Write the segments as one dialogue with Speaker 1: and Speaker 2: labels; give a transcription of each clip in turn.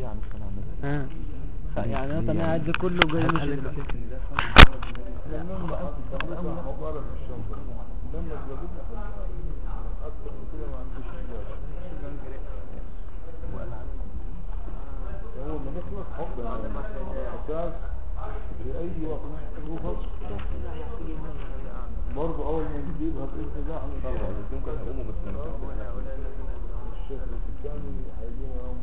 Speaker 1: عن السلام
Speaker 2: ها يعني مثلا قاعد ده كله جاي
Speaker 1: هل-
Speaker 2: مش
Speaker 1: هل انت شايف ان ده
Speaker 3: لما حطيتها مبالغ في الشنطة لما تجيبها أكثر من كده ما عنديش إجابة أول ما نخلص حط أساس في أي وقت نشوفك برضه أول ما نجيبها بإذن الله هنطلع
Speaker 1: ممكن اقومه بس انا مش عارف.
Speaker 3: الشيخ الثاني هيجينا يوم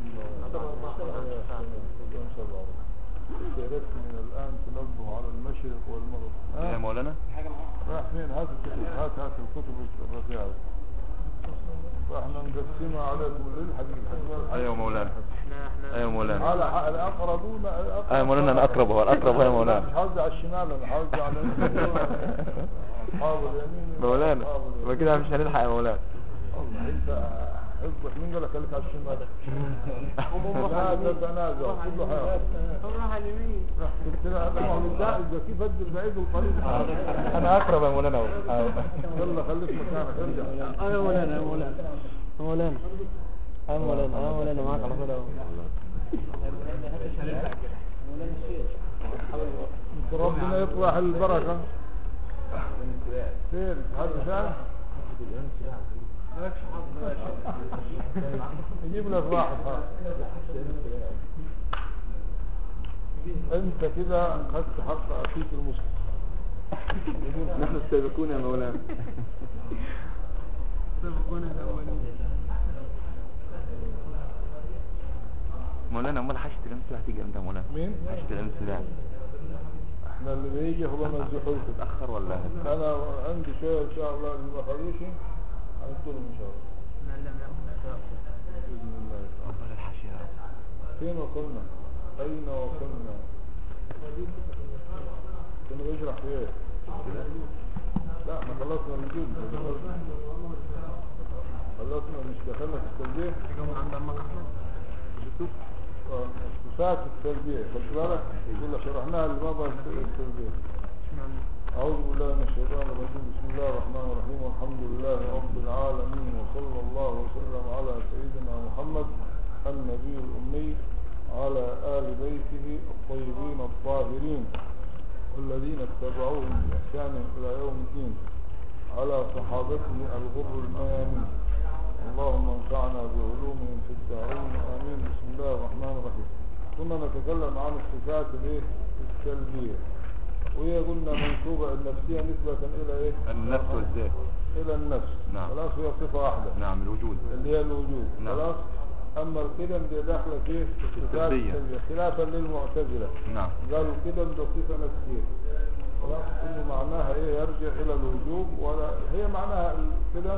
Speaker 3: يوم سبعة يا ريت من الآن تنبهوا على المشرق والمغرب
Speaker 1: يا
Speaker 3: ها؟
Speaker 1: مولانا
Speaker 3: راح فين هات الكتب هات هات الكتب الرفيعة فاحنا نقسمها عليكم للحديث
Speaker 1: ايوه مولانا ايوه مولانا
Speaker 3: على ح- الاقربون الأقرب
Speaker 1: ايوه مولانا انا اقرب هو الاقرب هو يا
Speaker 3: مش
Speaker 1: مولانا
Speaker 3: حافظ على الشمال انا حافظ على اصحاب اليمين
Speaker 1: مولانا
Speaker 3: وأصحاب اليمين.
Speaker 1: ما كده مش هنلحق يا مولانا
Speaker 3: الله انت حفظك مين قال لك خليك على الشمال لا تتنازع كله حياة
Speaker 2: راح على اليمين
Speaker 3: قلت له هذا ما هو الزائد ده كيف ادي البعيد والقريب
Speaker 1: انا اقرب يا مولانا اهو أهو.
Speaker 3: يلا خليك مكانك ارجع
Speaker 2: ايوه مولانا يا مولانا يا مولانا يا مولانا يا مولانا معاك على طول اهو
Speaker 3: انت ربنا يطلع البركة فين هذا ثاني يجيب لك واحد ها. انت كده خدت حق اخيك المسلم
Speaker 1: نحن السابقون يا مولانا مولانا امال حشة الامس هتيجي امتى يا مولانا
Speaker 3: مين
Speaker 1: حشة الامس ده
Speaker 3: احنا اللي بيجي هو مزحوك
Speaker 1: تتاخر ولا
Speaker 3: انا عندي شويه ان شاء الله اللي ما خدوش هنقول ان شاء الله باذن الله
Speaker 1: افضل الحشية يا رب
Speaker 3: فين وصلنا اين وصلنا كنا بيشرح في ايه لا احنا خلصنا الوجود خلصنا مش دخلنا في التربيه شوف آه، صفات التربيه خد بالك كنا شرحناها لبابا التربيه أعوذ بالله من الشيطان الرجيم بسم الله الرحمن الرحيم والحمد لله رب العالمين وصلى الله وسلم على سيدنا محمد النبي الأمي على آل بيته الطيبين الطاهرين والذين اتبعوهم بإحسان إلى يوم الدين على صحابته الغر الميامين اللهم انفعنا بعلومهم في الدارين آمين بسم الله الرحمن الرحيم كنا نتكلم عن الصفات الايه السلبية وهي قلنا منسوبة النفسية نسبة إلى إيه؟
Speaker 1: النفس والذات
Speaker 3: إلى النفس
Speaker 1: نعم.
Speaker 3: خلاص هي صفة واحدة
Speaker 1: نعم الوجود
Speaker 3: اللي هي الوجود
Speaker 1: نعم.
Speaker 3: خلاص أما القدم دي داخلة فيه في الصفات
Speaker 1: السلبية.
Speaker 3: السلبية خلافا للمعتزلة
Speaker 1: نعم
Speaker 3: قالوا القدم ده صفة نفسية خلاص إنه معناها إيه يرجع إلى الوجوب ولا هي معناها القدم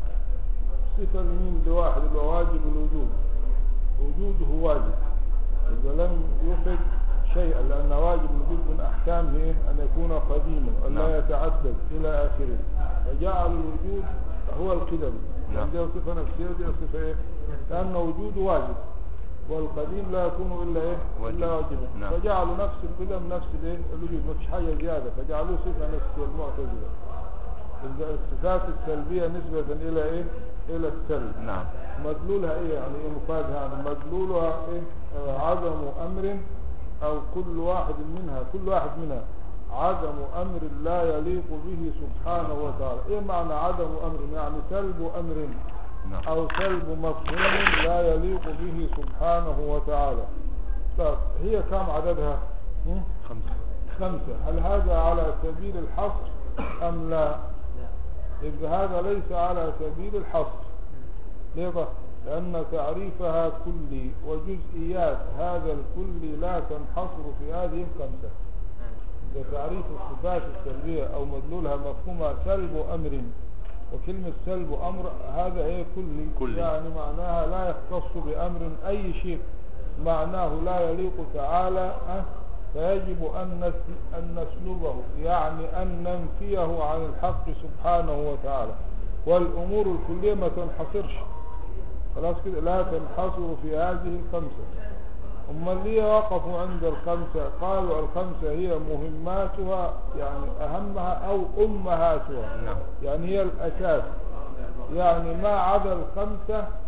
Speaker 3: صفة من لواحد اللي هو واجب الوجود وجوده واجب إذا لم يفد شيئا لأن واجب الوجود من أحكامه إيه؟ أن يكون قديما وأن
Speaker 1: نعم.
Speaker 3: لا يتعدد إلى آخره فجعل الوجود هو القدم
Speaker 1: نعم.
Speaker 3: دي صفة نفسية ودي صفة إيه لأن وجوده واجب والقديم لا يكون إلا إيه
Speaker 1: واجب.
Speaker 3: إلا واجبا
Speaker 1: نعم.
Speaker 3: فجعلوا نفس القدم نفس الإيه الوجود ما فيش حاجة زيادة فجعلوه صفة نفسية المعتزلة الصفات السلبية نسبة إلى إيه إلى السلب
Speaker 1: نعم
Speaker 3: مدلولها ايه يعني ايه مفادها يعني مدلولها ايه آه عدم امر او كل واحد منها كل واحد منها عدم امر لا يليق به سبحانه وتعالى ايه معنى عدم امر يعني سلب امر
Speaker 1: نعم
Speaker 3: او سلب مفهوم لا يليق به سبحانه وتعالى طب هي كم عددها هم؟
Speaker 1: خمسة
Speaker 3: خمسة هل هذا على سبيل الحصر أم لا إذ هذا ليس على سبيل الحصر ليه بقى؟ لأن تعريفها كلي وجزئيات هذا الكلي لا تنحصر في هذه الخمسة إذا تعريف الصفات السلبية أو مدلولها مفهومها سلب أمر وكلمة سلب أمر هذا هي كلي
Speaker 1: كلي.
Speaker 3: يعني معناها لا يختص بأمر أي شيء معناه لا يليق تعالى أه؟ فيجب أن نس- أن نسلبه يعني أن ننفيه عن الحق سبحانه وتعالى والأمور الكلية ما تنحصرش خلاص كده لا تنحصر في هذه الخمسة أما اللي وقفوا عند الخمسة قالوا الخمسة هي مهماتها يعني أهمها أو أمهاتها
Speaker 1: نعم
Speaker 3: يعني هي الأساس يعني ما عدا الخمسة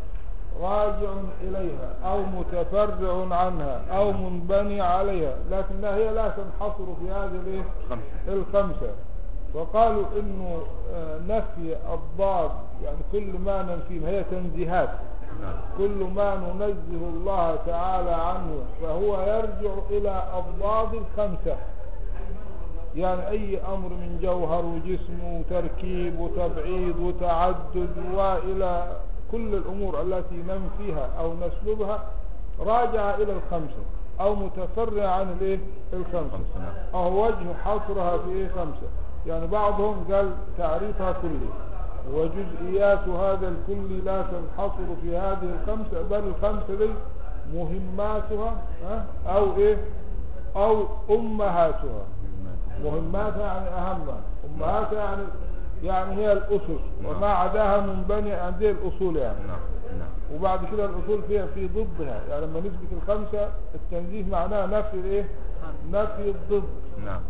Speaker 3: راجع إليها أو متفرع عنها أو منبني عليها لكنها هي لا تنحصر في هذه الإيه؟
Speaker 1: خمسة
Speaker 3: الخمسة وقالوا انه آه، نفي الضاد يعني كل ما ننفيه هي تنزيهات
Speaker 1: نعم
Speaker 3: كل ما ننزه الله تعالى عنه فهو يرجع الى الضاد الخمسة يعني اي امر من جوهر وجسم وتركيب وتبعيض وتعدد والى كل الامور التي ننفيها او نسلبها راجع الى الخمسة او متفرع عن الايه الخمسة
Speaker 1: خمسة نعم
Speaker 3: أو وجه حصرها في إيه خمسة يعني بعضهم قال تعريفها كلي وجزئيات هذا الكل لا تنحصر في هذه الخمسة بل الخمسة دي مهماتها ها، أو إيه أو أمهاتها مهماتها يعني أهمها أمهاتها يعني يعني هي الأسس وما عداها منبني عن دي الأصول يعني
Speaker 1: نعم نعم
Speaker 3: وبعد كده الأصول فيها في ضدها يعني لما نثبت الخمسة التنزيه معناها نفي الإيه نفي الضد
Speaker 1: نعم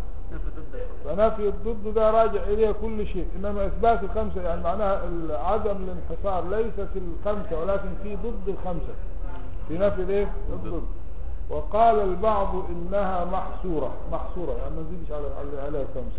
Speaker 3: فنفي الضد ده راجع إليه كل شيء إنما إثبات الخمسة يعني معناها ال- عدم الانحصار ليس في الخمسة ولكن في ضد الخمسة في نفي الإيه الضد وقال البعض إنها محصورة محصورة يعني ما نزيدش على على- عليها الخمسة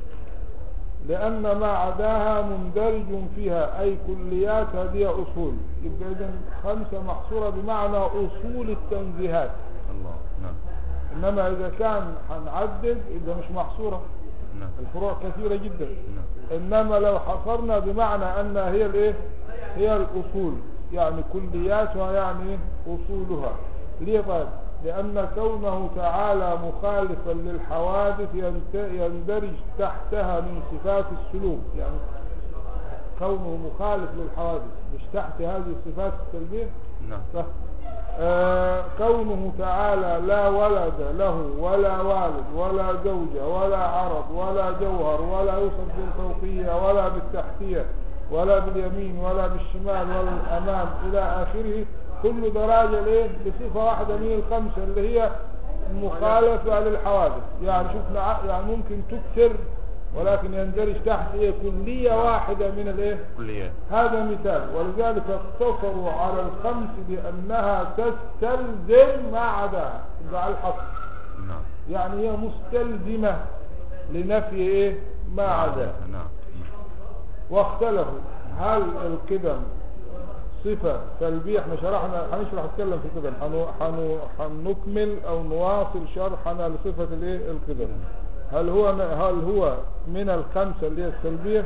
Speaker 3: لأن ما عداها مندرج فيها أي كليات هذه أصول يبقى إذا خمسة محصورة بمعنى أصول التنزيهات
Speaker 1: الله نعم
Speaker 3: إنما إذا كان هنعدد إذا مش محصورة
Speaker 1: نعم
Speaker 3: الفروع كثيرة جدا
Speaker 1: نعم
Speaker 3: إنما لو حصرنا بمعنى أنها هي الإيه هي الأصول يعني كلياتها يعني أصولها ليه طيب لأن كونه تعالى مخالفا للحوادث ينت- يندرج تحتها من صفات السلوك يعني كونه مخالف للحوادث مش تحت هذه الصفات السلبية
Speaker 1: نعم
Speaker 3: صح آه، كونه تعالى لا ولد له ولا والد ولا زوجة ولا عرض ولا جوهر ولا يوصف بالفوقية ولا بالتحتية ولا باليمين ولا بالشمال ولا الأمام إلى آخره كل دراجة ليه بصفة واحدة من الخمسة اللي هي مخالفة للحوادث يعني شوف نع- يعني ممكن تكثر ولكن يندرج تحت ايه كلية واحدة من الايه
Speaker 1: كليات
Speaker 3: هذا مثال ولذلك اقتصروا على الخمس بأنها تستلزم ما عداها يبقى على الحصر
Speaker 1: نعم
Speaker 3: يعني هي مستلزمة لنفي ايه ما عداها
Speaker 1: نعم
Speaker 3: واختلفوا هل القدم صفة سلبية احنا شرحنا هنشرح نتكلم في القدم حنو- حنو- حنكمل او نواصل شرحنا لصفة الايه القدم هل هو هل هو من الخمسة اللي هي السلبية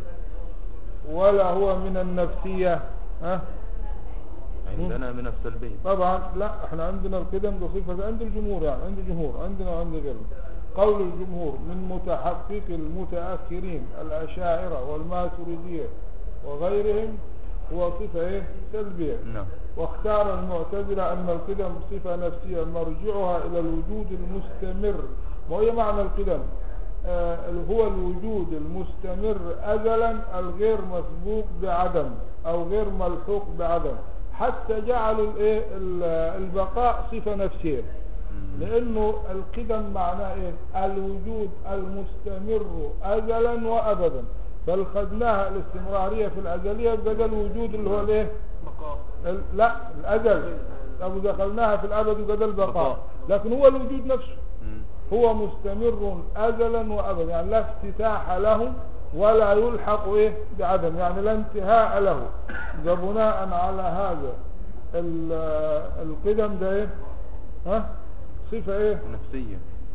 Speaker 3: ولا هو من النفسية ها
Speaker 1: عندنا من السلبية
Speaker 3: طبعا لا احنا عندنا القدم بصفة عند الجمهور يعني عند الجمهور عندنا وعند غيرنا قول الجمهور من متحقق المتأخرين الأشاعرة والماتريدية وغيرهم هو صفة ايه سلبية
Speaker 1: نعم
Speaker 3: واختار المعتزلة أن القدم صفة نفسية مرجعها إلى الوجود المستمر وهي معنى القدم آه هو الوجود المستمر أزلا الغير مسبوق بعدم أو غير ملحوق بعدم حتى جعلوا الإيه؟ ال- البقاء صفة نفسية
Speaker 1: مم.
Speaker 3: لأنه القدم معناه إيه الوجود المستمر أزلا وأبدا فالخدناها الاستمرارية في الأزلية بدل الوجود اللي هو الإيه ال- لا الأزل طب دخلناها في الأبد وقد البقاء
Speaker 1: بقاء.
Speaker 3: لكن هو الوجود نفسه
Speaker 1: مم.
Speaker 3: هو مستمر أزلا وأبدا يعني لا افتتاح له ولا يلحق إيه بعدم يعني لا انتهاء له ده بناء على هذا ال- القدم ده إيه ها صفة إيه
Speaker 1: نفسية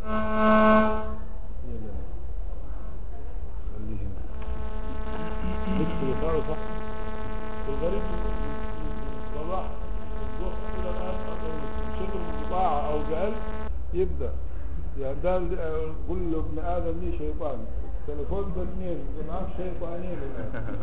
Speaker 3: خليه هنا ندخل يقرأ صح والغريب صباح الظهر كده الآن شغل بضاعة أو بقلب يبدأ يعني ده اللي- كل ابن آدم ليه شيطان التليفون ده اثنين معاه شيطانين الآن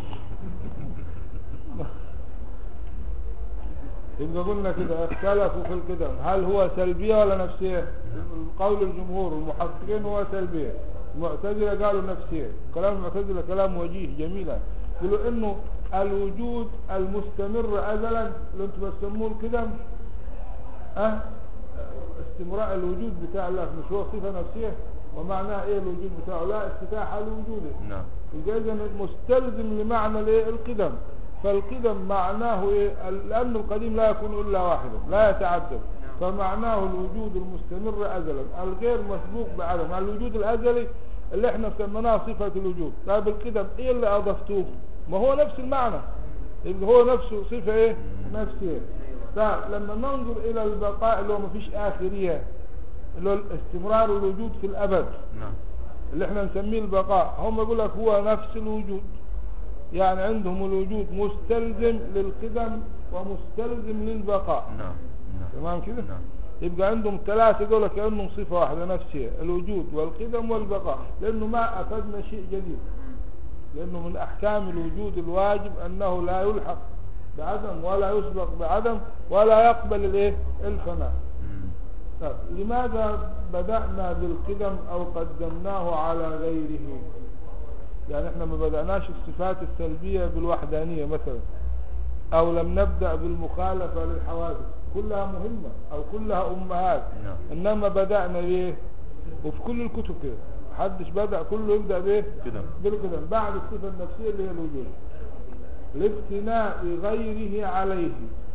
Speaker 3: يبقى قلنا كده اختلفوا في القدم هل هو سلبية ولا نفسية قول الجمهور المحققين هو سلبية المعتزلة قالوا نفسية كلام المعتزلة كلام وجيه جميلا يقولوا انه الوجود المستمر ازلا اللي انتم بتسموه القدم أه استمرار الوجود بتاع الله مش هو صفة نفسية ومعناه ايه الوجود بتاعه لا افتتاح لوجوده
Speaker 1: نعم
Speaker 3: يبقى اذا مستلزم لمعنى الايه القدم فالقدم معناه إيه لأن القديم لا يكون إلا واحدا لا يتعدد فمعناه الوجود المستمر أزلا الغير مسبوق بعدم الوجود الأزلي اللي احنا سميناه صفة الوجود طيب القدم ايه اللي اضفتوه ما هو نفس المعنى يبقى هو نفسه صفة ايه نفسية طيب لما ننظر الى البقاء اللي هو مفيش اخرية اللي هو استمرار الوجود في الابد
Speaker 1: نعم
Speaker 3: اللي احنا نسميه البقاء هم يقول لك هو نفس الوجود يعني عندهم الوجود مستلزم للقدم ومستلزم للبقاء
Speaker 1: نعم نعم
Speaker 3: تمام كده
Speaker 1: نعم
Speaker 3: يبقى عندهم ثلاثة دول كأنهم صفة واحدة نفسية الوجود والقدم والبقاء لأنه ما أفدنا شيء جديد لأنه من أحكام الوجود الواجب أنه لا يلحق بعدم ولا يسبق بعدم ولا يقبل الإيه الفناء
Speaker 1: مم.
Speaker 3: طيب لماذا بدأنا بالقدم أو قدمناه على غيره يعني احنا ما بدأناش الصفات السلبية بالوحدانية مثلا أو لم نبدأ بالمخالفة للحوادث كلها مهمة أو كلها أمهات
Speaker 1: نعم.
Speaker 3: إنما بدأنا بإيه وفي كل الكتب كده محدش بدأ كله يبدأ بإيه
Speaker 1: كده
Speaker 3: بالقدم بعد الصفة النفسية اللي هي الوجود لافتناء غيره عليه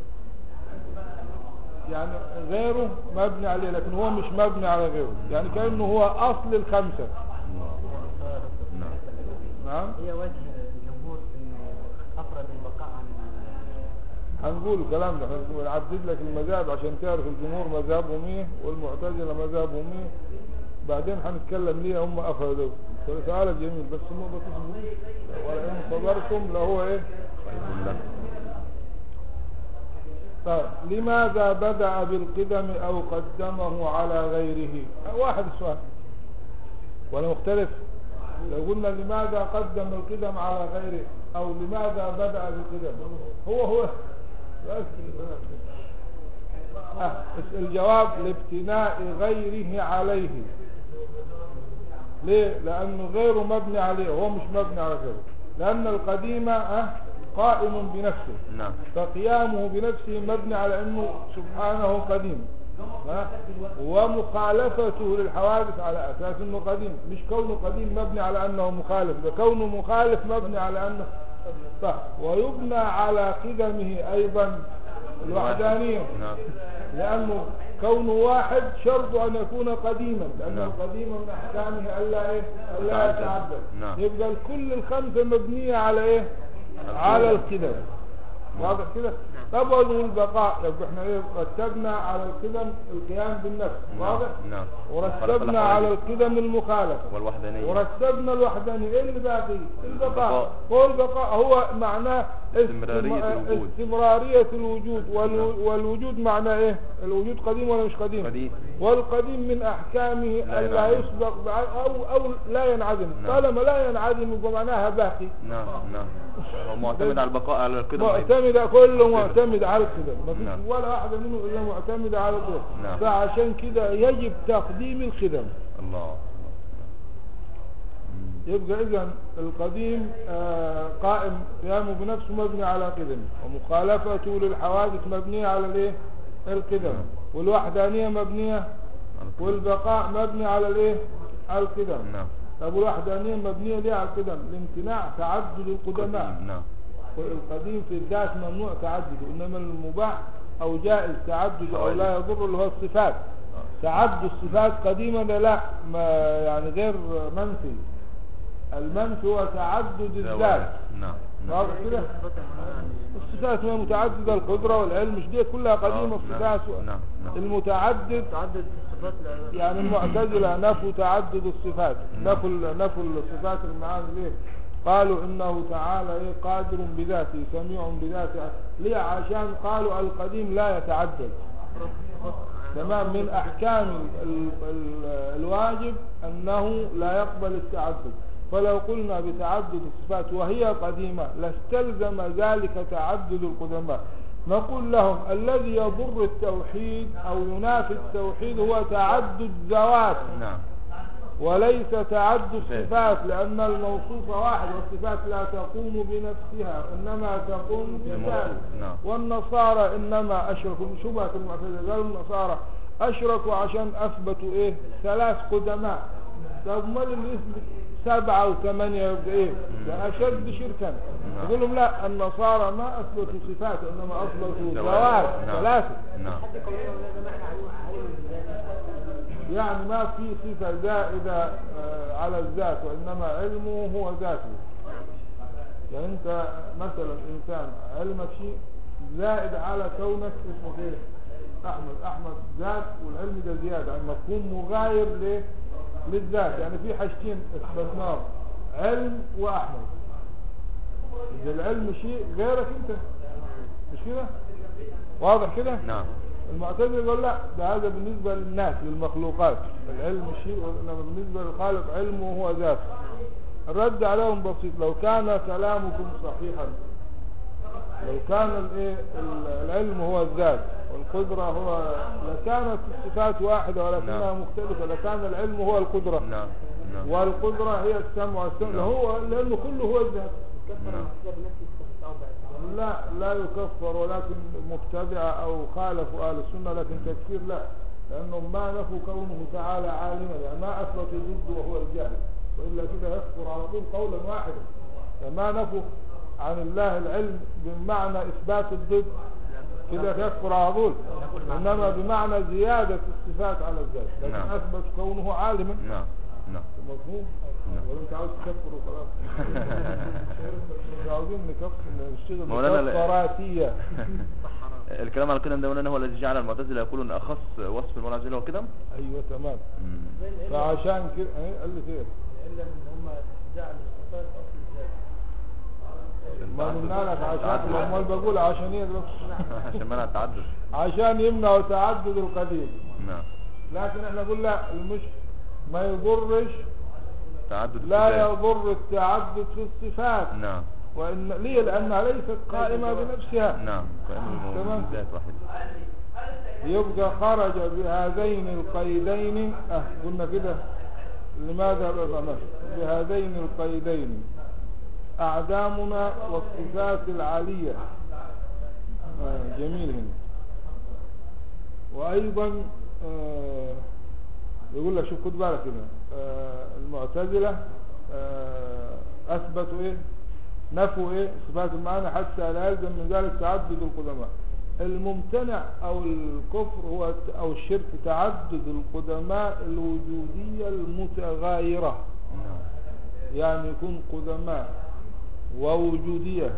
Speaker 3: يعني غيره مبني عليه لكن هو مش مبني على غيره يعني كأنه هو أصل الخمسة
Speaker 1: الله نعم
Speaker 3: نعم
Speaker 2: هي وجه الجمهور انه افرد البقاء عن
Speaker 3: هنقول الكلام ده هنقول- نعدد لك المذاهب عشان تعرف الجمهور مذهبهم ايه والمعتزله مذهبهم ايه بعدين هنتكلم ليه هم افردوا سؤال جميل بس مو بتصبر ولئن صبرتم لهو ايه
Speaker 1: خير لك
Speaker 3: طيب لماذا بدأ بالقدم أو قدمه على غيره واحد السؤال ولا مختلف لو قلنا لماذا قدم القدم على غيره أو لماذا بدأ بالقدم هو هو بس. آه، الجواب لابتناء غيره عليه ليه لأنه غيره مبني عليه هو مش مبني على غيره لأن القديم آه، قائم بنفسه
Speaker 1: نعم
Speaker 3: فقيامه بنفسه مبني على انه سبحانه قديم ها؟ ومخالفته للحوادث على اساس انه قديم مش كونه قديم مبني على انه مخالف ده كونه مخالف مبني على انه صح ويبنى على قدمه ايضا الوحدانيه
Speaker 1: نعم
Speaker 3: لانه كونه واحد شرط ان يكون قديما لانه
Speaker 1: نعم.
Speaker 3: قديما من احكامه الا ايه الا
Speaker 1: يتعدد.
Speaker 3: يتعدد
Speaker 1: نعم.
Speaker 3: يبقى الكل الخمسه مبنيه على ايه على القدم واضح كده طبعا والبقاء يبقى احنا ايه رتبنا على القدم القيام بالنفس واضح
Speaker 1: نعم
Speaker 3: ورتبنا على القدم المخالفه
Speaker 1: والوحدانية
Speaker 3: ورتبنا الوحدانية ايه اللي باقي البقاء
Speaker 1: البقاء.
Speaker 3: هو البقاء هو معناه
Speaker 1: استمرارية
Speaker 3: استم-
Speaker 1: الوجود.
Speaker 3: استمرارية الوجود والو-
Speaker 1: نعم.
Speaker 3: والوجود معناه ايه الوجود قديم ولا مش قديم
Speaker 1: قديم.
Speaker 3: والقديم من احكامه
Speaker 1: لا
Speaker 3: الا
Speaker 1: ينعدم.
Speaker 3: يسبق بع- او او لا ينعدم
Speaker 1: نعم.
Speaker 3: طالما لا ينعدم يبقى معناها باقي
Speaker 1: نعم نعم هو معتمد على البقاء على القدم أيضا.
Speaker 3: معتمدة كله معتمد على القدم ما فيش
Speaker 1: نعم.
Speaker 3: ولا واحدة منه إلا معتمدة على القدم
Speaker 1: نعم.
Speaker 3: فعشان كده يجب تقديم القدم
Speaker 1: الله مم.
Speaker 3: يبقى إذا القديم آه، قائم قيامه بنفسه مبني على قدم ومخالفته للحوادث مبنية على الايه القدم
Speaker 1: نعم.
Speaker 3: والوحدانية مبنية
Speaker 1: على القدم.
Speaker 3: والبقاء مبني على الايه على القدم
Speaker 1: نعم
Speaker 3: طب والوحدانية مبنية ليه على القدم لامتناع تعدد القدماء
Speaker 1: قديم. نعم
Speaker 3: القديم في الذات ممنوع تعدده انما المباح او جائز تعدد او لا يضر اللي هو الصفات تعدد الصفات قديما ده لا ما يعني غير منفي المنفي هو تعدد الذات
Speaker 1: ذوات. نعم نعم
Speaker 3: واضح كده الصفات هي متعددة القدرة والعلم مش دي كلها قديمة
Speaker 1: آه،
Speaker 3: الصفات
Speaker 1: نعم نعم نعم
Speaker 3: المتعدد
Speaker 2: تعدد الصفات لا
Speaker 3: يعني المعتزلة نفوا تعدد الصفات
Speaker 1: نعم.
Speaker 3: نفوا نفوا الصفات المعاني ليه قالوا انه تعالى ايه قادر بذاته سميع بذاته ليه عشان قالوا القديم لا يتعدد تمام من احكام ال ال الواجب انه لا يقبل التعدد فلو قلنا بتعدد الصفات وهي قديمة لاستلزم ذلك تعدد القدماء نقول لهم الذي يضر التوحيد او ينافي التوحيد هو تعدد ذوات
Speaker 1: نعم
Speaker 3: وليس تعدد
Speaker 1: صفات.
Speaker 3: صفات لأن الموصوف واحد والصفات لا تقوم بنفسها إنما تقوم بذات
Speaker 1: الموصوف، نعم.
Speaker 3: والنصارى إنما أشركوا شبهة المعتزلة قالوا النصارى أشركوا عشان أثبتوا إيه ثلاث قدماء طب امال اللي يثبت سبعة وثمانية يبقى ايه ده اشد شركا
Speaker 1: نعم.
Speaker 3: يقول لهم لا النصارى ما اثبتوا صفات انما اثبتوا
Speaker 1: زوال.
Speaker 3: ذوات
Speaker 1: نعم.
Speaker 3: ثلاثة
Speaker 1: نعم
Speaker 3: يعني ما في صفة زائدة آه، على الذات وإنما علمه هو ذاته يعني أنت مثلا إنسان علمك شيء زائد على كونك اسمه إيه؟ أحمد أحمد ذات والعلم ده زيادة يعني مفهوم مغاير ليه؟ للذات يعني في حاجتين اثبتناهم علم وأحمد إذا العلم شيء غيرك أنت مش كده؟ واضح كده؟
Speaker 1: نعم
Speaker 3: المعتزله يقول لا ده هذا بالنسبة للناس للمخلوقات العلم شيء انما بالنسبة للخالق علمه هو ذاته الرد عليهم بسيط لو كان كلامكم صحيحا لو كان الايه ال- العلم هو الذات والقدرة هو لكانت الصفات واحدة ولكنها
Speaker 1: نعم.
Speaker 3: مختلفة لكان العلم هو القدرة
Speaker 1: نعم نعم
Speaker 3: والقدرة هي السمع والسمع
Speaker 1: نعم.
Speaker 3: هو لأنه كله هو الذات
Speaker 1: نعم
Speaker 3: لا لا يكفر ولكن مبتدع او خالفوا اهل السنه لكن تكفير لا لانهم ما نفوا كونه تعالى عالما يعني ما اثبتوا ضده وهو الجهل والا كده يكفر على طول قولا واحدا فما نفوا عن الله العلم بمعنى اثبات الضد كده يكفر على طول انما بمعنى زياده الصفات على الذات لكن
Speaker 1: نعم.
Speaker 3: اثبت كونه عالما
Speaker 1: نعم نعم
Speaker 3: مفهوم
Speaker 1: نعم.
Speaker 3: ولا انت عاوز تكفر وخلاص مش عاوزين نكفر نشتغل
Speaker 1: مولانا لا-
Speaker 3: مكفراتيه
Speaker 1: الكلام على القدم ده مولانا هو الذي جعل المعتزله يقولون ان اخص وصف المنازله هو القدم
Speaker 3: ايوه تمام
Speaker 1: مم.
Speaker 3: فعشان كده ايه قال لي خير
Speaker 2: الا ان هم جعلوا الصفات اصل الذات
Speaker 3: ما قلنا لك عشان
Speaker 1: تعدد.
Speaker 3: امال بقول عشان ايه دلوقتي؟
Speaker 1: عشان منع التعدد
Speaker 3: عشان يمنعوا تعدد القديم
Speaker 1: نعم
Speaker 3: لكن احنا نقول لا المش ما يضرش
Speaker 1: تعدد
Speaker 3: لا
Speaker 1: الصفات.
Speaker 3: يضر التعدد في الصفات
Speaker 1: نعم
Speaker 3: وان ليه لانها ليست قائمه بنفسها
Speaker 1: نعم كأنه
Speaker 3: تمام.
Speaker 1: ذات واحدة
Speaker 3: يبقى خرج بهذين القيدين اه قلنا كده لماذا بقى ماشي بهذين القيدين أعدامنا والصفات العالية آه جميل هنا وأيضا آه يقول لك شوف خد بالك هنا آه المعتزلة آه أثبتوا إيه نفوا إيه صفات المعنى حتى لا يلزم من ذلك تعدد القدماء الممتنع أو الكفر هو أو الشرك تعدد القدماء الوجودية المتغايرة
Speaker 1: نعم
Speaker 3: يعني يكون قدماء ووجودية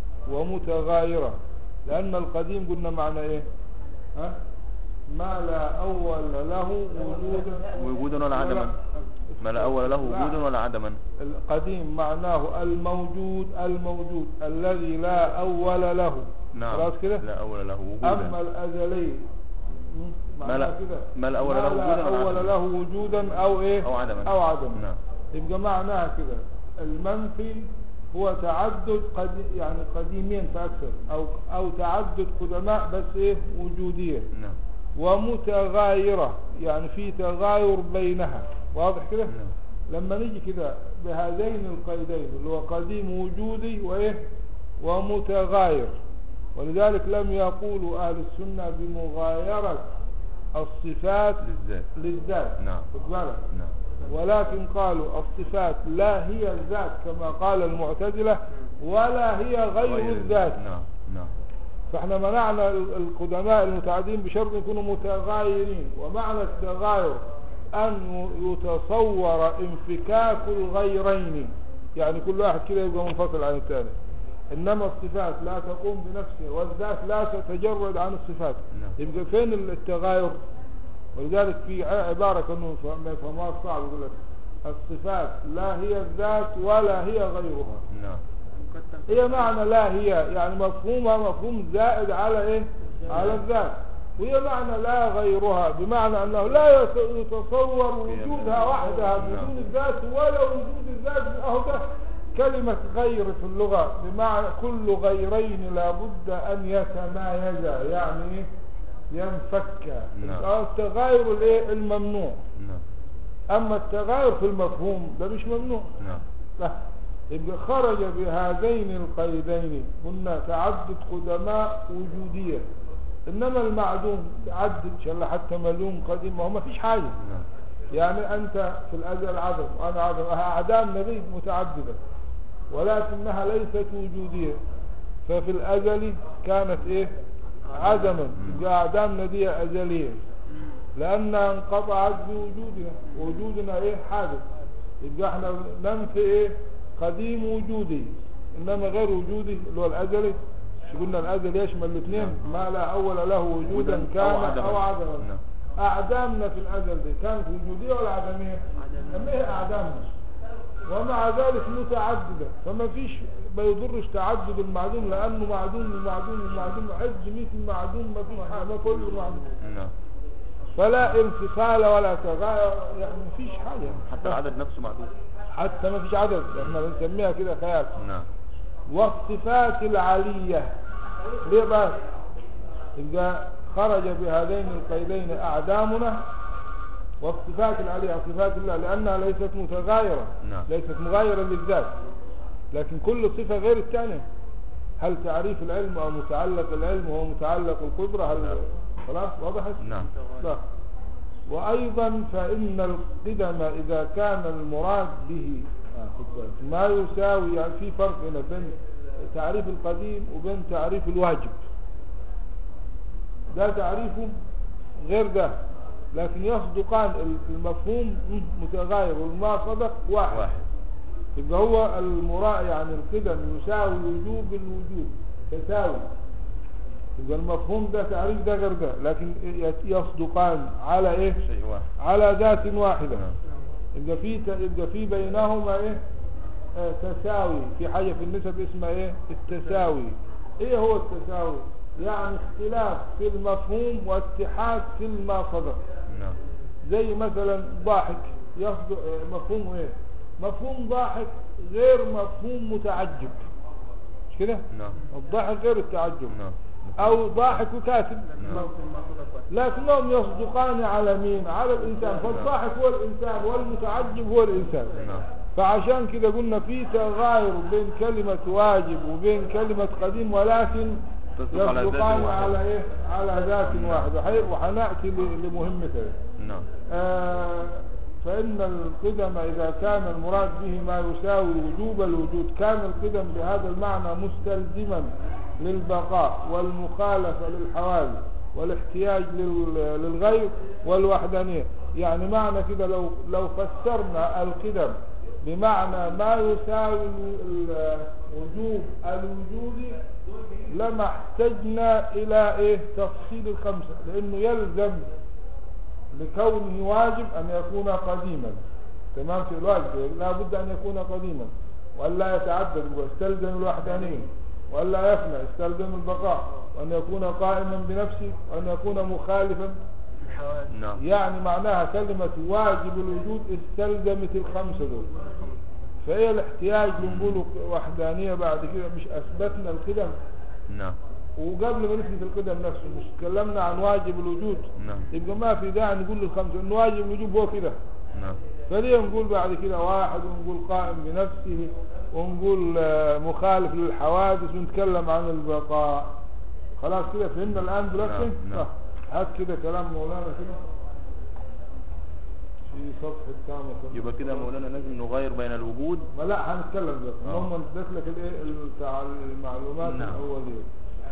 Speaker 3: ومتغايرة لأن القديم قلنا معنى إيه ها؟ ما لا أول له وجودا
Speaker 1: وجودا ولا عدما ما لا أول له
Speaker 3: لا.
Speaker 1: وجودا ولا عدما
Speaker 3: القديم معناه الموجود الموجود الذي لا أول له
Speaker 1: نعم
Speaker 3: خلاص كده
Speaker 1: لا أول له
Speaker 3: أما
Speaker 1: وجودا
Speaker 3: الأزلي م?
Speaker 1: ما
Speaker 3: معناه
Speaker 1: لا-
Speaker 3: كده
Speaker 1: ما لا أول له
Speaker 3: ما لا
Speaker 1: وجودا ولا
Speaker 3: أول
Speaker 1: عدما.
Speaker 3: له وجودا أو إيه
Speaker 1: أو عدما
Speaker 3: أو عدما
Speaker 1: نعم
Speaker 3: يبقى معناها كده المنفي هو تعدد قد يعني قديمين فأكثر أو أو تعدد قدماء بس إيه وجودية
Speaker 1: نعم
Speaker 3: ومتغايرة يعني في تغاير بينها واضح كده
Speaker 1: نعم
Speaker 3: لما نيجي كده بهذين القيدين اللي هو قديم وجودي وايه ومتغاير ولذلك لم يقولوا اهل السنه بمغايره الصفات
Speaker 1: للذات
Speaker 3: للذات
Speaker 1: نعم.
Speaker 3: خد بالك
Speaker 1: نعم
Speaker 3: ولكن قالوا الصفات لا هي الذات كما قال المعتزله ولا هي غير الذات
Speaker 1: نعم نعم
Speaker 3: فاحنا منعنا ال- القدماء المتعدين بشرط يكونوا متغايرين ومعنى التغاير ان يتصور انفكاك الغيرين يعني كل واحد كده يبقى منفصل عن الثاني انما الصفات لا تقوم بنفسها والذات لا تتجرد عن الصفات
Speaker 1: نعم.
Speaker 3: يبقى فين التغاير ولذلك في ع- عبارة كانوا ما يفهموها صعب يقول لك الصفات لا هي الذات ولا هي غيرها
Speaker 1: نعم
Speaker 3: هي معنى لا هي يعني مفهومها مفهوم زائد على ايه على الذات وهي معنى لا غيرها بمعنى انه لا يت- يتصور وجودها وحدها بدون الذات ولا وجود الذات اهو ده كلمة غير في اللغة بمعنى كل غيرين لابد ان يتمايزا يعني ايه ينفكا
Speaker 1: نعم.
Speaker 3: آه، التغاير الايه الممنوع
Speaker 1: نعم
Speaker 3: اما التغاير في المفهوم ده مش ممنوع
Speaker 1: نعم
Speaker 3: لا يبقى خرج بهذين القيدين قلنا تعدد قدماء وجودية إنما المعدوم تعدد إن شاء الله حتى ملوم قديم ما هو ما فيش حاجة
Speaker 1: نعم
Speaker 3: يعني أنت في الأزل عدم وأنا عدم أعدام نغيب متعددة ولكنها ليست وجودية ففي الأزل كانت إيه عدما يبقى أعدامنا دي أزلية لأنها انقطعت بوجودنا وجودنا إيه حادث يبقى احنا ننفي إيه قديم وجودي إنما غير وجودي اللي هو الأزلي مش قلنا الأزل يشمل الاثنين ما لا أول له وجودا
Speaker 1: أو
Speaker 3: كان
Speaker 1: عدما.
Speaker 3: أو عدما
Speaker 1: نعم.
Speaker 3: أعدامنا في الأزل دي كانت وجودية ولا عدمية؟ أما هي أعدامنا ومع ذلك متعددة فما فيش ما يضرش تعدد المعدوم لأنه معدوم ومعدوم ومعدوم عد 100 المعدوم ما فيش حاجة ما كله معدوم
Speaker 1: نعم
Speaker 3: فلا انفصال ولا تغاير يعني ما فيش حاجة
Speaker 1: حتى العدد نفسه معدود
Speaker 3: حتى ما فيش عدد احنا بنسميها كده خيال
Speaker 1: نعم
Speaker 3: والصفات العالية ليه بقى يبقى خرج بهذين القيدين أعدامنا والصفات العالية صفات الله لأنها ليست متغايرة
Speaker 1: نعم.
Speaker 3: ليست مغايرة للذات لكن كل صفة غير الثانية هل تعريف العلم أو متعلق العلم هو متعلق القدرة هل
Speaker 1: نعم.
Speaker 3: خلاص وضحت
Speaker 1: نعم
Speaker 3: لا وأيضا فإن القدم إذا كان المراد به آه، خد بالك، ما يساوي يعني في فرق هنا بين تعريف القديم وبين تعريف الواجب ده تعريفه غير ده لكن يصدقان المفهوم متغاير والما صدق واحد,
Speaker 1: واحد
Speaker 3: يبقى هو المراء يعني القدم يساوي وجوب الوجود تساوي يبقى المفهوم ده تعريف ده غير ده لكن يصدقان على ايه
Speaker 1: شيء واحد
Speaker 3: على ذات واحدة
Speaker 1: نعم.
Speaker 3: يبقى في يبقى في بينهما ايه آه تساوي في حاجة في النسب اسمها ايه التساوي ايه هو التساوي يعني اختلاف في المفهوم واتحاد في ما صدق
Speaker 1: نعم
Speaker 3: زي مثلا ضاحك يصدق آه، مفهوم ايه مفهوم ضاحك غير مفهوم متعجب مش كده
Speaker 1: نعم
Speaker 3: الضحك غير التعجب
Speaker 1: نعم
Speaker 3: او ضاحك وكاتب
Speaker 1: نعم.
Speaker 3: لكنهم يصدقان على مين على الانسان فالضاحك هو الانسان والمتعجب هو الانسان
Speaker 1: نعم
Speaker 3: فعشان كده قلنا في تغاير بين كلمة واجب وبين كلمة قديم ولكن
Speaker 1: تصدق على ذات
Speaker 3: يصدقان
Speaker 1: واحد.
Speaker 3: على ايه على ذات واحد وحي- وحنأتي ل- لمهمته
Speaker 1: نعم
Speaker 3: آه، فإن القدم إذا كان المراد به ما يساوي وجوب الوجود كان القدم بهذا المعنى مستلزما للبقاء والمخالفة للحوادث والاحتياج لل- للغير والوحدانية يعني معنى كده لو لو فسرنا القدم بمعنى ما يساوي ال- ال- وجوب الوجود لما احتجنا إلى إيه تفصيل الخمسة لأنه يلزم لكونه واجب أن يكون قديما تمام في الواجب لا بد أن يكون قديما وألا يتعدد ويستلزم الوحدانية وألا يفنى يستلزم البقاء وأن يكون قائما بنفسه وأن يكون مخالفا
Speaker 1: نعم
Speaker 3: يعني معناها كلمة واجب الوجود استلزمت الخمسة دول فإيه الاحتياج لنقول وحدانية بعد كده مش أثبتنا القدم
Speaker 1: نعم
Speaker 3: وقبل ما نثبت القدم نفسه مش تكلمنا عن واجب الوجود
Speaker 1: نعم
Speaker 3: يبقى ما في داعي نقول للخمسة انه واجب الوجوب هو كده
Speaker 1: نعم
Speaker 3: فليه نقول بعد كده واحد ونقول قائم بنفسه ونقول آه، مخالف للحوادث ونتكلم عن البقاء خلاص كده فهمنا الآن دلوقتي
Speaker 1: نعم، نعم.
Speaker 3: آه، هات كده كلام مولانا كده في صفحة كام
Speaker 1: يبقى كده مولانا لازم نغير بين الوجود
Speaker 3: ما لا هنتكلم دلوقتي
Speaker 1: آه.
Speaker 3: هم نديت لك الايه التع- المعلومات
Speaker 1: نعم.
Speaker 3: الأولية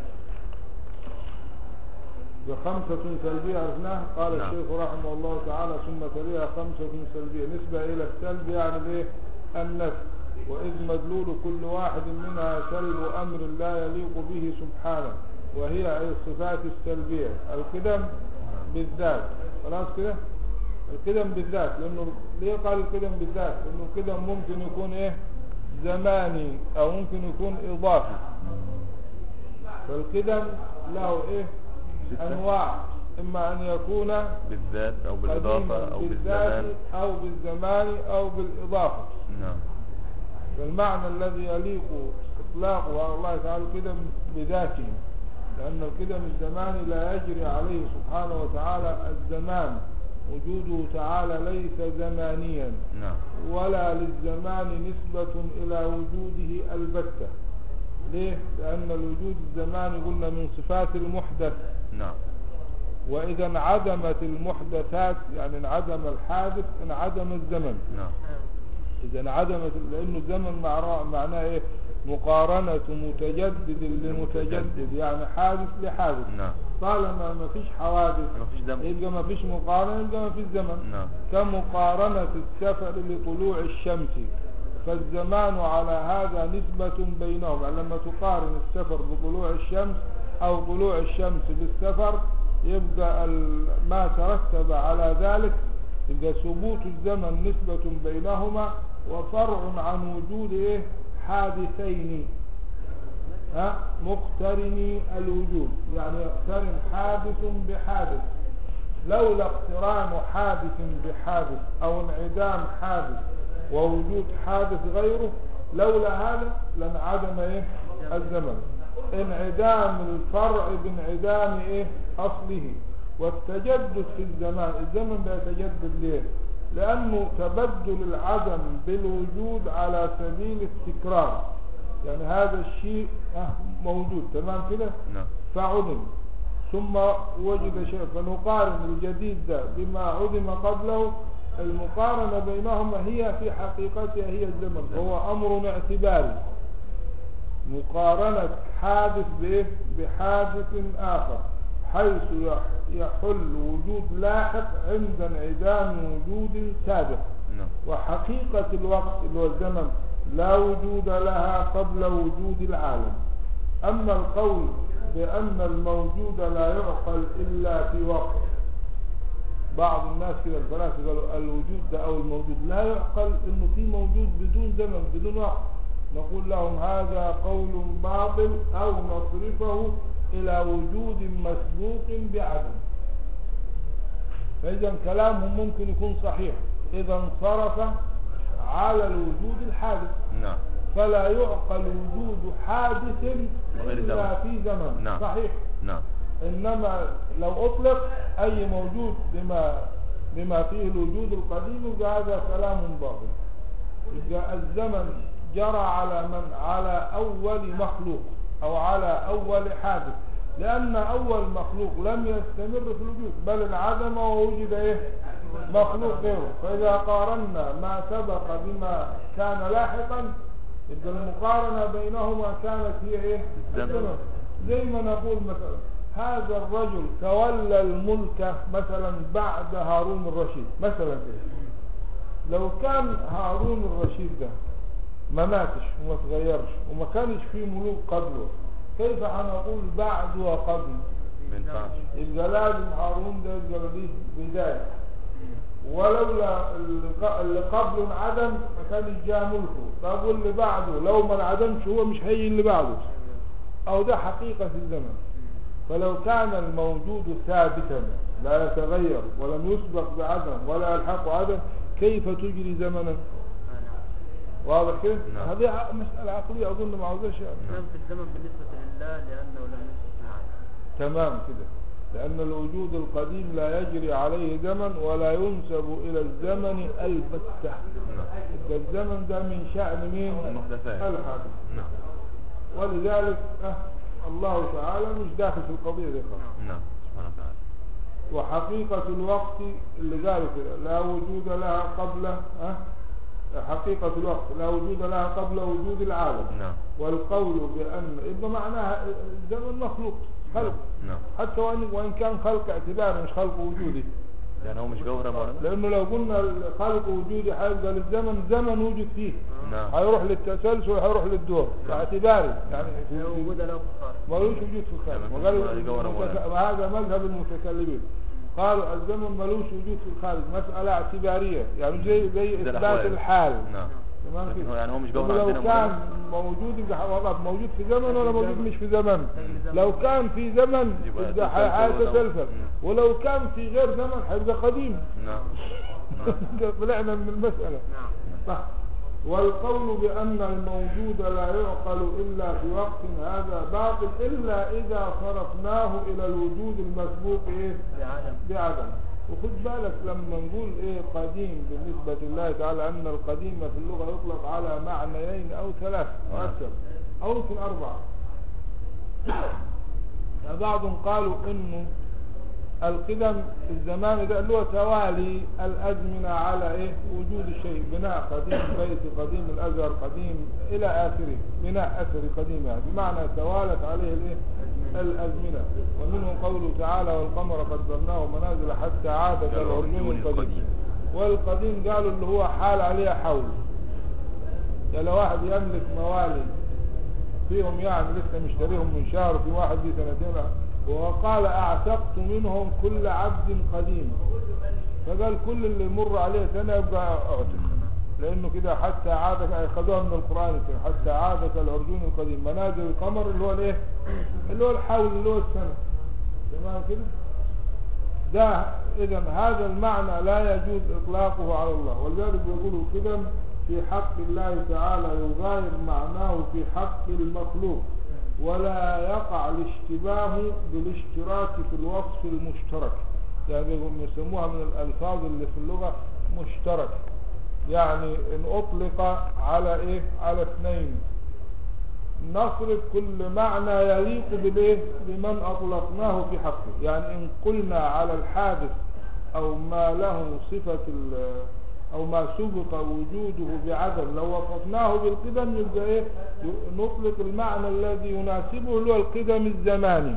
Speaker 3: بخمسة سلبية عرفناها قال
Speaker 1: نعم.
Speaker 3: الشيخ رحمه الله تعالى ثم تليها خمسة سلبية نسبة إلى السلب يعني الايه النفس وإذ مدلول كل واحد منها سلب أمر لا يليق به سبحانه وهي أي الصفات السلبية القدم بالذات خلاص كده القدم بالذات لأنه ليه قال القدم بالذات لأنه القدم ممكن يكون إيه زماني أو ممكن يكون إضافي فالقدم له إيه
Speaker 1: ستة.
Speaker 3: أنواع إما أن يكون
Speaker 1: بالذات او
Speaker 3: قديما
Speaker 1: بالاضافه او
Speaker 3: بالذات
Speaker 1: بالزمان
Speaker 3: أو بالزمان أو بالإضافة
Speaker 1: نعم
Speaker 3: فالمعنى الذي يليق إطلاقه على الله تعالى القدم بذاته لأن القدم الزماني لا يجري عليه سبحانه وتعالى الزمان وجوده تعالى ليس زمانيا
Speaker 1: نعم
Speaker 3: ولا للزمان نسبة إلى وجوده البتة ليه؟ لأن الوجود الزماني قلنا من صفات المحدث
Speaker 1: نعم
Speaker 3: وإذا انعدمت المحدثات يعني انعدم الحادث انعدم الزمن
Speaker 1: نعم
Speaker 3: إذا انعدمت لأنه الزمن مع- معناه إيه مقارنة متجدد لمتجدد يعني حادث لحادث
Speaker 1: نعم
Speaker 3: طالما ما فيش حوادث
Speaker 1: ما فيش دم
Speaker 3: يبقى ما فيش مقارنة يبقى ما فيش زمن
Speaker 1: نعم
Speaker 3: كمقارنة السفر لطلوع الشمس فالزمان على هذا نسبة بينهم يعني لما تقارن السفر بطلوع الشمس أو طلوع الشمس بالسفر يبقى ال- ما ترتب على ذلك يبقى ثبوت الزمن نسبة بينهما وفرع عن وجود إيه حادثين ها مقترني الوجود يعني يقترن حادث بحادث لولا اقتران حادث بحادث او انعدام حادث ووجود حادث غيره لولا هذا لانعدم ايه الزمن انعدام الفرع بانعدام ايه اصله والتجدد في الزمان الزمن بيتجدد ليه لانه تبدل العدم بالوجود على سبيل التكرار يعني هذا الشيء آه، موجود تمام كده
Speaker 1: نعم
Speaker 3: فعدم ثم وجد شيء فنقارن الجديد ده بما عدم قبله المقارنة بينهما هي في حقيقتها هي الزمن هو أمر اعتباري مقارنة حادث بإيه؟ بحادث آخر حيث يح- يحل وجود لاحق عند انعدام وجود سابق
Speaker 1: نعم
Speaker 3: وحقيقة الوقت اللي هو الزمن لا وجود لها قبل وجود العالم أما القول بأن الموجود لا يعقل إلا في وقت بعض الناس كده الفلاسفة قالوا الوجود ده أو الموجود لا يعقل إنه في موجود بدون زمن بدون وقت نقول لهم هذا قول باطل أو نصرفه إلى وجود مسبوق بعدم فإذا كلامهم ممكن يكون صحيح إذا انصرف على الوجود الحادث
Speaker 1: نعم
Speaker 3: فلا يعقل وجود حادث
Speaker 1: غير
Speaker 3: إلا
Speaker 1: زمن.
Speaker 3: في زمن
Speaker 1: نعم.
Speaker 3: صحيح
Speaker 1: نعم
Speaker 3: إنما لو أطلق أي موجود بما بما فيه الوجود القديم يبقى هذا كلام باطل يبقى الزمن جرى على من على أول مخلوق أو على أول حادث لأن أول مخلوق لم يستمر في الوجود بل انعدم ووجد إيه مخلوق غيره فإذا قارنا ما سبق بما كان لاحقا يبقى المقارنة بينهما كانت هي إيه
Speaker 1: الزمن.
Speaker 3: زي ما نقول مثلا هذا الرجل تولى الملك مثلا بعد هارون الرشيد مثلا كده لو كان هارون الرشيد ده ما ماتش وما تغيرش وما كانش فيه ملوك قبله كيف هنقول بعد وقبل
Speaker 1: ما ينفعش
Speaker 3: يبقى لازم هارون ده يبقى ليه بداية ولولا اللي ق- اللي قبله انعدم ما كانش جاء ملكه طب واللي بعده لو ما انعدمش هو مش هيجي اللي بعده او ده حقيقة في الزمن فلو كان الموجود ثابتا لا يتغير ولم يسبق بعدم ولا يلحق عدم كيف تجري زمنا واضح كده
Speaker 1: نعم.
Speaker 3: هذه ع- مسألة عقلية أظن ما عاوزاش يعني
Speaker 2: كلام في الزمن بالنسبة لله لأنه لم يسبق معه
Speaker 3: تمام كده لأن الوجود القديم لا يجري عليه زمن ولا ينسب إلى الزمن البتة
Speaker 1: نعم
Speaker 3: يبقى الزمن ده من شأن مين؟
Speaker 1: المحدثات.
Speaker 3: الحادث
Speaker 1: نعم
Speaker 3: ولذلك أه الله تعالى مش داخل في القضية دي خالص
Speaker 1: نعم سبحانه وتعالى
Speaker 3: وحقيقة الوقت اللي قالوا كده لا وجود لها قبل أه حقيقة الوقت لا وجود لها قبل وجود العالم
Speaker 1: نعم
Speaker 3: والقول بأن يبقى معناها الزمن مخلوق خلق
Speaker 1: نعم
Speaker 3: حتى وإن, وإن كان خلق اعتباري مش خلق وجودي
Speaker 1: يعني هو مش جوهر يا مولانا
Speaker 3: لأنه لو قلنا الخلق وجودي هيبقى للزمن زمن وجد فيه
Speaker 1: نعم
Speaker 3: هيروح للتسلسل هيروح للدور باعتباري يعني
Speaker 2: لا وجود له في الخارج
Speaker 3: ملوش وجود في الخارج
Speaker 1: يعني
Speaker 3: وقال
Speaker 1: ما يجور
Speaker 3: المتك-
Speaker 1: ولا.
Speaker 3: هذا مذهب المتكلمين قالوا الزمن ملوش وجود في الخارج مسألة اعتبارية يعني زي زي
Speaker 1: زي
Speaker 3: إثبات
Speaker 1: الأحوال.
Speaker 3: الحال
Speaker 1: نعم
Speaker 3: تمام
Speaker 1: لكن
Speaker 3: كده
Speaker 1: هو يعني هو مش جوهر
Speaker 3: لو
Speaker 1: عندنا
Speaker 3: كان
Speaker 1: مولانا.
Speaker 3: موجود يبقى والله موجود في زمن ولا موجود مش في زمن
Speaker 2: زمن.
Speaker 3: لو كان في زمن
Speaker 1: يبقى
Speaker 3: يبقى
Speaker 1: يتسلسل
Speaker 3: هيتسلسل
Speaker 1: مم.
Speaker 3: ولو كان في غير زمن هيبقى قديم
Speaker 1: نعم نعم
Speaker 3: طلعنا من المسألة
Speaker 2: نعم
Speaker 3: صح والقول بأن الموجود لا يعقل إلا في وقت هذا باطل إلا إذا صرفناه إلى الوجود المسبوق إيه؟
Speaker 2: بعدم
Speaker 3: بعدم وخد بالك لما نقول إيه قديم بالنسبة لله تعالى أن القديم في اللغة يطلق على معنيين أو ثلاث أو
Speaker 1: نعم.
Speaker 3: أكثر أو يمكن أربعة بعضهم قالوا إنه القدم الزمان ده اللي هو توالي الأزمنة على إيه وجود الشيء بناء قديم بيت قديم الأزهر قديم إلى آخره بناء أثري قديم يعني بمعنى توالت عليه الإيه الأزمنة ومنه قوله تعالى والقمر قدرناه منازل حتى عاد كالعرجون القديم والقديم قالوا اللي هو حال عليها حول يعني لو واحد يملك موالي فيهم يعني لسه مشتريهم من شهر في واحد دي سنتين وقال اعتقت منهم كل عبد قديم فقال كل اللي يمر عليه سنة يبقى اعتق لانه كده حتى عاد خدوها من القرآن الكريم حتى عاد كالعرجون القديم منازل القمر اللي هو الايه اللي هو الحول اللي هو السنة تمام كده ده اذا هذا المعنى لا يجوز اطلاقه على الله ولذلك بيقولوا كده في حق الله تعالى يغاير معناه في حق المخلوق ولا يقع الاشتباه بالاشتراك في الوصف المشترك يعني هم يسموها من الالفاظ اللي في اللغة مشترك يعني ان اطلق على ايه على اثنين نصرف كل معنى يليق بالايه بمن اطلقناه في حقه يعني ان قلنا على الحادث او ما له صفة ال- او ما سبق وجوده بعدم لو وصفناه بالقدم يبقى ايه ي- نطلق المعنى الذي يناسبه اللي هو القدم الزماني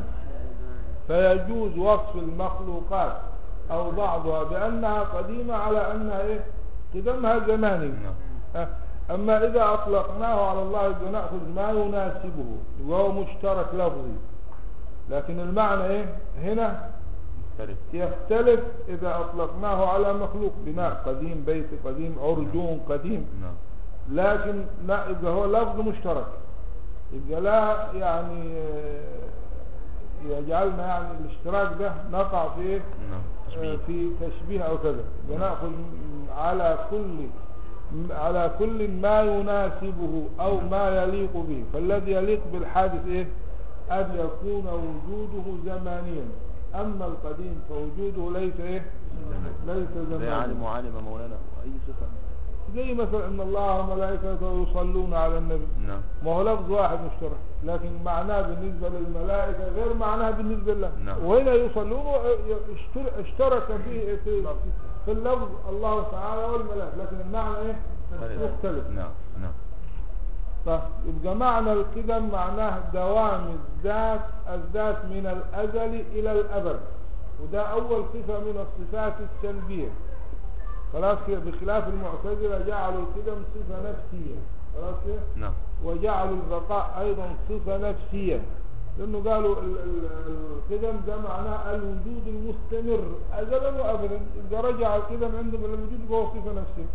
Speaker 3: فيجوز وصف المخلوقات او بعضها بانها قديمة على انها ايه قدمها زماني
Speaker 1: نعم
Speaker 3: أه. أما إذا أطلقناه على الله يبقى نأخذ ما يناسبه وهو مشترك لفظي لكن المعنى إيه هنا
Speaker 1: مختلف
Speaker 3: يختلف إذا أطلقناه على مخلوق بناء قديم بيت قديم عرجون قديم
Speaker 1: نعم
Speaker 3: لكن لا يبقى هو لفظ مشترك يبقى لا يعني آه، يجعلنا يعني الاشتراك ده نقع في إيه؟
Speaker 1: نعم
Speaker 3: آه،
Speaker 1: تشبيه
Speaker 3: في تشبيه او كذا بناخذ م- على كل م- على كل ما يناسبه او ما يليق به فالذي يليق بالحادث ايه ان يكون وجوده زمانيا اما القديم فوجوده ليس ايه ليس
Speaker 1: زي عالم
Speaker 3: زمانيا
Speaker 1: وعالم مولانا اي صفة
Speaker 3: زي مثلا ان الله وملائكته يصلون على النبي
Speaker 1: نعم
Speaker 3: ما هو لفظ واحد مشترك لكن معناه بالنسبة للملائكة غير معناه بالنسبة له
Speaker 1: نعم.
Speaker 3: وهنا يصلون اشتر- اشترك فيه في, في اللفظ الله تعالى والملائكة لكن المعنى ايه مختلف
Speaker 1: نعم نعم
Speaker 3: طيب يبقى معنى القدم معناه دوام الذات الذات من الأزل إلى الأبد وده أول صفة من الصفات السلبية خلاص كده بخلاف المعتزلة جعلوا القدم صفة نفسية خلاص كده
Speaker 1: نعم
Speaker 3: وجعلوا البقاء أيضا صفة نفسية لأنه قالوا ال- ال- القدم ده معناه الوجود المستمر أزلا وأبدا إذا رجع القدم عندهم إلى الوجود فهو صفة نفسية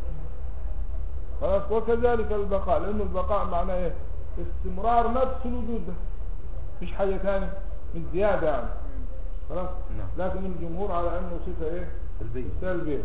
Speaker 3: خلاص وكذلك البقاء لأنه البقاء معناه إيه استمرار نفس الوجود ده مش حاجة ثانية مش زيادة يعني خلاص
Speaker 1: نعم.
Speaker 3: لكن الجمهور على أنه صفة إيه
Speaker 1: سلبية
Speaker 3: سلبية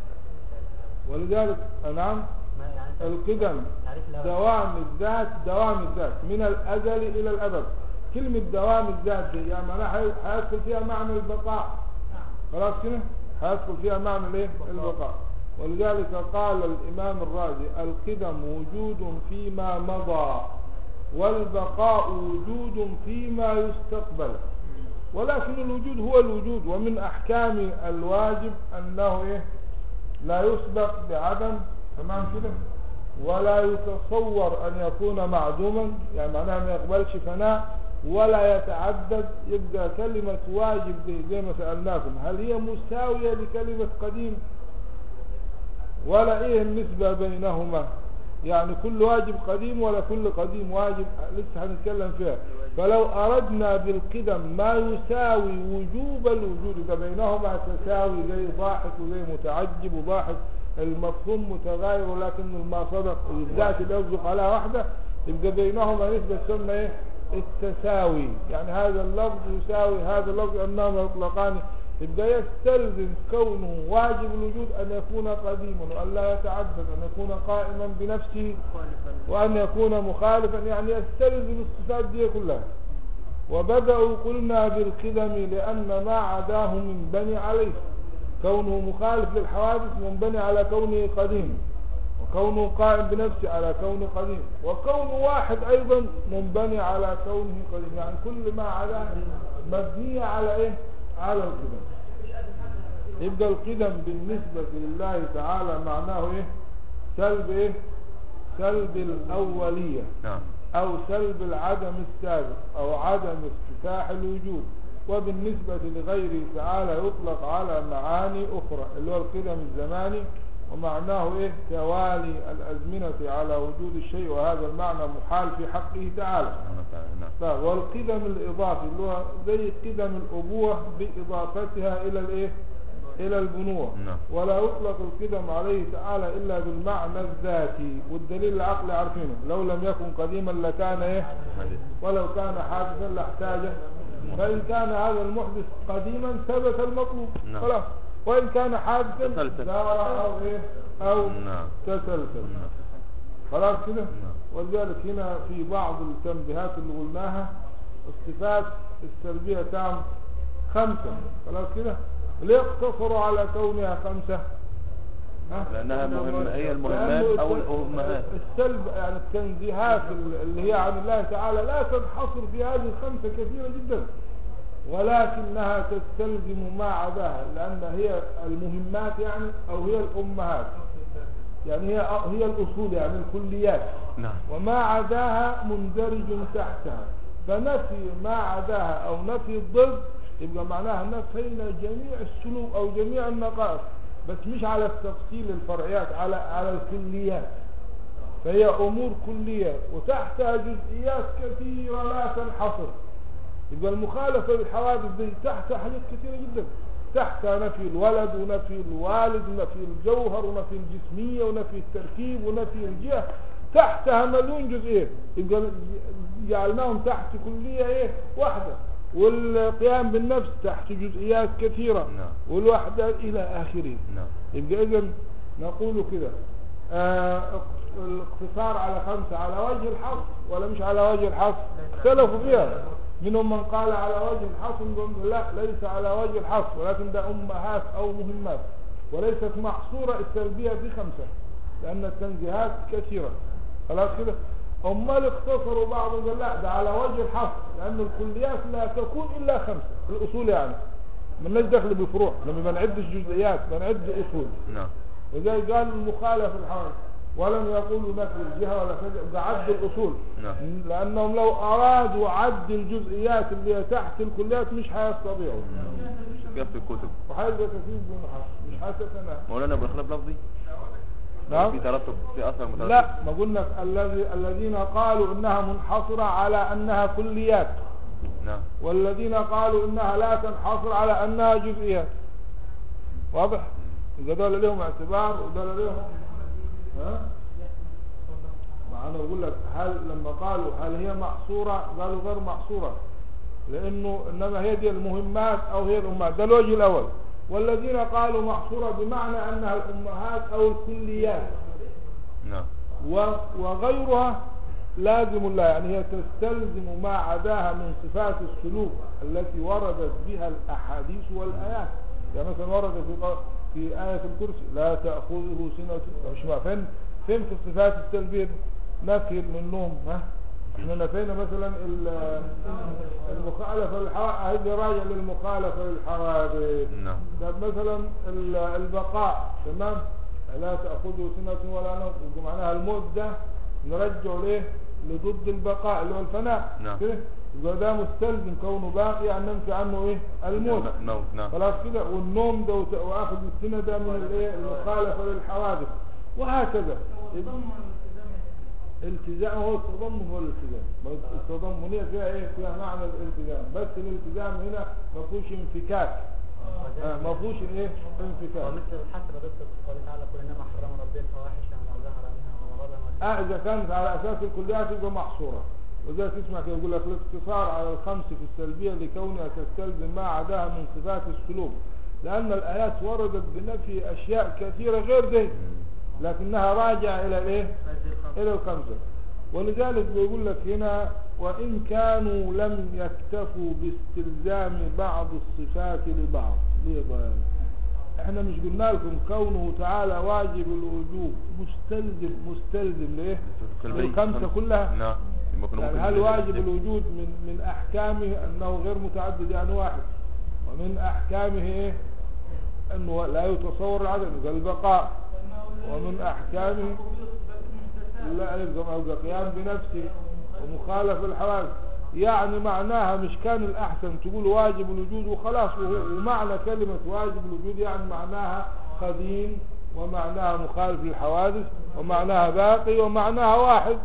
Speaker 3: ولذلك نعم
Speaker 2: ما يعني
Speaker 3: القدم
Speaker 2: تعريف الأول.
Speaker 3: دوام الذات دوام الذات من الأزل إلى الأبد كلمة دوام الذات دي يعني معناها حي- هيدخل فيها معنى البقاء خلاص كده هيدخل فيها معنى الايه البقاء ولذلك قال الإمام الرازي القدم وجود فيما مضى والبقاء وجود فيما يستقبل ولكن الوجود هو الوجود ومن أحكام الواجب أنه إيه لا يسبق بعدم تمام كده ولا يتصور أن يكون معدوما يعني معناها ما يقبلش فناء ولا يتعدد يبقى كلمة واجب دي زي ما سألناكم هل هي مساوية لكلمة قديم ولا ايه النسبة بينهما يعني كل واجب قديم ولا كل قديم واجب لسه هنتكلم فيها فلو أردنا بالقدم ما يساوي وجوب الوجود ده بينهما تساوي زي ضاحك وزي متعجب وضاحك المفهوم متغاير ولكن ما صدق الذات اللي يصدق على واحدة يبقى بينهما نسبة تسمى ايه التساوي يعني هذا اللفظ يساوي هذا اللفظ أنهما يطلقان يبقى يستلزم كونه واجب الوجود أن يكون قديما وأن لا يتعدد أن يكون قائما بنفسه وأن يكون مخالفا يعني يستلزم الصفات دي كلها وبدأوا قلنا بالقدم لأن ما عداه منبني عليه كونه مخالف للحوادث منبني على كونه قديم وكونه قائم بنفسه على كونه قديم وكونه واحد أيضا منبني على كونه قديم يعني كل ما عداه مبنية على إيه على القدم يبقى القدم بالنسبة لله تعالى معناه ايه سلب ايه سلب الأولية
Speaker 1: نعم
Speaker 3: أو سلب العدم السابق أو عدم افتتاح الوجود وبالنسبة لغيره تعالى يطلق على معاني أخرى اللي هو القدم الزماني ومعناه إيه توالي الأزمنة على وجود الشيء وهذا المعنى محال في حقه تعالى
Speaker 1: سبحانه وتعالى نعم
Speaker 3: طيب والقدم الإضافي اللي هو زي قدم الأبوة بإضافتها إلى الإيه إلى البنوة
Speaker 1: نعم.
Speaker 3: ولا يطلق القدم عليه تعالى إلا بالمعنى الذاتي والدليل العقلي عارفينه لو لم يكن قديما لكان إيه
Speaker 1: حديث.
Speaker 3: ولو كان حادثا لاحتاج فإن كان هذا المحدث قديما ثبت المطلوب
Speaker 1: نعم.
Speaker 3: خلاص وإن كان حادثا
Speaker 1: تسلسل.
Speaker 3: دار أو إيه أو
Speaker 1: نعم
Speaker 3: تسلسل
Speaker 1: نعم
Speaker 3: خلاص كده
Speaker 1: نعم.
Speaker 3: ولذلك هنا في بعض التنبيهات اللي قلناها الصفات السلبية تام خمسة خلاص كده ليه اقتصروا على كونها خمسة ها؟
Speaker 1: لأنها مهم هي المهمات
Speaker 3: لأنه
Speaker 1: أو
Speaker 3: السلب-
Speaker 1: الأمهات
Speaker 3: السلب يعني التنزيهات اللي هي عن الله تعالى لا تنحصر في هذه الخمسة كثيرة جدا ولكنها تستلزم ما عداها لأن هي المهمات يعني أو هي الأمهات يعني هي هي الأصول يعني الكليات
Speaker 1: نعم
Speaker 3: وما عداها مندرج تحتها فنفي ما عداها أو نفي الضد يبقى معناها نفينا جميع السلوك أو جميع النقائص بس مش على التفصيل الفرعيات على على الكليات فهي أمور كلية وتحتها جزئيات كثيرة لا تنحصر يبقى المخالفة للحوادث دي تحت حاجات كثيرة جدا تحت نفي الولد ونفي الوالد ونفي الجوهر ونفي الجسمية ونفي التركيب ونفي الجهة تحتها مليون جزئية يبقى جعلناهم تحت كلية ايه واحدة والقيام بالنفس تحت جزئيات كثيرة
Speaker 1: نعم.
Speaker 3: والوحدة إلى آخره
Speaker 1: نعم
Speaker 3: يبقى إذا نقول كده آه الاقتصار على خمسة على وجه الحصر ولا مش على وجه الحصر اختلفوا فيها منهم من قال على وجه الحصر ومنهم لا ليس على وجه الحصر ولكن ده أمهات أو مهمات وليست محصورة السلبية في خمسة لأن التنزيهات كثيرة خلاص كده أمال اختصروا بعضهم قال لا ده على وجه الحصر لأن الكليات لا تكون إلا خمسة الأصول يعني مالناش دخل بالفروع لما ما نعدش جزئيات بنعد أصول
Speaker 1: نعم
Speaker 3: وزي قال المخالف الحوادث ولم يقولوا نفي الجهة ولا كذا ده عد الأصول
Speaker 1: نعم.
Speaker 3: لأنهم لو أرادوا عد الجزئيات اللي هي تحت الكليات مش هيستطيعوا
Speaker 1: كيف في الكتب
Speaker 3: وهيبقى كثير من الحصر مش حاسسنا
Speaker 1: مولانا بالخلاف لفظي
Speaker 3: نعم
Speaker 1: في ترتب في أثر مترتب
Speaker 3: لا ما قلنا الذي الذين قالوا انها منحصرة على انها كليات
Speaker 1: نعم
Speaker 3: والذين قالوا انها لا تنحصر على انها جزئيات واضح يبقى دول لهم اعتبار ودول لهم ها ما انا بقول لك هل لما قالوا هل هي محصورة قالوا غير محصورة لانه انما هي دي المهمات او هي الامهات ده الوجه الاول والذين قالوا محصورة بمعنى انها الامهات او الكليات
Speaker 1: نعم
Speaker 3: و- وغيرها لازم لا يعني هي تستلزم ما عداها من صفات السلوك التي وردت بها الأحاديث والآيات يعني مثلا ورد في قو- في آية الكرسي لا تأخذه سنة مش مع- فين فين في الصفات السلبية دي؟ نفي للنوم ها احنا نفينا مثلا ال- المخالفة للحوادث هذه راجع للمخالفة للحوادث
Speaker 1: نعم
Speaker 3: طب مثلا ال- البقاء تمام لا تأخذه سنة ولا نوم يبقى معناها الموت ده نرجعه ليه لضد البقاء اللي هو الفناء
Speaker 1: نعم.
Speaker 3: كده يبقى ده مستلزم كونه باقي يعني ننفي عنه ايه الموت
Speaker 1: الموت نعم
Speaker 3: خلاص كده والنوم ده وت- واخذ السنة ده من الايه المخالفة للحوادث وهكذا التزام هو التضمن هو الالتزام ما التضمنية فيها ايه فيها معنى الالتزام بس الالتزام هنا ما فيهوش انفكاك آه ما فيهوش ايه انفكاك
Speaker 2: ومثل الحسرة ضد قوله تعالى قل انما حرم ربي الفواحش ما ظهر منها وما بطن
Speaker 3: اه اذا كانت على اساس الكليات يبقى محصورة وذلك تسمع كده يقول لك الاقتصار على الخمس في السلبية لكونها تستلزم ما عداها من صفات السلوك لأن الآيات وردت بنفي أشياء كثيرة غير ذي لكنها راجعة إلى الإيه؟ إلى الخمسة ولذلك بيقول لك هنا وإن كانوا لم يكتفوا باستلزام بعض الصفات لبعض ليه بقى؟ احنا مش قلنا لكم كونه تعالى واجب الوجوب مستلزم مستلزم ليه
Speaker 1: السلبية.
Speaker 3: الخمسة كلها
Speaker 1: نعم يبقى كنا
Speaker 3: يعني
Speaker 1: ممكن
Speaker 3: هل
Speaker 1: نجيب-
Speaker 3: واجب الوجود من من احكامه انه غير متعدد يعني واحد ومن احكامه ايه أنه لا يتصور العدم كالبقاء ومن أحكامه لا يلزم أو قيام بنفسه ومخالف الحوادث يعني معناها مش كان الأحسن تقول واجب الوجود وخلاص وهو- ومعنى كلمة واجب الوجود يعني معناها قديم ومعناها مخالف للحوادث ومعناها باقي ومعناها واحد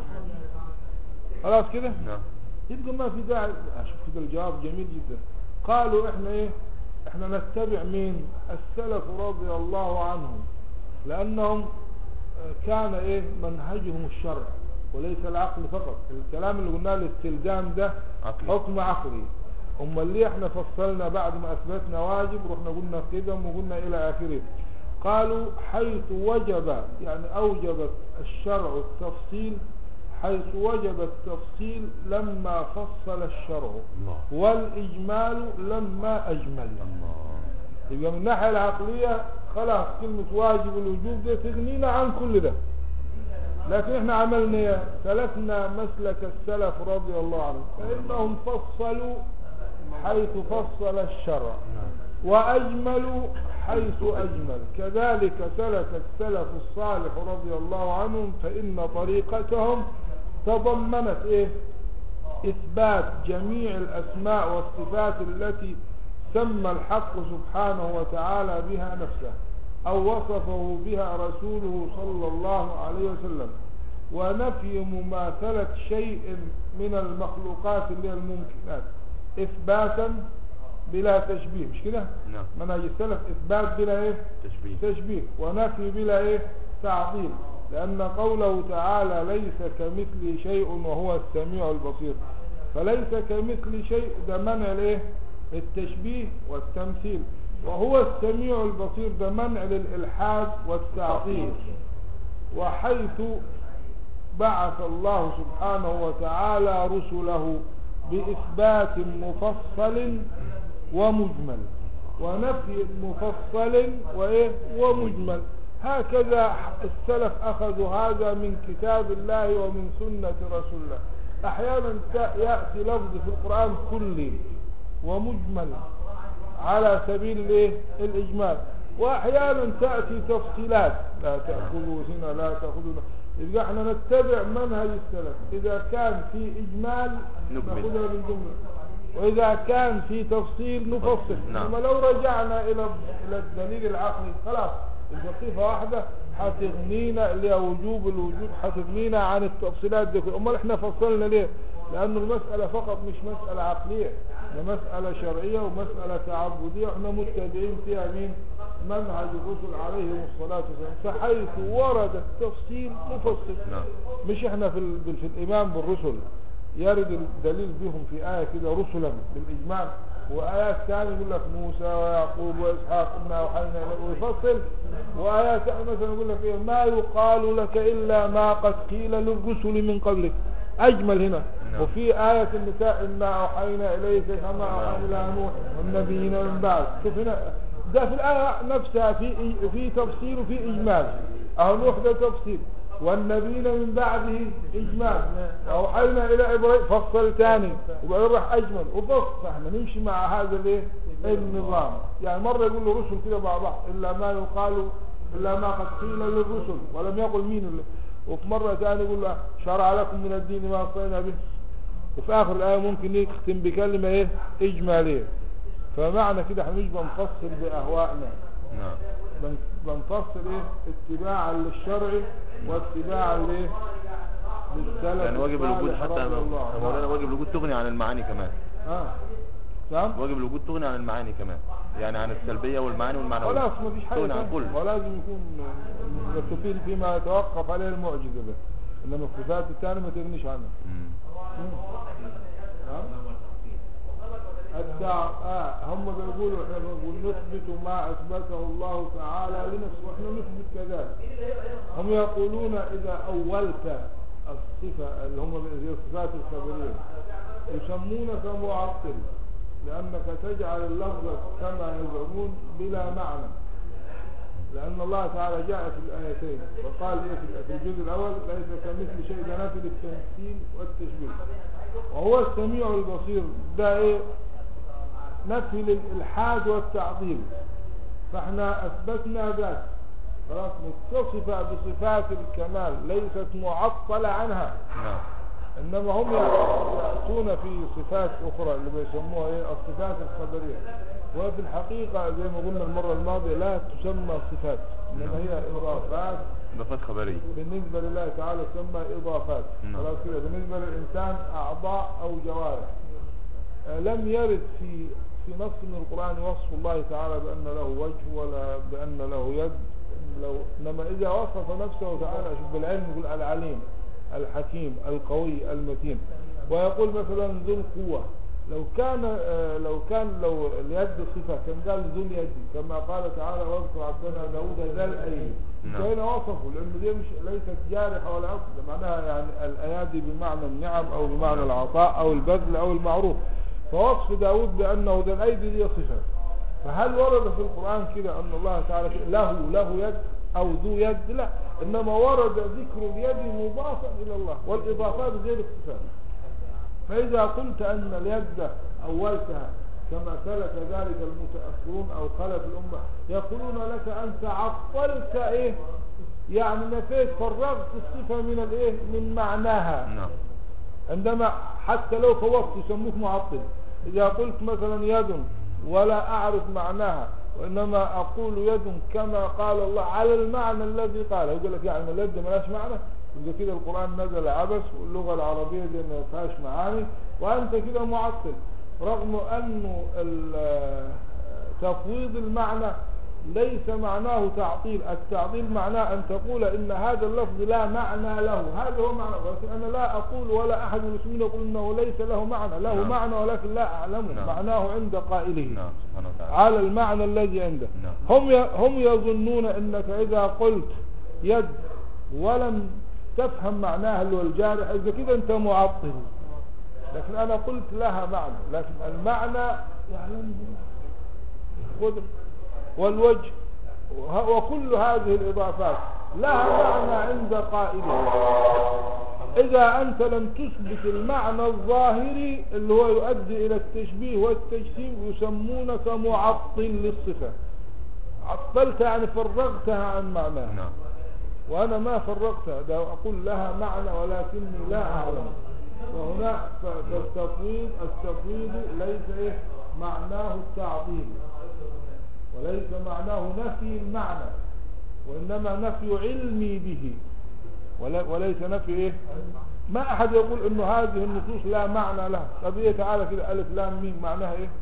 Speaker 3: خلاص كده
Speaker 1: نعم
Speaker 3: يبقى ما في داعي اشوف كده الجواب جميل جدا قالوا احنا ايه احنا نتبع مين السلف رضي الله عنهم لانهم آه، كان ايه منهجهم الشرع وليس العقل فقط الكلام اللي قلناه الاستلزام ده
Speaker 1: عقلي.
Speaker 3: حكم عقلي اما اللي احنا فصلنا بعد ما اثبتنا واجب رحنا قلنا قدم وقلنا الى اخره قالوا حيث وجب يعني اوجبت الشرع التفصيل حيث وجب التفصيل لما فصل الشرع
Speaker 1: الله
Speaker 3: والإجمال لما أجمل
Speaker 1: الله
Speaker 3: يبقى من الناحية العقلية خلاص كلمة واجب الوجوب ده تغنينا عن كل ده لكن احنا عملنا ايه؟ سلكنا مسلك السلف رضي الله عنهم فإنهم فصلوا حيث فصل الشرع وأجملوا حيث أجمل كذلك سلك السلف الصالح رضي الله عنهم فإن طريقتهم تضمنت إيه إثبات جميع الأسماء والصفات التي سمى الحق سبحانه وتعالى بها نفسه أو وصفه بها رسوله صلى الله عليه وسلم ونفي مماثلة شيء من المخلوقات اللي هي الممكنات إثباتا بلا تشبيه مش كده
Speaker 1: نعم
Speaker 3: منهج السلف إثبات بلا إيه
Speaker 1: تشبيه
Speaker 3: تشبيه ونفي بلا إيه تعطيل لأن قوله تعالى ليس كمثل شيء وهو السميع البصير فليس كمثل شيء ده منع الايه التشبيه والتمثيل وهو السميع البصير ده منع للإلحاد والتعطيل وحيث بعث الله سبحانه وتعالى رسله بإثبات مفصل ومجمل ونفي مفصل وإيه ومجمل هكذا السلف أخذوا هذا من كتاب الله ومن سنة رسول الله أحيانا يأتي لفظ في القرآن كلي ومجمل على سبيل الإيه؟ الإجمال وأحيانا تأتي تفصيلات لا تأخذوا هنا لا تأخذوا هنا يبقى احنا نتبع منهج السلف إذا كان في إجمال
Speaker 1: نكمل.
Speaker 3: نأخذها بالجملة وإذا كان في تفصيل نفصل
Speaker 1: نعم.
Speaker 3: أما لو رجعنا إلى إلى الدليل العقلي خلاص الصفة واحدة حتغنينا اللي هي وجوب الوجود حتغنينا عن التفصيلات دي كلها. أمال احنا فصلنا ليه؟ لأن المسألة فقط مش مسألة عقلية ده مسألة شرعية ومسألة تعبدية واحنا متبعين فيها مين؟ منهج الرسل عليهم الصلاة والسلام فحيث ورد التفصيل نفصل
Speaker 1: نعم
Speaker 3: مش احنا في, ال... في الإيمان بالرسل يرد الدليل بهم في آية كده رسلا بالإجمال وآيات ثانية يقول لك موسى ويعقوب وإسحاق إنا أوحينا إليه ويفصل وآيات ثانية مثلا يقول لك إيه ما يقال لك إلا ما قد قيل للرسل من قبلك أجمل هنا
Speaker 1: نعم.
Speaker 3: وفي آية النساء إنا أوحينا إليك كما أوحينا إلى نوح والنبيين من بعد شوف هنا ده في الآية نفسها في في تفصيل وفي إجمال أهو نوح ده تفصيل والنبيين من بعده إجمال وأوحينا إلى إبراهيم فصل ثاني وبعدين راح أجمل وبص فاحنا نمشي مع هذا الايه النظام يعني مرة يقول له رسل كده مع بعض إلا ما يقال إلا ما قد قيل للرسل ولم يقل مين اللي وفي مرة ثانية يقول له شرع لكم من الدين ما وصينا به وفي آخر الآية ممكن يختم بكلمة إيه إجمالية فمعنى كده احنا مش بنفصل بأهوائنا
Speaker 1: نعم
Speaker 3: بن- بنفصل ايه اتباعا للشرع واتباعا لايه للسلف
Speaker 1: يعني واجب الوجود
Speaker 3: الصالح
Speaker 1: حتى
Speaker 3: رضي الله
Speaker 1: يا
Speaker 3: عنه.
Speaker 1: مولانا واجب الوجود تغني عن المعاني كمان
Speaker 3: اه نعم
Speaker 1: واجب الوجود تغني عن المعاني كمان يعني عن السلبية والمعاني والمعنوية
Speaker 3: خلاص ما فيش حاجه
Speaker 1: تغني عن
Speaker 3: تانية.
Speaker 1: كل
Speaker 3: ولازم يكون بس في فيما يتوقف عليه المعجزه بس انما الصفات الثانيه ما تغنيش عنها
Speaker 1: مم.
Speaker 3: نعم الدع... آه هم بيقولوا احنا بنقول نثبت ما اثبته الله تعالى لنفسه واحنا نثبت كذلك هم يقولون اذا اولت الصفه اللي هم زي الصفات الخبريه يسمونك معطل لانك تجعل اللفظ كما يزعمون بلا معنى لأن الله تعالى جاء في الآيتين وقال إيه في- في الجزء الأول ليس كمثل شيء ده نفي للتمثيل والتشبيه وهو السميع البصير ده إيه نفي للإلحاد والتعظيم فاحنا اثبتنا ذات خلاص متصفة بصفات الكمال ليست معطلة عنها
Speaker 1: نعم
Speaker 3: انما هم ياتون في صفات اخرى اللي بيسموها ايه الصفات الخبريه وفي الحقيقه زي ما قلنا المره الماضيه لا تسمى صفات انما هي اضافات
Speaker 1: إضافات خبرية
Speaker 3: بالنسبه لله تعالى تسمى اضافات
Speaker 1: نعم.
Speaker 3: خلاص كده بالنسبه للانسان اعضاء او جوارح آه، لم يرد في في نص من القران وصف الله تعالى بان له وجه ولا بان له يد لو انما اذا وصف نفسه تعالى شوف بالعلم يقول العليم الحكيم القوي المتين ويقول مثلا ذو القوه لو كان آه، لو كان لو اليد صفه كان قال ذو اليد كما قال تعالى واذكر عبدنا داود ذا الايدي
Speaker 1: نعم.
Speaker 3: فهنا وصفه لأن دي مش ليست جارحة ولا عقد معناها يعني الأيادي بمعنى النعم أو بمعنى العطاء أو البذل أو المعروف فوصف داود بأنه ذا الأيدي دي صفة فهل ورد في القرآن كده أن الله تعالى كده له له يد أو ذو يد لا إنما ورد ذكر اليد مضافا إلى الله والإضافات غير الصفات فإذا قلت أن اليد أولتها كما سلك ذلك المتأخرون أو خلف الأمة يقولون لك أنت عطلت إيه يعني نفيت فرغت الصفة من الإيه من معناها
Speaker 1: نعم
Speaker 3: عندما حتى لو فوقت يسموك معطل إذا قلت مثلا يد ولا أعرف معناها وإنما أقول يد كما قال الله على المعنى الذي قال يقول لك يعني اليد ملاش معنى يبقى كده القرآن نزل عبث واللغة العربية دي ما فيهاش معاني وأنت كده معطل رغم أنه ال- تفويض المعنى ليس معناه تعطيل التعطيل معناه أن تقول إن هذا اللفظ لا معنى له هذا هو معنى ولكن أنا لا أقول ولا أحد من المسلمين يقول إنه ليس له معنى له
Speaker 1: نعم.
Speaker 3: معنى ولكن لا أعلمه
Speaker 1: نعم.
Speaker 3: معناه عند قائله
Speaker 1: نعم سبحانه وتعالى
Speaker 3: على المعنى الذي عنده
Speaker 1: نعم.
Speaker 3: هم ي- هم يظنون انك اذا قلت يد ولم تفهم معناها اللي هو الجارح اذا كده انت معطل لكن انا قلت لها معنى لكن المعنى يعلمه خذ والوجه وه- وكل هذه الاضافات لها معنى عند قائلها إذا أنت لم تثبت المعنى الظاهري اللي هو يؤدي إلى التشبيه والتجسيم يسمونك معطل للصفة عطلت يعني فرغتها عن معناها
Speaker 1: نعم
Speaker 3: وأنا ما فرغتها ده أقول لها معنى ولكني لا أعلم وهنا ف- فالتفويض التفويض ليس إيه معناه التعظيم وليس معناه نفي المعنى وإنما نفي علمي به ولا- وليس نفي ايه ما احد يقول انه هذه النصوص لا معنى لها طب ايه تعالى كده الف لام ميم معناها ايه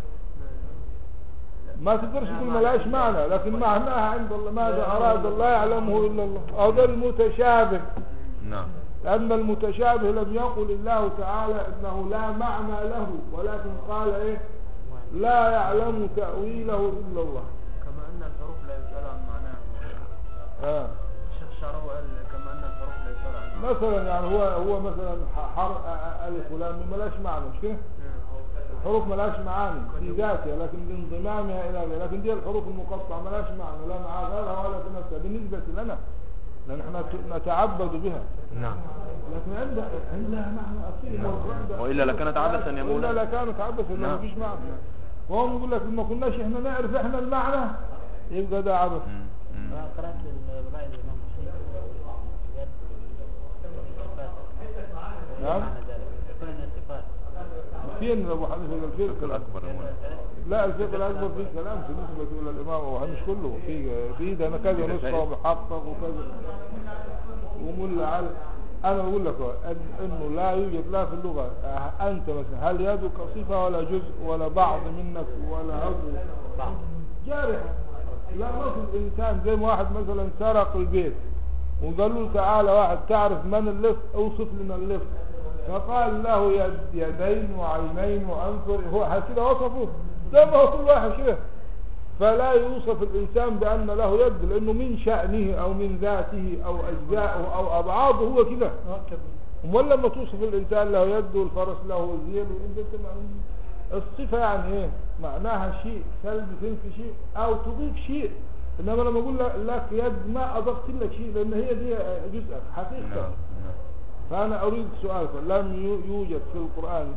Speaker 3: ما تقدرش تقول ملاش معنى لكن معناها عند الله ماذا اراد الله يعلمه الا الله او ده المتشابه
Speaker 1: نعم
Speaker 3: لان المتشابه لم يقل الله تعالى انه لا معنى له ولكن قال ايه لا يعلم تاويله الا الله
Speaker 2: كما أن الحروف لا يسأل عن معناها
Speaker 3: آه.
Speaker 2: الشيخ الشعراوي قال كما أن الحروف لا يسأل عن معناها
Speaker 3: مثلا يعني هو هو مثلا حر الف ولام ميم ملاش معنى مش كده الحروف ملاش معاني في ذاتها لكن بانضمامها الى غيرها لكن دي الحروف المقطعه ملاش معنى لا مع غيرها ولا في نفسها بالنسبه لنا لان احنا ت- نتعبد بها
Speaker 1: نعم
Speaker 3: لكن عندها عندها معنى اصيل
Speaker 1: نعم.
Speaker 3: والرد-
Speaker 1: وإلا لكانت عبثا يا مولانا.
Speaker 3: والا لكانت عبثا لأن
Speaker 1: نعم.
Speaker 3: مفيش معنى وهم يقول لك ما كناش احنا نعرف احنا المعنى يبقى ده عبث
Speaker 1: مم. مم.
Speaker 4: أنا قرأت الرأي الإمام الشيخ يد الصفات
Speaker 3: نعم.
Speaker 4: معنى ذلك يكون أن الصفات
Speaker 3: فين ابو حنيفه ده الفرق
Speaker 1: الفقه الأكبر يا مولانا
Speaker 3: لا الفقه الاكبر فيه كلام بالنسبه الى الامام ابو حنيفه مش كله في في ده انا كذا
Speaker 1: في
Speaker 3: نسخه
Speaker 1: رسائل.
Speaker 3: ومحقق وكذا وملا على انا بقول لك أهو، أن- انه لا يوجد لا في اللغه أه، انت مثلا هل يدك صفه ولا جزء ولا بعض منك ولا عضو
Speaker 4: بعض
Speaker 3: جارحه لا ما في الانسان زي ما واحد مثلا سرق البيت وقال له تعالى واحد تعرف من اللص اوصف لنا اللص فقال له يد يدين وعينين وانفر هو كده وصفه زي ما هو كل واحد كده فلا يوصف الانسان بان له يد لانه من شانه او من ذاته او اجزاءه او ابعاضه هو كده امال لما توصف الانسان له يد والفرس له ذيل وانت الصفه يعني ايه معناها شيء سلبي تنفي شيء او تضيف شيء انما لما اقول لك يد ما اضفت لك شيء لان هي دي جزءك حقيقه
Speaker 1: نعم نعم
Speaker 3: فأنا أريد سؤالك لم يو- يوجد في القرآن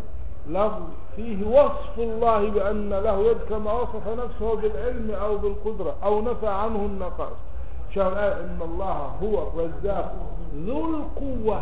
Speaker 3: لفظ فيه وصف الله بأن له يد كما وصف نفسه بالعلم أو بالقدرة أو نفى عنه النقائص شاهد الآية إن الله هو الرزاق ذو القوة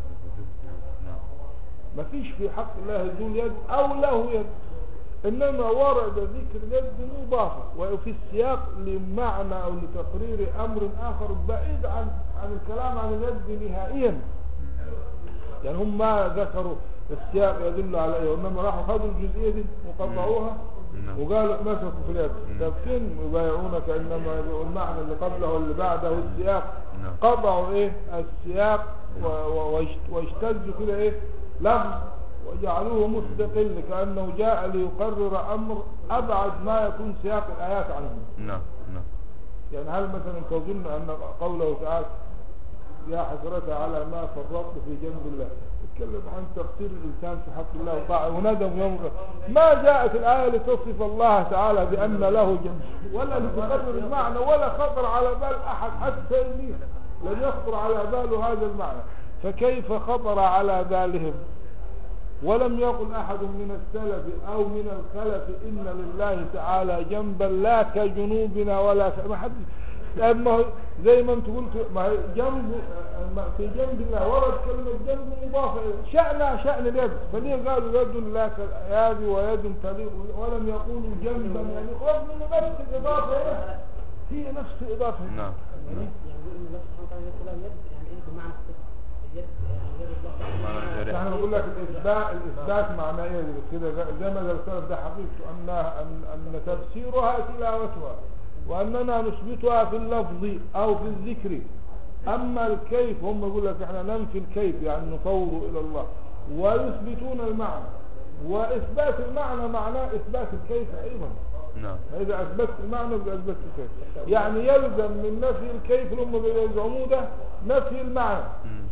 Speaker 1: نعم
Speaker 3: ما فيش في حق الله ذو اليد أو له يد إنما ورد ذكر اليد مضافة وفي السياق لمعنى أو لتقرير أمر آخر بعيد عن عن الكلام عن اليد نهائيا يعني هم ما ذكروا السياق يدل على ايه وانما راحوا خدوا الجزئيه دي وقطعوها
Speaker 1: نعم.
Speaker 3: وقالوا مسكوا في اليد
Speaker 1: مم.
Speaker 3: طب فين يبايعونك انما يبقوا المعنى اللي قبله واللي بعده والسياق
Speaker 1: نعم.
Speaker 3: قطعوا ايه السياق و- و- واشت- واجتزوا كده ايه لفظ وجعلوه مستقل كانه جاء ليقرر امر ابعد ما يكون سياق الايات عنه
Speaker 1: نعم نعم
Speaker 3: يعني هل مثلا تظن ان قوله تعالى يا حسرة على ما فرطت في جنب الله يتكلم عن تقصير الانسان في حق الله وطاعه وندم يوم القيامة. ما جاءت الايه لتصف الله تعالى بان له جنب ولا لتقرر المعنى ولا خطر على بال احد حتى ابليس لم يخطر على باله هذا المعنى فكيف خطر على بالهم ولم يقل أحد من السلف أو من الخلف إن لله تعالى جنبا لا كجنوبنا ولا ك... ما حد طيب ما هو زي ما انت قلت ما هي جنب ما في جنب الله ورد كلمة جنب مضافة إليه. شأنها شأن اليد فليه قالوا يد لا كالأيادي ويد تليق ولم يقولوا جنبا يعني رغم انه نفس الإضافة هي هي نفس الإضافة
Speaker 1: نعم
Speaker 4: يعني يقول ان الله سبحانه وتعالى له يد يعني ايه بمعنى اليد يعني يد الله
Speaker 1: معنى
Speaker 4: تعالى
Speaker 1: الجارح.
Speaker 3: احنا بنقول لك الاثبات الاثبات معناه ايه كده زي ما قال السلف ده حقيقته انها ان ان تفسيرها تلاوتها واننا نثبتها في اللفظ او في الذكر اما الكيف هم يقول لك احنا ننفي الكيف يعني نفوض الى الله ويثبتون المعنى واثبات المعنى معناه اثبات الكيف ايضا
Speaker 1: نعم
Speaker 3: فإذا أثبتت المعنى يبقى أثبتت الكيف يعني يلزم من نفي الكيف اللي هم بيزعموه ده نفي المعنى
Speaker 1: مم.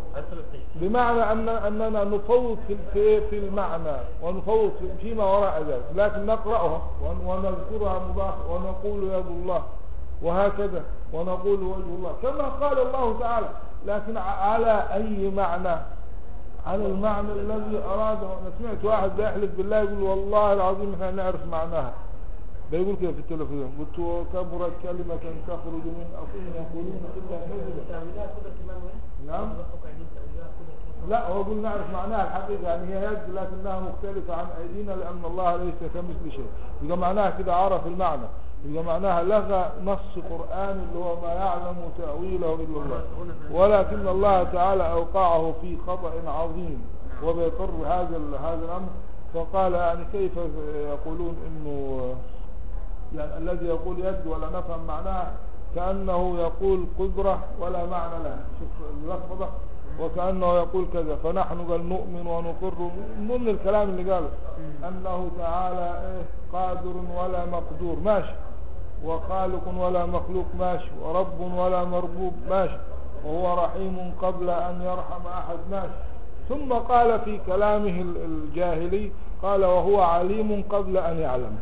Speaker 3: بمعنى أن أننا نفوض في في في المعنى ونفوض في- فيما وراء ذلك لكن نقرأها ون- ونذكرها مضافة ونقول يد الله وهكذا ونقول وجه الله كما قال الله تعالى لكن ع- على أي معنى على المعنى الذي أراده أنا سمعت واحد بيحلف بالله يقول والله العظيم احنا نعرف معناها بيقول كده في التلفزيون قلت وكبرت كلمة تخرج من أفواههم يقولون إلا كذبا
Speaker 4: تأويلها كده كمان وين؟
Speaker 3: نعم
Speaker 4: يعني تأويلها كده
Speaker 3: لا هو يقول نعرف معناها الحقيقة يعني هي يد لكنها مختلفة عن أيدينا لأن الله ليس كمثل شيء يبقى معناها كده عرف المعنى يبقى معناها لغى نص قرآن اللي هو ما يعلم تأويله إلا الله ولكن الله تعالى أوقعه في خطأ عظيم وبيقر هذا ال- هذا الأمر فقال يعني كيف يقولون إنه يعني الذي يقول يد ولا نفهم معناها كأنه يقول قدرة ولا معنى لها شوف اللخبطة وكأنه يقول كذا فنحن قال نؤمن ونقر من ضمن الكلام اللي قاله أنه تعالى إيه قادر ولا مقدور ماشي وخالق ولا مخلوق ماشي ورب ولا مربوب ماشي وهو رحيم قبل أن يرحم أحد ماشي ثم قال في كلامه ال- الجاهلي قال وهو عليم قبل أن يعلم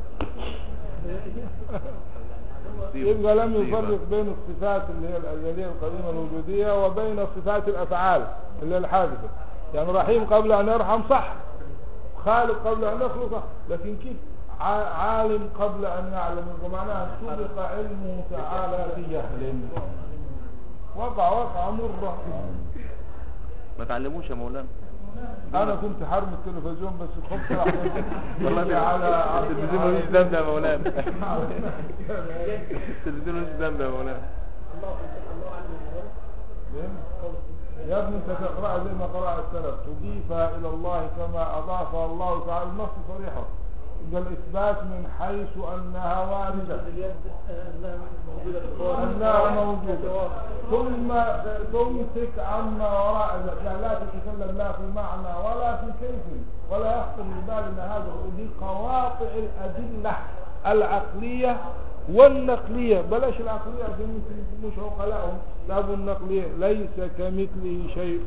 Speaker 3: يبقى لم يفرق بين الصفات اللي هي الأزلية القديمة الوجودية وبين صفات الأفعال اللي هي الحادثة يعني رحيم قبل أن يرحم صح خالق قبل أن يخلق لكن كيف ع- عالم قبل أن يعلم يبقى معناها سبق علمه تعالى في جهل وقع وقع مرة
Speaker 1: ما تعلموش يا مولانا
Speaker 3: أنا كنت حرم التلفزيون بس خفت راح
Speaker 1: والله
Speaker 3: يجي على
Speaker 1: التلفزيون ملوش ذنب يا مولانا التلفزيون ملوش ذنب يا مولانا
Speaker 4: الله الله أعلم من ذلك
Speaker 3: يا ابني انت تقرأ زي ما قرأ السلف تضيف إلى الله كما أضاف الله تعالى النص صريحة يبقى الإثبات من حيث أنها واردة
Speaker 4: اليد أنها موجودة في القرآن
Speaker 3: أنها موجودة ثم تمسك عما وراء ذلك يعني لا تتكلم لا في معنى ولا في كيف ولا يخطر ببالنا هذا دي قواطع الأدلة العقلية والنقلية بلاش العقلية عشان يمكن مش عقلاءهم لا النقلية ليس كمثله شيء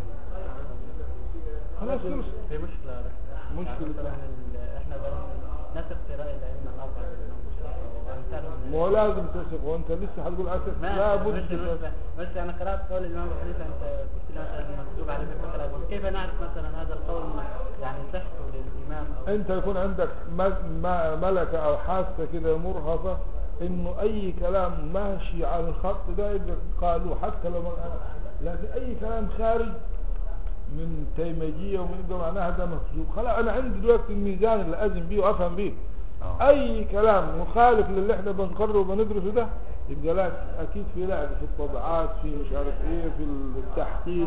Speaker 3: خلاص خلص
Speaker 4: في مشكلة
Speaker 3: مشكلة.
Speaker 4: مثلا ال- احنا بن- نثق في رأي الأئمة الأربعة الإمام الشافعي وأمثالهم من
Speaker 3: ما هو لازم تثق وانت لسه هتقول اثق لا بد
Speaker 4: ماشي
Speaker 3: تثق.
Speaker 4: ماشي بس انا قرات قول الامام ابو حنيفه انت قلت لي مثلا مكتوب على فكره كلام كيف نعرف مثلا هذا القول يعني صحته للامام او
Speaker 3: انت يكون عندك م- م- ملكة او حاسة كده مرهفة انه اي كلام ماشي على الخط ده يبقى قالوه حتى لو ما لكن اي كلام خارج من تيمجية ومن ده معناها ده مكذوب خلاص انا عندي دلوقتي الميزان اللي ازم بيه وافهم بيه
Speaker 1: اه
Speaker 3: اي كلام مخالف للي احنا بنقرره وبندرسه ده يبقى لا اكيد في لعب في الطبعات في مش عارف ايه في التحقيق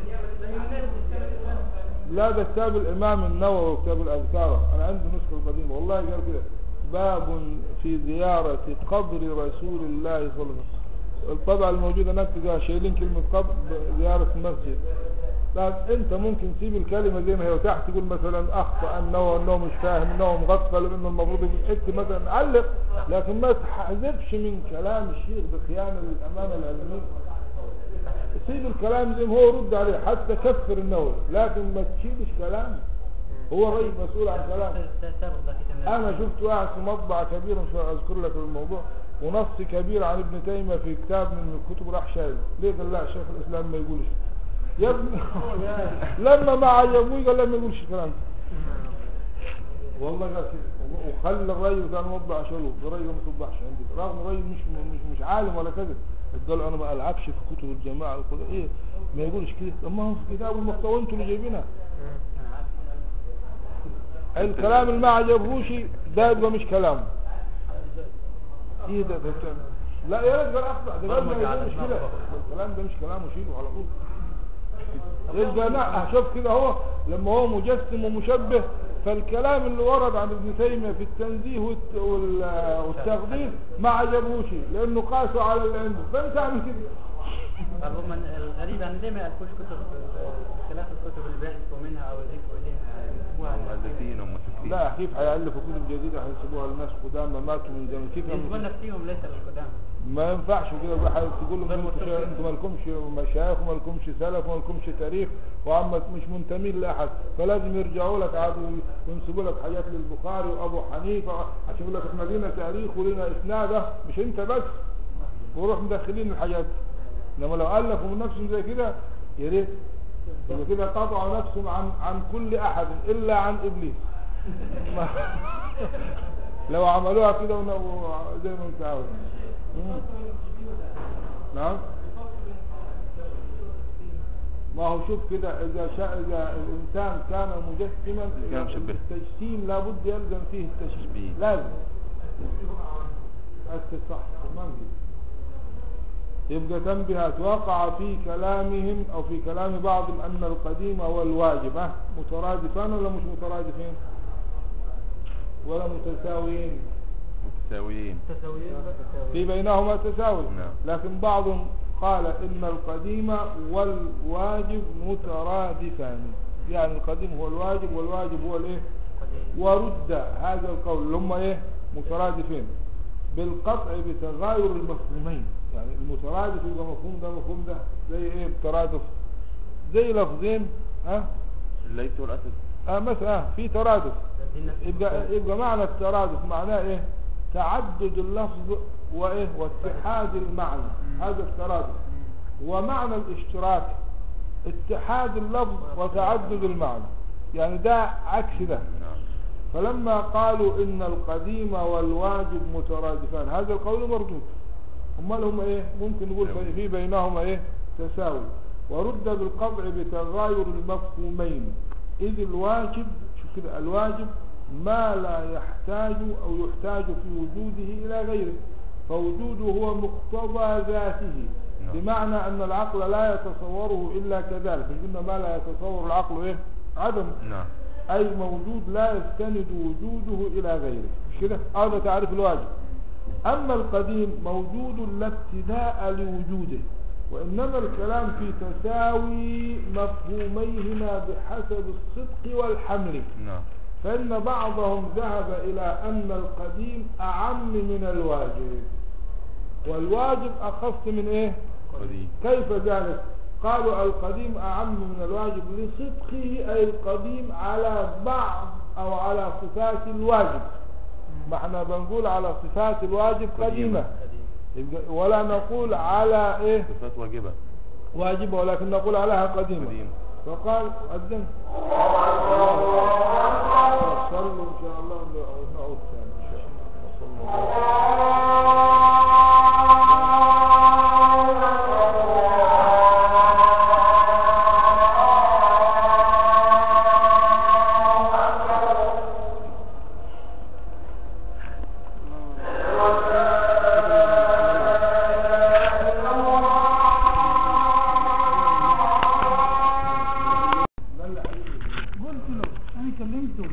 Speaker 3: لا ده كتاب الامام النووي وكتاب الاذكار انا عندي نسخه القديمه والله قال كده باب في زيارة قبر رسول الله صلى الله عليه وسلم الطبعة الموجودة هناك تلقاها شايلين كلمة قبر زيارة المسجد لكن انت ممكن تسيب الكلمة زي ما هي وتحت تقول مثلا اخطأ انه انه مش فاهم انه مغفل انه المفروض اكتب مثلا علق لكن ما تحذفش من كلام الشيخ بخيانة للامانة العلمية سيب الكلام زي ما هو رد عليه حتى كفر النووي لكن ما تشيلش كلام هو الرجل مسؤول عن كلامه
Speaker 4: سابق بقيت من
Speaker 3: انا شفت واحد في مطبعة كبيرة مش اذكر لك الموضوع ونص كبير عن ابن تيمية في كتاب من الكتب راح شايل ليه قال لا شيخ الاسلام ما يقولش يا ابني لما ما عجبوه قال لا ما يقولش الكلام ده. والله قال كده وخلى الراجل كان موضع شلو الراجل ما توضحش عندي رغم الراجل مش مش مش عالم ولا كذا قال له انا ما العبش في كتب الجماعه وكذا ايه ما يقولش كده طب ما هو في كتاب المحتوى انتوا اللي جايبينها الكلام اللي ما عجبهوش ده يبقى مش كلام ايه ده ده ده- لا يا ريت قال اخطا ده قال ما يقولش كده الكلام ده مش كلام وشيله على طول يبقى لا شوف كده هو لما هو مجسم ومشبه فالكلام اللي ورد عن ابن تيمية في التنزيه والت- وال- والتقدير ما عجبوش لانه قاسوا على اللي عنده فانت اعمل كده
Speaker 4: طب هم الغريب يعني ليه ما يألفوش كتب خلاف الكتب اللي بيحثوا منها او يضيفوا اليها يكتبوها
Speaker 1: مؤلفين ومتفقين
Speaker 3: لا كيف هيألفوا كتب جديدة هيسيبوها للناس قدام ما ماتوا من زمان كيف
Speaker 4: يجبون نفسهم ليس للقدام
Speaker 3: ما ينفعش كده بقى تقول لهم
Speaker 4: غير
Speaker 3: انتوا
Speaker 4: متفقين.
Speaker 3: شا- انتوا مالكمش مشايخ ومالكمش سلف ومالكمش تاريخ وعم مش منتمين لاحد فلازم يرجعوا لك عاد وينسبوا لك حاجات للبخاري وابو حنيفه عشان يقول لك احنا لينا تاريخ ولينا اسناده مش انت بس وروح مدخلين الحاجات انما لو الفوا من نفسهم زي كده يا ريت يبقى كده قطعوا نفسهم عن عن كل احد الا عن ابليس ما- لو عملوها كده ون- و- زي ما انت عاوز مم. نعم ما هو شوف كده اذا شاء اذا الانسان كان مجسما
Speaker 1: كان مشبه.
Speaker 3: التجسيم لابد يلزم فيه التشبيه
Speaker 1: تشبيه.
Speaker 3: لازم أنت صح تمام يبقى تنبيهات وقع في كلامهم او في كلام بعضهم ان القديم هو الواجب ها مترادفان ولا مش مترادفين ولا متساويين
Speaker 1: متساويين
Speaker 4: تساويين
Speaker 3: في بينهما تساوي
Speaker 1: نعم.
Speaker 3: لكن بعضهم قال ان القديم والواجب مترادفان يعني القديم هو الواجب والواجب هو الايه ورد هذا القول اللي هم ايه مترادفين بالقطع بتغاير المفهومين يعني المترادف يبقى مفهوم ده مفهوم ده زي ايه الترادف زي لفظين ها
Speaker 1: الليث والاسد
Speaker 3: آه مثلا آه في ترادف يبقى يبقى معنى الترادف معناه ايه تعدد اللفظ وايه واتحاد المعنى هذا الترادف ومعنى الاشتراك اتحاد اللفظ وتعدد المعنى يعني ده عكس ده
Speaker 1: نعم
Speaker 3: فلما قالوا ان القديم والواجب مترادفان هذا القول مردود امال هم ايه ممكن نقول في- في بينهما ايه تساوي ورد بالقطع بتغاير المفهومين اذ الواجب شوف كده الواجب ما لا يحتاج او يحتاج في وجوده الى غيره فوجوده هو مقتضى ذاته
Speaker 1: نعم.
Speaker 3: بمعنى ان العقل لا يتصوره الا كذلك قلنا ما لا يتصور العقل ايه عدم
Speaker 1: نعم
Speaker 3: أي موجود لا يستند وجوده إلى غيره مش كده هذا تعريف الواجب أما القديم موجود لا ابتداء لوجوده وإنما الكلام في تساوي مفهوميهما بحسب الصدق والحمل
Speaker 1: نعم
Speaker 3: فإن بعضهم ذهب إلى أن القديم أعم من الواجب والواجب أخف من إيه
Speaker 1: قديم
Speaker 3: كيف ذلك قالوا القديم أعم من الواجب لصدقه أي القديم على بعض أو على صفات الواجب ما احنا بنقول على صفات الواجب قديمة يبقى ولا نقول على ايه
Speaker 1: صفات واجبة
Speaker 3: واجبة ولكن نقول عليها قديمة
Speaker 1: قديمة.
Speaker 3: فقال أذن صلوا إن شاء الله ونعود ثاني إن شاء الله وصلى الله
Speaker 2: قلت له انا كلمته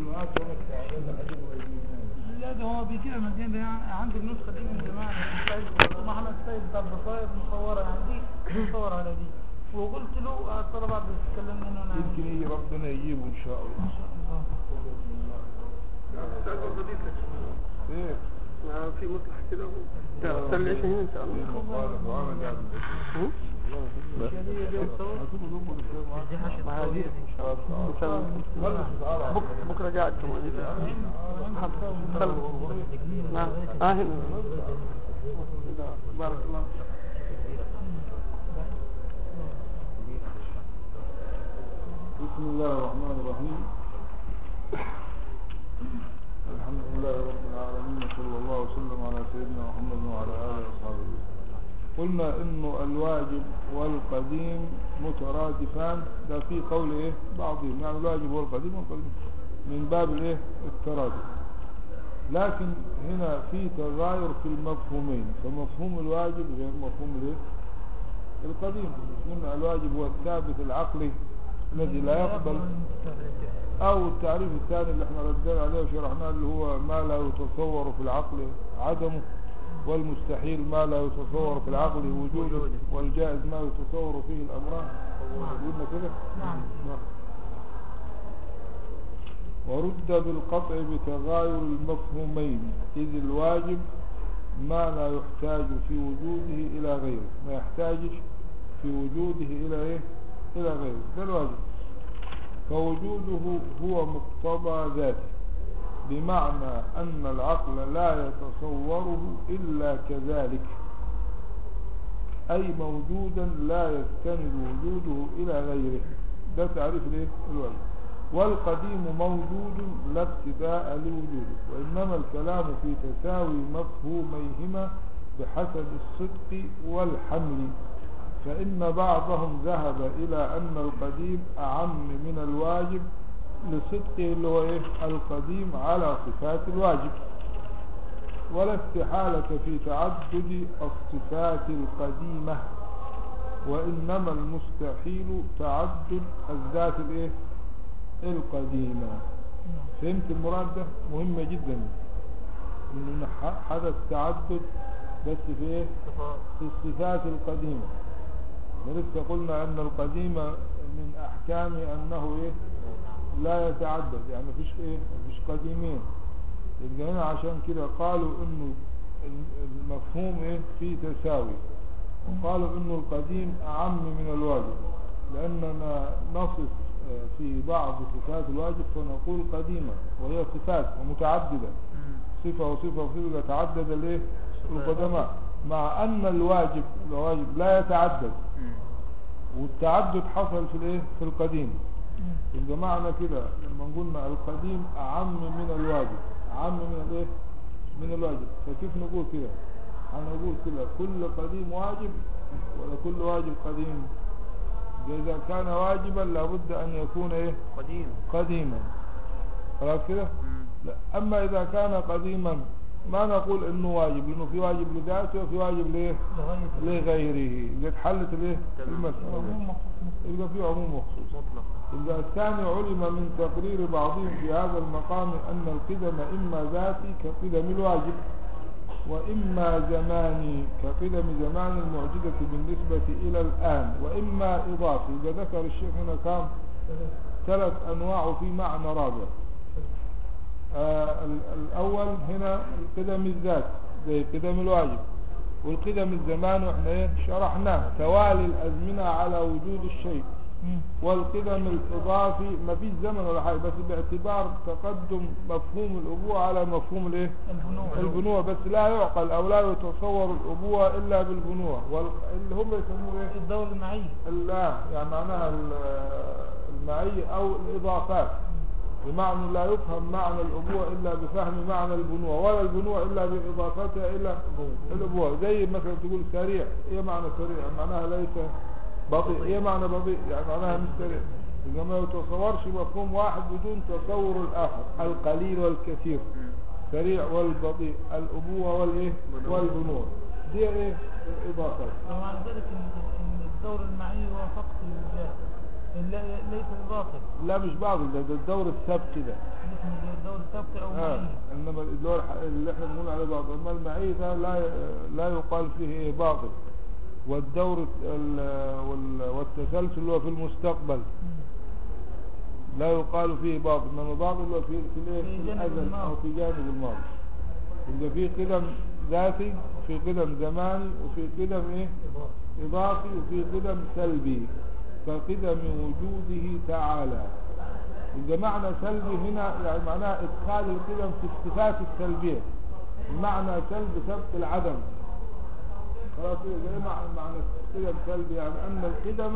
Speaker 2: لا ده هو بيجي لنا دي ده عندي النسخه دي من زمان ما احنا السيد بتاع البصاير مصوره يعني دي مصوره على دي وقلت له ترى بعد تكلمنا انه انا
Speaker 3: يمكن يجي ربنا يجيبه إن شاء الله
Speaker 2: ان شاء الله
Speaker 3: إيه
Speaker 5: في مصلحة كده تعمل ايش هنا ان شاء
Speaker 3: إيه
Speaker 5: الله
Speaker 3: مخالف وعمل يعني
Speaker 5: هم؟ بك- بكره قاعد كمان نعم اه هنا بارك الله
Speaker 3: بسم الله الرحمن الرحيم الحمد لله رب العالمين صلى الله وسلم على سيدنا محمد وعلى آله وصحبه قلنا انه الواجب والقديم مترادفان ده في قول ايه بعضهم يعني الواجب والقديم والقديم من باب الايه الترادف لكن هنا في تغاير في المفهومين فمفهوم الواجب غير مفهوم الايه القديم قلنا الواجب هو الثابت العقلي الذي لا يقبل او التعريف الثاني اللي احنا ردنا عليه وشرحناه اللي هو ما لا يتصور في العقل عدمه والمستحيل ما لا يتصور في العقل وجوده والجائز ما يتصور فيه الامران قلنا كده
Speaker 2: نعم
Speaker 3: ورد بالقطع بتغاير المفهومين إذ الواجب ما لا يحتاج في وجوده إلى غيره ما يحتاجش في وجوده إلى إيه إلى غيره ده الواجب فوجوده هو مقتضى ذاته بمعنى أن العقل لا يتصوره إلا كذلك أي موجودا لا يستند وجوده إلى غيره ده تعريف الايه الواجب والقديم موجود لا ابتداء لوجوده وإنما الكلام في تساوي مفهوميهما بحسب الصدق والحمل فإن بعضهم ذهب إلى أن القديم أعم من الواجب لصدقه اللي هو إيه القديم على صفات الواجب ولا استحالة في تعدد الصفات القديمة وإنما المستحيل تعدد الذات الإيه القديمة فهمت المراد ده مهمة جدا إنه ح- حدث تعدد بس في إيه في الصفات القديمة ولسه قلنا أن القديم من أحكام أنه إيه لا يتعدد يعني مفيش إيه مفيش قديمين يبقى هنا عشان كده قالوا إنه ال- المفهوم إيه في تساوي وقالوا إنه القديم أعم من الواجب لأننا نصف آه، في بعض صفات الواجب فنقول قديمة وهي صفات ومتعددة صفة وصفة وصفة تعدد الايه القدماء مع أن الواجب الواجب لا يتعدد والتعدد حصل في الايه في القديم يبقى معنى كده لما قلنا القديم أعم من الواجب أعم من الايه من الواجب فكيف نقول كده هنقول كده كل قديم واجب ولا كل واجب قديم إذا كان واجبا لابد أن يكون إيه
Speaker 1: قديم
Speaker 3: قديما خلاص كده لا أما إذا كان قديما ما نقول إنه واجب لأنه في واجب لذاته وفي واجب ليه
Speaker 2: لغاية
Speaker 3: لغيره إذا اتحلت ليه المسألة يبقى في عموم وخصوص
Speaker 1: مطلق
Speaker 3: يبقى الثاني علم من تقرير بعضهم في هذا المقام أن القدم إما ذاتي كقدم الواجب وإما زماني كقدم زمان المعجزة بالنسبة إلى الآن وإما إضافي إذا ذكر الشيخ هنا كام ثلاث أنواع في معنى رابع آه ال- الأول هنا القدم الذات زي قدم الواجب والقدم الزمان واحنا ايه شرحناه توالي الأزمنة على وجود الشيء
Speaker 2: مم.
Speaker 3: والقدم الإضافي ما فيش زمن ولا حاجة بس باعتبار تقدم مفهوم الأبوة على مفهوم الإيه؟
Speaker 2: البنوة
Speaker 3: البنوة بس لا يعقل أو لا يتصور الأبوة إلا بالبنوة واللي هم يسموه إيه؟
Speaker 2: الدولة المعية
Speaker 3: لا يعني معناها ال- المعية أو الإضافات بمعنى لا يفهم معنى الأبوة إلا بفهم معنى البنوة ولا البنوة إلا بإضافتها إلى الأبوة زي مثلا تقول سريع إيه معنى سريع معناها ليس بطيء إيه معنى بطيء يعني معناها مش سريع إذا ما يتصورش مفهوم واحد بدون تصور الآخر القليل والكثير سريع والبطيء الأبوة والإيه والبنوة دي إيه الإضافات
Speaker 2: ومعنى ذلك ان ان الدور المعي هو فقط الجاه لا- ليس الباطل
Speaker 3: لا مش بعض ده, ده الدور السبقي ده
Speaker 2: اسمه الدور السبقي او
Speaker 3: آه.
Speaker 2: معي
Speaker 3: انما اللي هو الح- اللي احنا بنقول عليه باطل اما المعي ده لا لا يقال فيه ايه باطل والدور ال- وال- والتسلسل اللي هو في المستقبل لا يقال فيه باطل انما باطل اللي هو في في الايه
Speaker 2: في
Speaker 3: في
Speaker 2: جانب
Speaker 3: الازل
Speaker 2: الماضي.
Speaker 3: او في جانب الماضي يبقى في قدم ذاتي وفي قدم زماني وفي قدم ايه اضافي وفي قدم سلبي كقدم وجوده تعالى يبقى معنى سلبي هنا يعني معناه ادخال القدم في الصفات السلبيه معنى سلب سبق العدم خلاص يبقى ايه معنى معنى قدم سلبي يعني ان القدم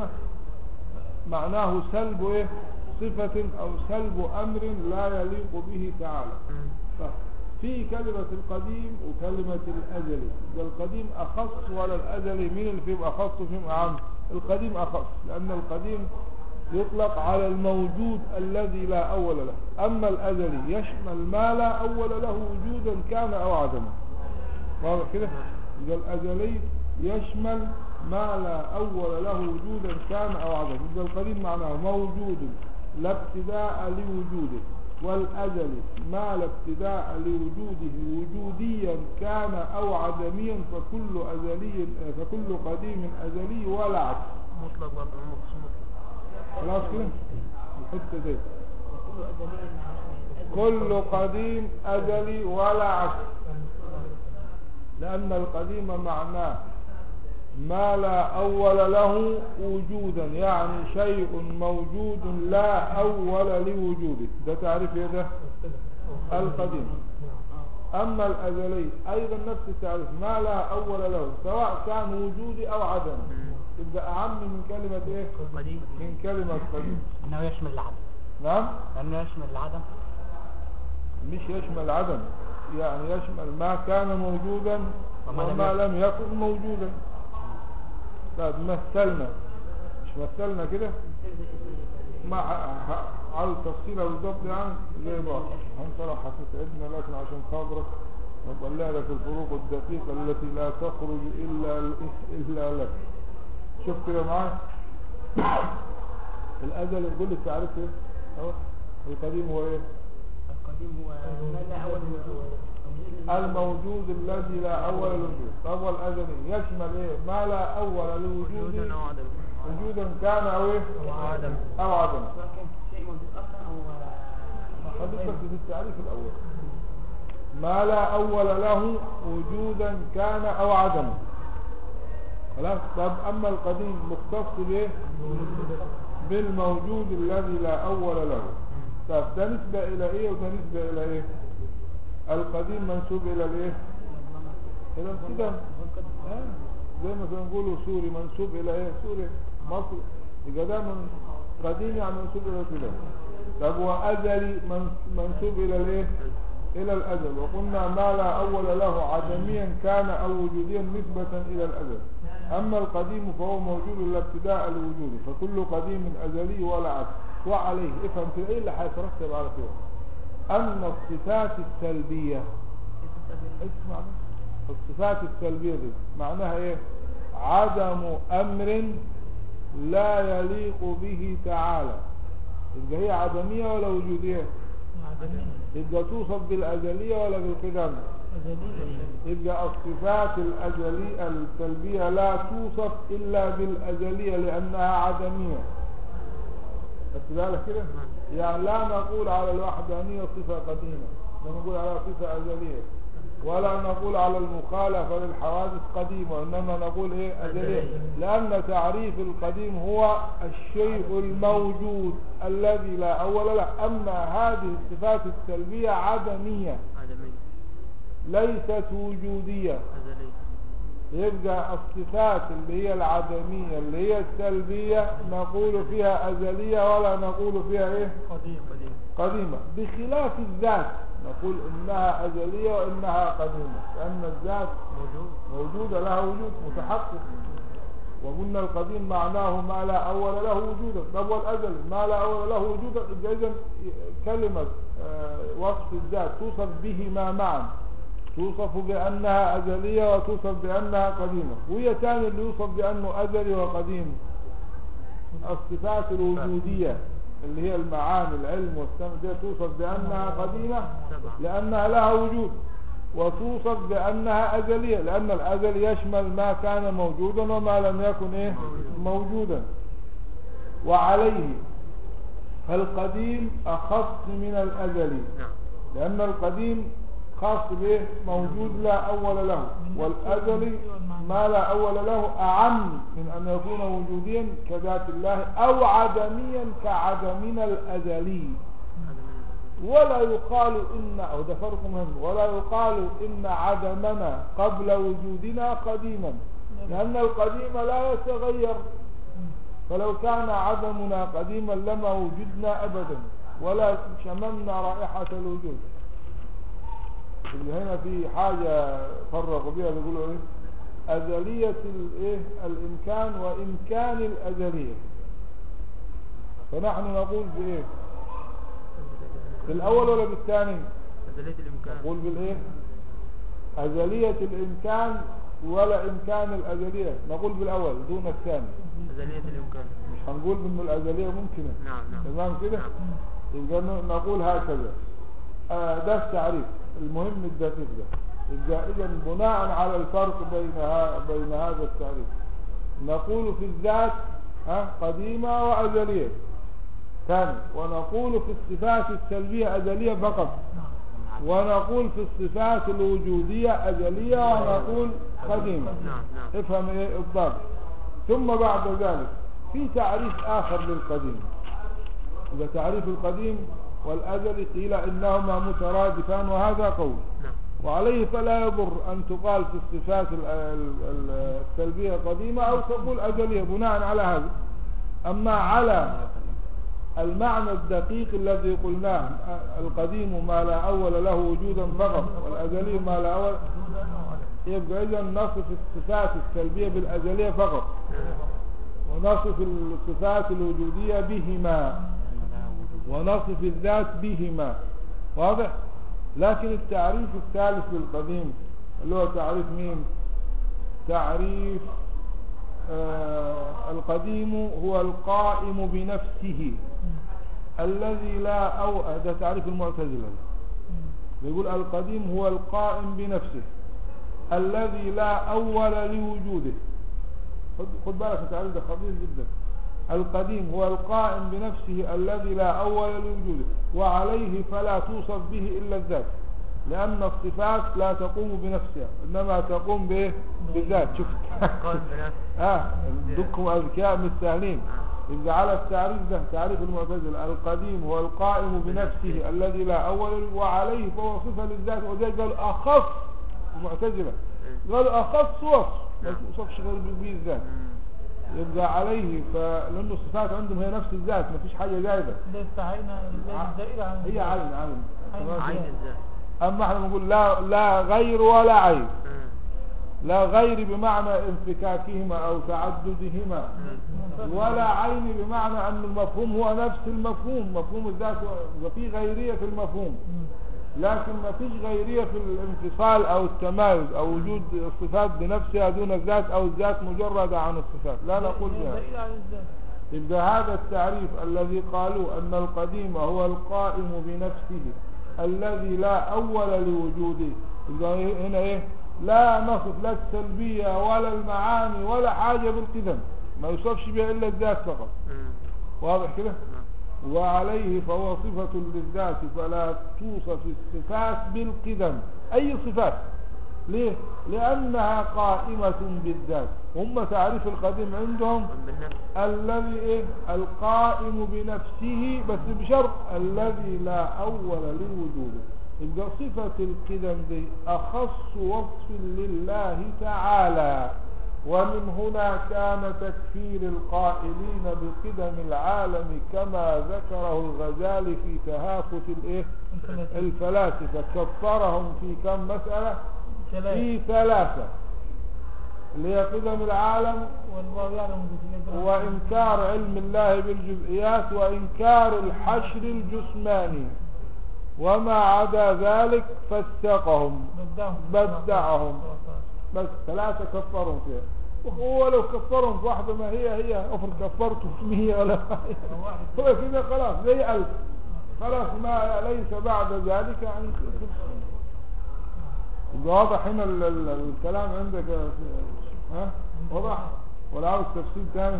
Speaker 3: معناه سلب ايه صفة او سلب امر لا يليق به تعالى طيب. في كلمة القديم وكلمة الأزلي ده القديم أخص ولا الأزلي مين اللي فيهم أخص وفيهم أعم القديم أخص لأن القديم يطلق على الموجود الذي لا أول له أما الأزلي يشمل ما لا أول له وجودا كان أو عدما واضح كده يبقى الأزلي يشمل ما لا أول له وجودا كان أو عدما يبقى القديم معناه موجود لا ابتداء لوجوده والأزلي ما لا ابتداء لوجوده وجوديا كان أو عدميا فكل أزلي فكل قديم أزلي ولا عكس
Speaker 2: مطلق برضه مطلق مطلق
Speaker 3: خلاص كده الحتة دي كل قديم أزلي ولا عكس لأن القديم معناه ما لا أول له وجودا يعني شيء موجود لا أول لوجوده ده تعريف ايه ده القديم أما الأزلي أيضا نفس التعريف ما لا أول له سواء كان وجودي أو عدم يبقى أعم من كلمة إيه
Speaker 4: قديم
Speaker 3: من كلمة قديم
Speaker 4: انه يشمل العدم
Speaker 3: نعم
Speaker 4: لانه يشمل العدم
Speaker 3: مش يشمل عدم يعني يشمل ما كان موجودا
Speaker 4: وما لم
Speaker 3: وما
Speaker 4: يكن.
Speaker 3: لم يكن موجودا طيب مثلنا مش مثلنا كده مع على التفصيل بالضبط يعني زي بعض انت لو هتتعبنا لكن عشان خاطرك نطلع لك الفروق الدقيقة التي لا تخرج إلا إلا لك شوف كده معايا الأزل يقول لي التعريف ايه؟ اهو القديم هو ايه؟
Speaker 4: القديم هو ما لا اول وجود
Speaker 3: الموجود الذي لا أول له وجود طب والأزلي يشمل إيه ما لا أول لوجوده
Speaker 2: عدم
Speaker 3: وجودا كان أو إيه
Speaker 2: أو عدم.
Speaker 3: أو عدم
Speaker 4: سواء كان شيء موجود اصلا او
Speaker 3: خليك بس في التعريف الأول ما لا أول له وجودا كان أو عدم خلاص طب أما القديم مختص بإيه بالموجود الذي لا أول له طب ده نسبة إلى إيه وده نسبة إلى إيه القديم منسوب إلى الإيه إلى القدم آه. زي ما كانوا نقولوا سوري منسوب إلى إيه سوري مصر يبقى ده من قديم يعني منسوب إلى القدم طب وأزلي من- منسوب إلى الإيه إلى الأزل وقلنا ما لا أول له عدميا كان أو وجوديا نسبة إلى الأزل أما القديم فهو موجود لا ابتداء لوجوده فكل قديم أزلي ولا عكس وعليه افهم كده إيه اللي هيترتب على كده أن الصفات السلبية اسمع بس. الصفات السلبية دي معناها إيه عدم أمر لا يليق به تعالى يبقى هي عدمية ولا وجودية
Speaker 2: عدمية
Speaker 3: يبقى توصف بالأزلية ولا بالقدم
Speaker 2: أزلية
Speaker 3: يبقى الصفات الأزلية السلبية لا توصف إلا بالأزلية لأنها عدمية خدت بالك كده يعني لا نقول على الوحدانية صفة قديمة لا نقول على صفة أزلية ولا نقول على المخالفة للحوادث قديمة وإنما نقول إيه أزلية لأن تعريف القديم هو الشيء الموجود الذي لا أول له أما هذه الصفات السلبية عدمية
Speaker 4: عدمية
Speaker 3: ليست وجودية
Speaker 4: أزلية
Speaker 3: يبقى الصفات اللي هي العدمية اللي هي السلبية نقول فيها أزلية ولا نقول فيها إيه
Speaker 4: قديم قديم
Speaker 3: قديمة بخلاف الذات نقول إنها أزلية وإنها قديمة لأن الذات
Speaker 4: موجود
Speaker 3: موجودة لها وجود متحقق وقلنا القديم معناه ما لا أول له وجودا طب والأزل ما لا أول له وجودا يبقى إذن كلمة آه، وصف الذات توصف بهما معا توصف بأنها أزلية وتوصف بأنها قديمة وهي ثاني اللي يوصف بأنه أزلي وقديم الصفات الوجودية اللي هي المعاني العلم والسمع دي توصف بأنها قديمة
Speaker 4: سبعة
Speaker 3: لأنها لها وجود وتوصف بأنها أزلية لأن الأزل يشمل ما كان موجودا وما لم يكن إيه موجودا وعليه فالقديم أخص من الأزلي
Speaker 4: نعم
Speaker 3: لأن القديم خاص به موجود لا أول له والأزلي ما لا أول له أعم من أن يكون وجوديا كذات الله أو عدميا كعدمنا الأزلي ولا يقال إن أو ده فرق مهم ولا يقال إن عدمنا قبل وجودنا قديما لأن القديم لا يتغير فلو كان عدمنا قديما لما وجدنا أبدا ولا شممنا رائحة الوجود اللي هنا في حاجة فرقوا بها بيقولوا ايه أزلية الايه الإمكان وإمكان الأزلية فنحن نقول بإيه بالأول ولا بالثاني
Speaker 4: أزلية الإمكان
Speaker 3: نقول بالإيه أزلية الإمكان ولا إمكان الأزلية نقول بالأول دون الثاني
Speaker 4: أزلية الإمكان
Speaker 3: مش هنقول إنه الأزلية ممكنة
Speaker 4: نعم نعم
Speaker 3: تمام كده
Speaker 4: نعم.
Speaker 3: يبقى ن- نقول هكذا آه ده التعريف المهم الدقيق ده يبقى إذا بناء على الفرق بين ها بين هذا التعريف نقول في الذات ها قديمة وأزلية ثاني ونقول في الصفات السلبية أزلية فقط ونقول في الصفات الوجودية أزلية ونقول قديمة
Speaker 4: نعم نعم
Speaker 3: افهم ايه الضابط ثم بعد ذلك في تعريف آخر للقديم إذا تعريف القديم والأزل قيل إنهما مترادفان وهذا قول
Speaker 4: نعم
Speaker 3: وعليه فلا يضر أن تقال في الصفات ال- ال- ال- السلبية قديمة أو تقول أزلية بناء على هذا أما على المعنى الدقيق الذي قلناه القديم ما لا أول له وجودا فقط والأزلي ما لا أول يبقى إذا نصف الصفات السلبية بالأزلية فقط ونصف الصفات الوجودية بهما ونصف الذات بهما واضح لكن التعريف الثالث للقديم اللي هو تعريف مين تعريف آه القديم هو القائم بنفسه الذي لا أو ده تعريف المعتزلة بيقول القديم هو القائم بنفسه الذي لا أول لوجوده خد, خد بالك التعريف ده خطير جدا القديم هو القائم بنفسه الذي لا أول لوجوده وعليه فلا توصف به إلا الذات لأن الصفات لا تقوم بنفسها إنما تقوم بإيه؟ بالذات شفت
Speaker 4: قال بنفسه
Speaker 3: اه دكم أذكياء مش سهلين يبقى على التعريف ده تعريف المعتزلة القديم هو القائم بنفسه الذي لا أول وعليه فهو صفة للذات وذلك قال أخص المعتزلة قال أخص وصف ما توصفش غير به الذات يبقى عليه فلأن الصفات عندهم هي نفس الذات ما فيش حاجة زايدة
Speaker 2: ده استعينا الدائرة عن
Speaker 3: هي عين عين تمام
Speaker 4: عين
Speaker 3: كده؟
Speaker 4: الذات
Speaker 3: أما احنا بنقول لا لا غير ولا عين
Speaker 4: مم.
Speaker 3: لا غير بمعنى انفكاكهما أو تعددهما ولا عين بمعنى أن المفهوم هو نفس المفهوم مفهوم الذات وفي غيرية في المفهوم لكن ما فيش غيرية في الانفصال أو التمايز أو وجود الصفات بنفسها دون الذات أو الذات مجردة عن الصفات لا نقول بها
Speaker 2: دائرة عن الذات
Speaker 3: يبقى هذا التعريف الذي قالوا أن القديم هو القائم بنفسه الذي لا أول لوجوده يبقى هنا إيه لا نصف لا السلبية ولا المعاني ولا حاجة بالقدم ما يوصفش بها إلا الذات فقط
Speaker 4: مم.
Speaker 3: واضح كده
Speaker 4: نعم.
Speaker 3: وعليه فهو صفة للذات فلا توصف الصفات بالقدم أي صفات ليه لانها قائمة بالذات هم تعريف القديم عندهم
Speaker 5: بالنفس
Speaker 3: الذي ايه القائم بنفسه بس بشرط الذي لا اول لوجوده يبقى صفة القدم دي اخص وصف لله تعالى ومن هنا كان تكفير القائلين بقدم العالم كما ذكره الغزالي في تهافت الايه الفلاسفة كفرهم في كم مسألة
Speaker 2: ثلاثة
Speaker 3: في ثلاثة اللي هي قدم العالم
Speaker 2: والله يعلم بجزئيات
Speaker 3: وإنكار علم الله بالجزئيات وإنكار الحشر الجسماني وما عدا ذلك فسقهم
Speaker 2: بدعهم
Speaker 3: بدعهم. بس ثلاثة كفرهم فيها وهو لو كفرهم في واحدة ما هي هي افرض كفرته في مية ولا واحد هو كده خلاص زي ألف خلاص ما ليس بعد ذلك يعني يبقى واضح هنا ال- ال- الكلام عندك يا س- ها واضح ولا عاوز تفصيل تاني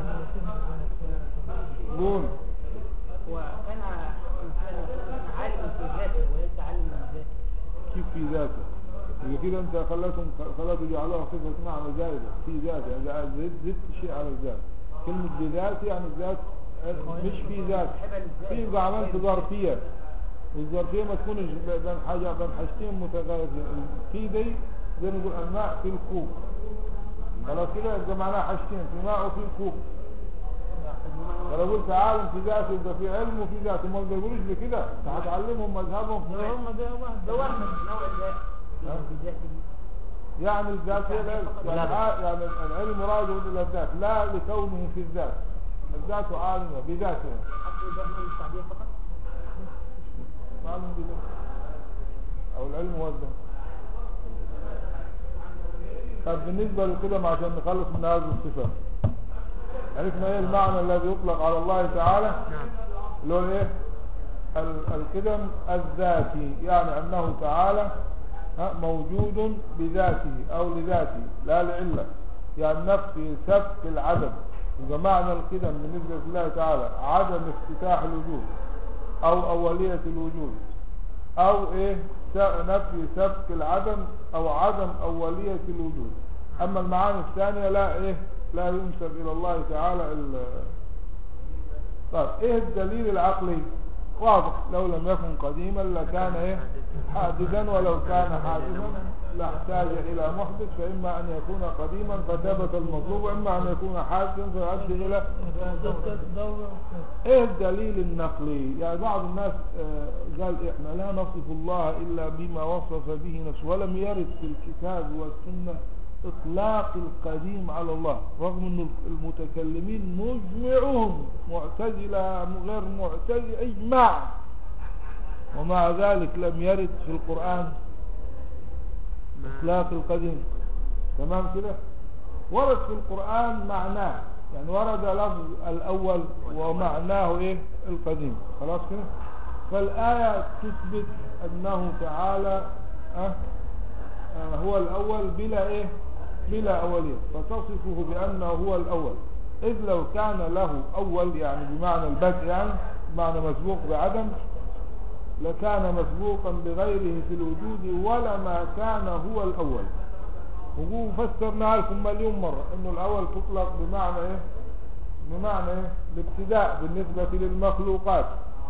Speaker 3: قول
Speaker 4: وكان إنسان عالم في ذاته وليس عالم من ذاته
Speaker 3: كيف في ذاته يبقى كده انت خليتهم خليته جعلوها صفة معنى زائدة في ذاته يعني زدت زدت شيء على الذات كلمة بذات يعني الذات مش في ذات في يبقى عملت ظرفية والظرفية ما تكونش بين حاجة بين حاجتين متغيرين في دي زي ما نقول الماء في الكوب خلاص كده يبقى معناها حاجتين في ماء وفي كوب فلو قلت عالم في ذاته يبقى في علم وفي ذاته ما بيقولوش بكده هتعلمهم مذهبهم
Speaker 2: هم ده واحد
Speaker 4: ده واحد نوع الذات
Speaker 3: ها؟
Speaker 4: في ذاته
Speaker 3: يعني الذات هي العلم يعني, ع- يعني العلم راجع الى الذات لا لكونه في الذات الذات عالمة بذاتها
Speaker 4: أصل الذات من التعبير فقط
Speaker 3: معلوم بذاته او العلم هو الذات طب بالنسبة للقدم عشان نخلص من هذه الصفات عرفنا ايه المعنى الذي يطلق على الله تعالى
Speaker 5: نعم
Speaker 3: اللي هو ايه ال- القدم الذاتي يعني انه تعالى ها، موجود بذاته او لذاته لا لعلة يعني نفي سبك العدم يبقى معنى القدم بالنسبة لله تعالى عدم افتتاح الوجود او اولية الوجود او ايه س- نفي سبك العدم او عدم اولية الوجود اما المعاني الثانية لا ايه لا ينسب الى الله تعالى ال- طيب ايه الدليل العقلي واضح لو لم يكن قديما لكان ايه حادثا ولو كان حادثا لاحتاج الى محدث فاما ان يكون قديما فثبت المطلوب واما ان يكون حادثا فيؤدي الى
Speaker 2: دورة
Speaker 3: ايه الدليل النقلي يعني بعض الناس آه، قال احنا لا نصف الله الا بما وصف به نفسه ولم يرد في الكتاب والسنة اطلاق القديم على الله رغم ان المتكلمين مجمعون معتزلة غير معتزلة اجماع ومع ذلك لم يرد في القرآن اطلاق القديم تمام كده ورد في القرآن معناه يعني ورد لفظ الأول ومعناه إيه القديم خلاص كده فالآية تثبت أنه تعالى أه آه، هو الأول بلا إيه بلا أولية فتصفه بأنه هو الأول إذ لو كان له أول يعني بمعنى البدء يعني بمعنى مسبوق بعدم لكان مسبوقا بغيره في الوجود ولما كان هو الأول وقوم فسرنا لكم مليون مرة انه الاول تطلق بمعنى ايه بمعنى ايه الابتداء بالنسبة للمخلوقات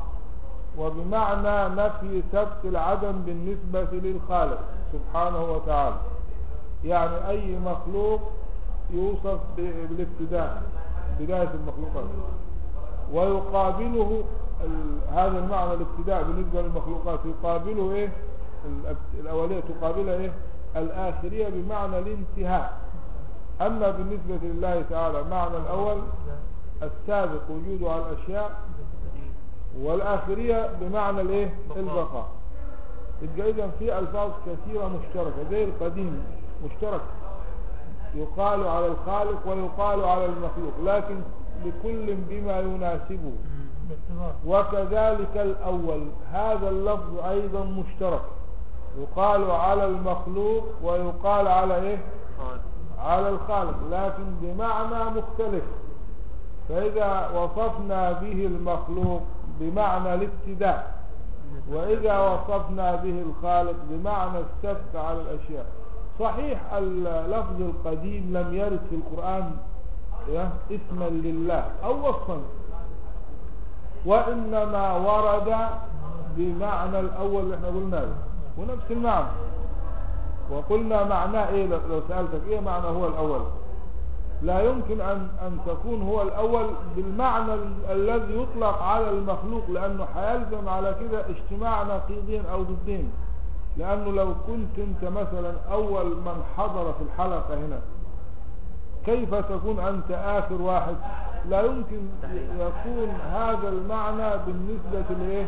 Speaker 3: وبمعنى نفي سبق العدم بالنسبة للخالق سبحانه وتعالى يعني اي مخلوق يوصف ب- بالابتداء بداية المخلوقات ويقابله ال- هذا المعنى الابتداء بالنسبة للمخلوقات يقابله ايه الأب- الاولية تقابلها ايه الاخرية بمعنى الانتهاء اما بالنسبة لله تعالى معنى الاول السابق وجوده على الاشياء والاخرية بمعنى الايه البقاء يبقى اذا في الفاظ كثيرة مشتركة زي القديم مشترك يقال على الخالق ويقال على المخلوق لكن لكل بما يناسبه
Speaker 2: باعتبار
Speaker 3: وكذلك الأول هذا اللفظ أيضا مشترك يقال على المخلوق ويقال على إيه على الخالق لكن بمعنى مختلف فإذا وصفنا به المخلوق بمعنى الابتداء وإذا وصفنا به الخالق بمعنى السبق على الأشياء صحيح اللفظ القديم لم يرد في القرآن يا اسما لله أو وصفا وإنما ورد بمعنى الأول اللي احنا قلناه ونفس المعنى وقلنا معناه ايه لو لو سألتك ايه معنى هو الأول لا يمكن أن, أن تكون هو الأول بالمعنى ال- الذي يطلق على المخلوق لأنه حيلزم على كده اجتماع نقيضين أو ضدين لأنه لو كنت أنت مثلا أول من حضر في الحلقة هنا كيف تكون أنت آخر واحد لا يمكن يكون هذا المعنى بالنسبة لإيه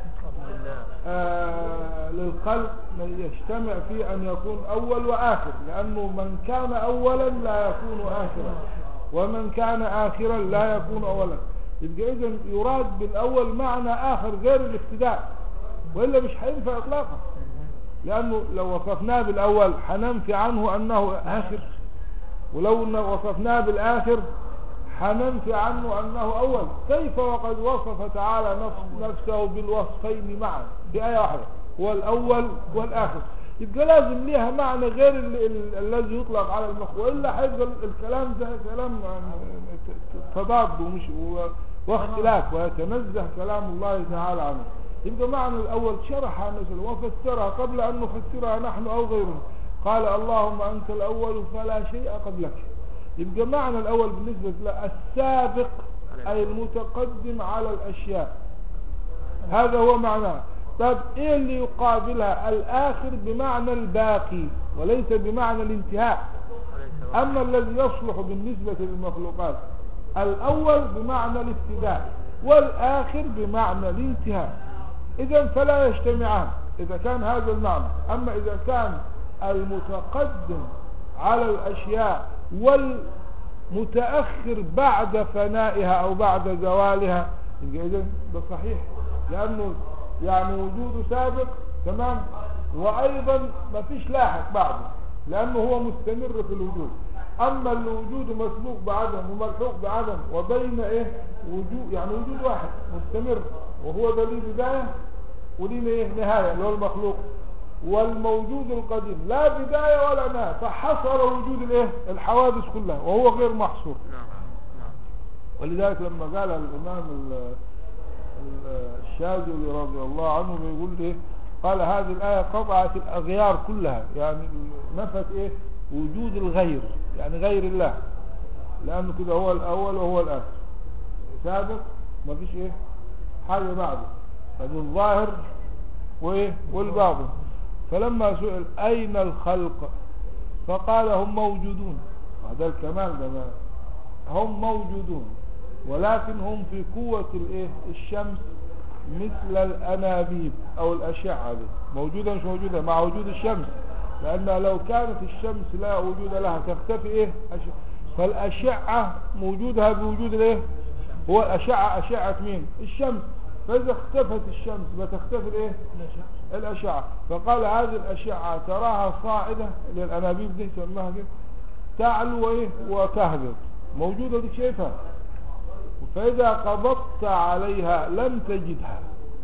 Speaker 3: آه للخلق من يجتمع في أن يكون أول وآخر لأنه من كان أولا لا يكون آخرا ومن كان آخرا لا يكون أولا يبقى إذا يراد بالأول معنى آخر غير الابتداء وإلا مش هينفع إطلاقا لأنه لو وصفناه بالأول حننفي عنه أنه آخر ولو إن وصفناه بالآخر حننفي عنه أنه أول كيف وقد وصف تعالى نفس نفسه بالوصفين معا في آية واحدة هو الأول والآخر يبقى لازم ليها معنى غير ال- ال- الذي يطلق على المخ وإلا هيبقى الكلام ده كلام يعني تضاد ومش و- واختلاف ويتنزه كلام الله تعالى عنه يبقى معنى الأول شرح مثلا وفسرها قبل أن نفسرها نحن أو غيرنا قال اللهم أنت الأول فلا شيء قبلك يبقى معنى الأول بالنسبة له السابق أي المتقدم على الأشياء هذا هو معناه طب إيه اللي يقابلها الآخر بمعنى الباقي وليس بمعنى الانتهاء أما الذي يصلح بالنسبة للمخلوقات الأول بمعنى الابتداء والآخر بمعنى الانتهاء إذا فلا يجتمعان إذا كان هذا المعنى أما إذا كان المتقدم على الأشياء والمتأخر بعد فنائها أو بعد زوالها يبقى إذا ده صحيح لأنه يعني وجوده سابق تمام وأيضا ما فيش لاحق بعده لأنه هو مستمر في الوجود أما الوجود مسبوق بعدم وملحوق بعدم وبين إيه وجود يعني وجود واحد مستمر وهو ده ليه بداية وليه إيه نهاية اللي هو المخلوق والموجود القديم لا بداية ولا نهاية فحصر وجود الايه الحوادث كلها وهو غير محصور ولذلك لما قال الامام ال- ال- الشاذلي رضي الله عنه بيقول ايه قال هذه الآية قطعت الأغيار كلها يعني نفت ايه وجود الغير يعني غير الله لأنه كده هو الأول وهو الآخر سابق ما فيش ايه حاجة بعده هذا الظاهر وايه والباطن فلما سئل أين الخلق فقال هم موجودون هذا الكمال ده ما- هم موجودون ولكن هم في قوة الايه الشمس مثل الأنابيب أو الأشعة دي موجودة مش موجودة مع وجود الشمس لأن لو كانت الشمس لا وجود لها تختفي إيه أش- فالأشعة موجودها بوجود الإيه هو الأشعة أشعة مين الشمس فإذا اختفت الشمس بتختفي الإيه الأشعة فقال هذه الأشعة تراها صاعدة للأنابيب دي سماها كده تعلو وإيه وتهبط موجودة دي شايفها فإذا قبضت عليها لم تجدها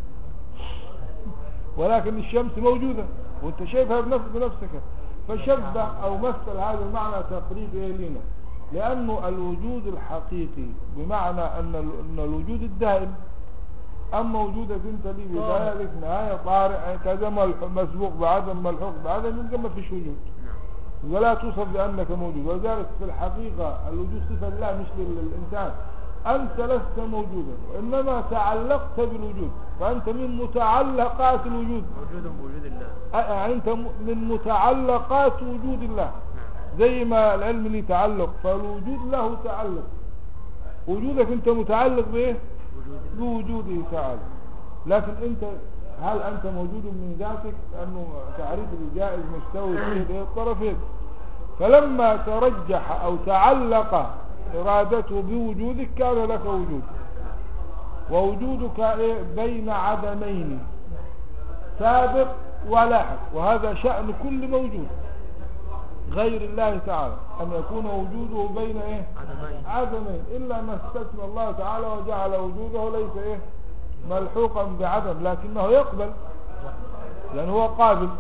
Speaker 3: ولكن الشمس موجودة وانت شايفها بنفس بنفسك فشبه او مثل هذا المعنى تقريب ايه لنا لانه الوجود الحقيقي بمعنى ان ال- ان الوجود الدائم اما وجودك انت ليه بداية لك نهاية طارئ كذا ملح- مسبوق بعدم ملحوق بعدم يبقى ما فيش وجود ولا توصف بأنك موجود ولذلك في الحقيقة الوجود صفة لله مش للإنسان أنت لست موجودا وإنما تعلقت بالوجود فأنت من متعلقات الوجود
Speaker 4: موجود بوجود الله
Speaker 3: أ- يعني أنت م- من متعلقات وجود الله زي ما العلم ليه تعلق فالوجود له تعلق وجودك أنت متعلق بإيه بوجوده تعالى لكن أنت هل أنت موجود من ذاتك لأنه تعريف الجائز مستوي في إيه؟ الطرفين فلما ترجح أو تعلق إرادته بوجودك كان لك وجود ووجودك إيه؟ بين عدمين سابق ولاحق وهذا شأن كل موجود غير الله تعالى أن يكون وجوده بين إيه؟
Speaker 4: عدمين
Speaker 3: عدمين إلا ما استثنى الله تعالى وجعل وجوده ليس إيه ملحوقا بعدم لكنه يقبل لأنه هو قابل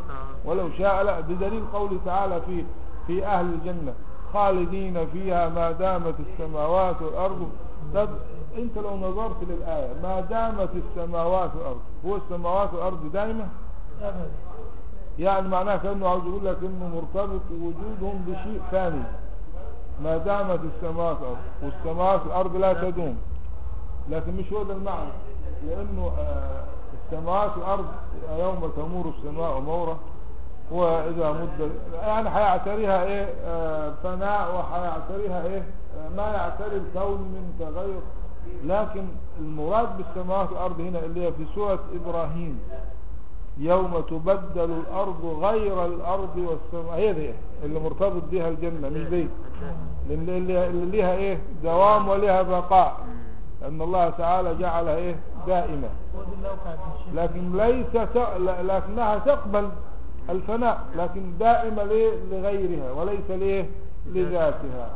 Speaker 3: ولو شاء لا بدليل قوله تعالى في في أهل الجنة خالدين فيها ما دامت السماوات والأرض طب انت لو نظرت للآية ما دامت السماوات والأرض هو السماوات والأرض دائمة
Speaker 2: أبدا
Speaker 3: يعني معناه كأنه عاوز يقول لك انه مرتبط وجودهم بشيء ثاني ما دامت السماوات والأرض والسماوات والأرض لا تدوم لكن مش هو ده المعنى لأنه آه، السماوات والأرض يوم تمور السماء مورة وإذا مد يعني هيعتريها إيه آه، فناء وهيعتريها إيه آه، ما يعتري الكون من تغير لكن المراد بالسماوات والأرض هنا اللي هي في سورة إبراهيم يوم تبدل الأرض غير الأرض والسماء هي دي اللي مرتبط بها الجنة مش دي اللي, اللي اللي ليها ايه دوام وليها بقاء لأن الله تعالى جعلها ايه دائمة
Speaker 2: هو دي اللي وقعت من الشيء
Speaker 3: لكن ليس ت- ل- لكنها تقبل الفناء لكن دائمة ليه لغيرها وليس ليه لذاتها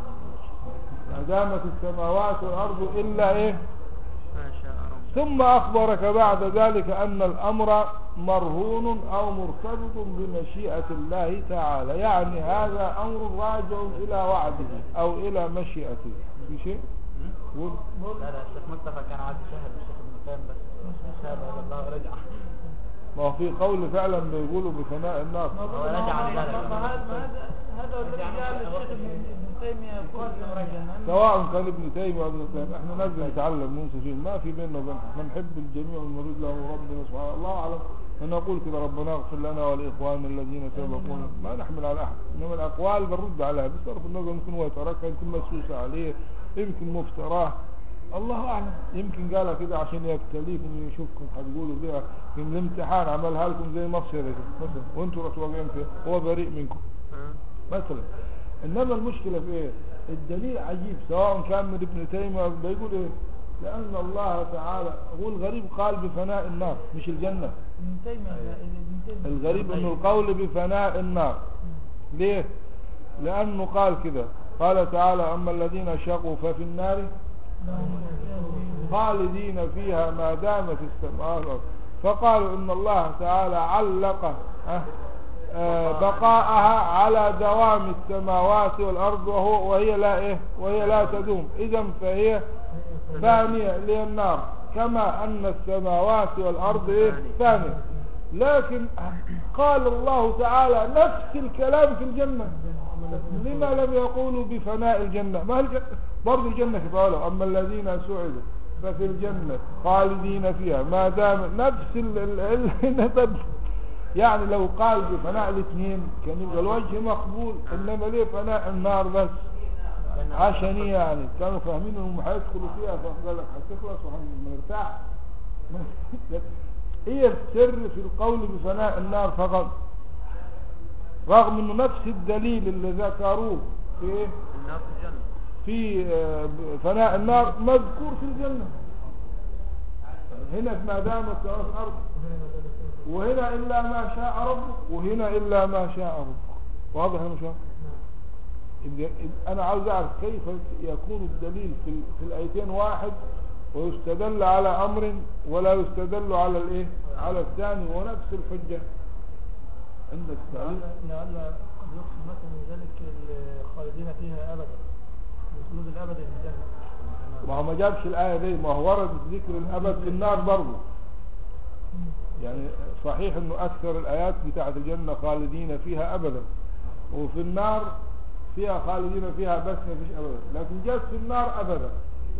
Speaker 3: ما دامت السماوات والأرض إلا ايه
Speaker 4: ما شاء رب
Speaker 3: ثم أخبرك بعد ذلك أن الأمر مرهون أو مرتبط بمشيئة الله تعالى يعني هذا أمر راجع إلى وعده أو إلى مشيئته في شيء قول.
Speaker 4: لا لا الشيخ مصطفى كان عايز يشاهد الشيخ ابن القيم بس شهد على الله رجع
Speaker 3: ما هو في قول فعلا بيقولوا بثناء الناس
Speaker 2: ما
Speaker 4: هو رجع عن ذلك.
Speaker 2: ما- ما هذا ما هذا هذا هو الذي جعل الشيخ ابن ابن تيمية يقول رجلا
Speaker 3: سواء كان ابن تيمية أو ابن القيم احنا نازل نتعلم ننسى شيء ما في بيننا وبين احنا نحب الجميع ونريد له ربنا سبحانه الله أعلم أنا أقول كده ربنا اغفر لنا ولإخواننا الذين سبقونا ما نحمل على أحد إنما الأقوال بنرد عليها بصرف النظر يمكن هو يتركها يمكن مسوسة عليه يمكن مفتراه الله أعلم يمكن قالها كده عشان يبتليكم يشوفكم هتقولوا بيها في الامتحان عملها لكم زي مصر كده مثلا وانتوا رحتوا واقعين فيها هو بريء منكم مثلا انما المشكلة في ايه الدليل عجيب سواء كان من ابن تيمية أو بيقول ايه لان الله تعالى هو الغريب قال بفناء النار مش الجنة
Speaker 2: ابن تيمية ابن تيمية
Speaker 3: الغريب انه القول بفناء النار ليه لانه قال كده قال تعالى اما الذين شقوا ففي النار خالدين فيها ما دامت السماوات والأرض. فقالوا ان الله تعالى علق آه، آه، بقاءها على دوام السماوات والارض وهو وهي لا ايه وهي لا تدوم اذا فهي ثانية للنار كما ان السماوات والارض ايه ثانية لكن قال الله تعالى نفس الكلام في الجنة لما لم يقولوا بفناء الجنة ما الجنة برضو الجنة في قالوا أما الذين سعدوا ففي الجنة خالدين فيها ما دام نفس ال ال ال نفس يعني لو قال بفناء الاثنين كان يبقى الوجه مقبول إنما ليه فناء النار بس عشان إيه يعني كانوا فاهمين انهم هيدخلوا فيها فقال لك هتخلص وهنرتاح هي السر في القول بفناء النار فقط رغم انه نفس الدليل اللي ذكروه في ايه
Speaker 4: النار في الجنة
Speaker 3: في آه، فناء النار مذكور في الجنة هنا ما دامت السماوات الارض وهنا الا ما شاء ربك وهنا الا ما شاء ربك واضح يا مشاهد إذا- انا عاوز اعرف كيف يكون الدليل في, ال- في الايتين واحد ويستدل على امر ولا يستدل على الايه على الثاني ونفس الحجة عندك تعليق
Speaker 2: لعل قد يقصد مثلا من ذلك الخالدين فيها أبدا الخلود الأبدي في الجنة
Speaker 3: ما هو ما جابش الآية دي ما هو ورد ذكر الأبد في النار برضه يعني صحيح انه اكثر الايات بتاعت الجنة خالدين فيها ابدا وفي النار فيها خالدين فيها بس ما فيش ابدا لكن جت في النار ابدا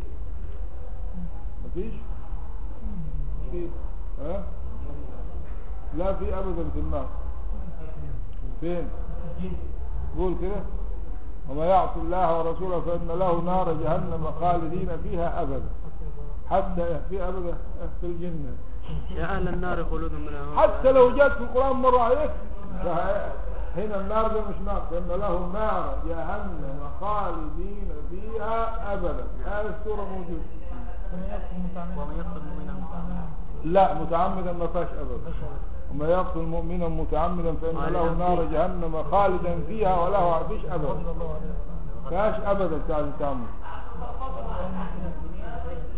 Speaker 3: ما فيش في ها لا في ابدا في النار فين قول كده وما يعصي الله ورسوله فإن له نار جهنم خالدين فيها أبدا حتى في أبدا في الجنة
Speaker 4: يا أهل النار خلود من النار
Speaker 3: حتى لو جاءت في القرآن مرة عليك فه- هنا النار ده مش نار فإن له نار جهنم خالدين فيها أبدا هذه السورة موجودة
Speaker 2: ومن يقتل متعمدا
Speaker 4: ومن يقتل مؤمنا متعمدا
Speaker 3: لا متعمدا ما فيهاش أبدا وما يقتل مؤمنا متعمدا فإن له نار جهنم خالدا فيها وله ما فيش أبدا
Speaker 2: رضي الله عليه
Speaker 3: فيهاش أبدا بتاع التعمد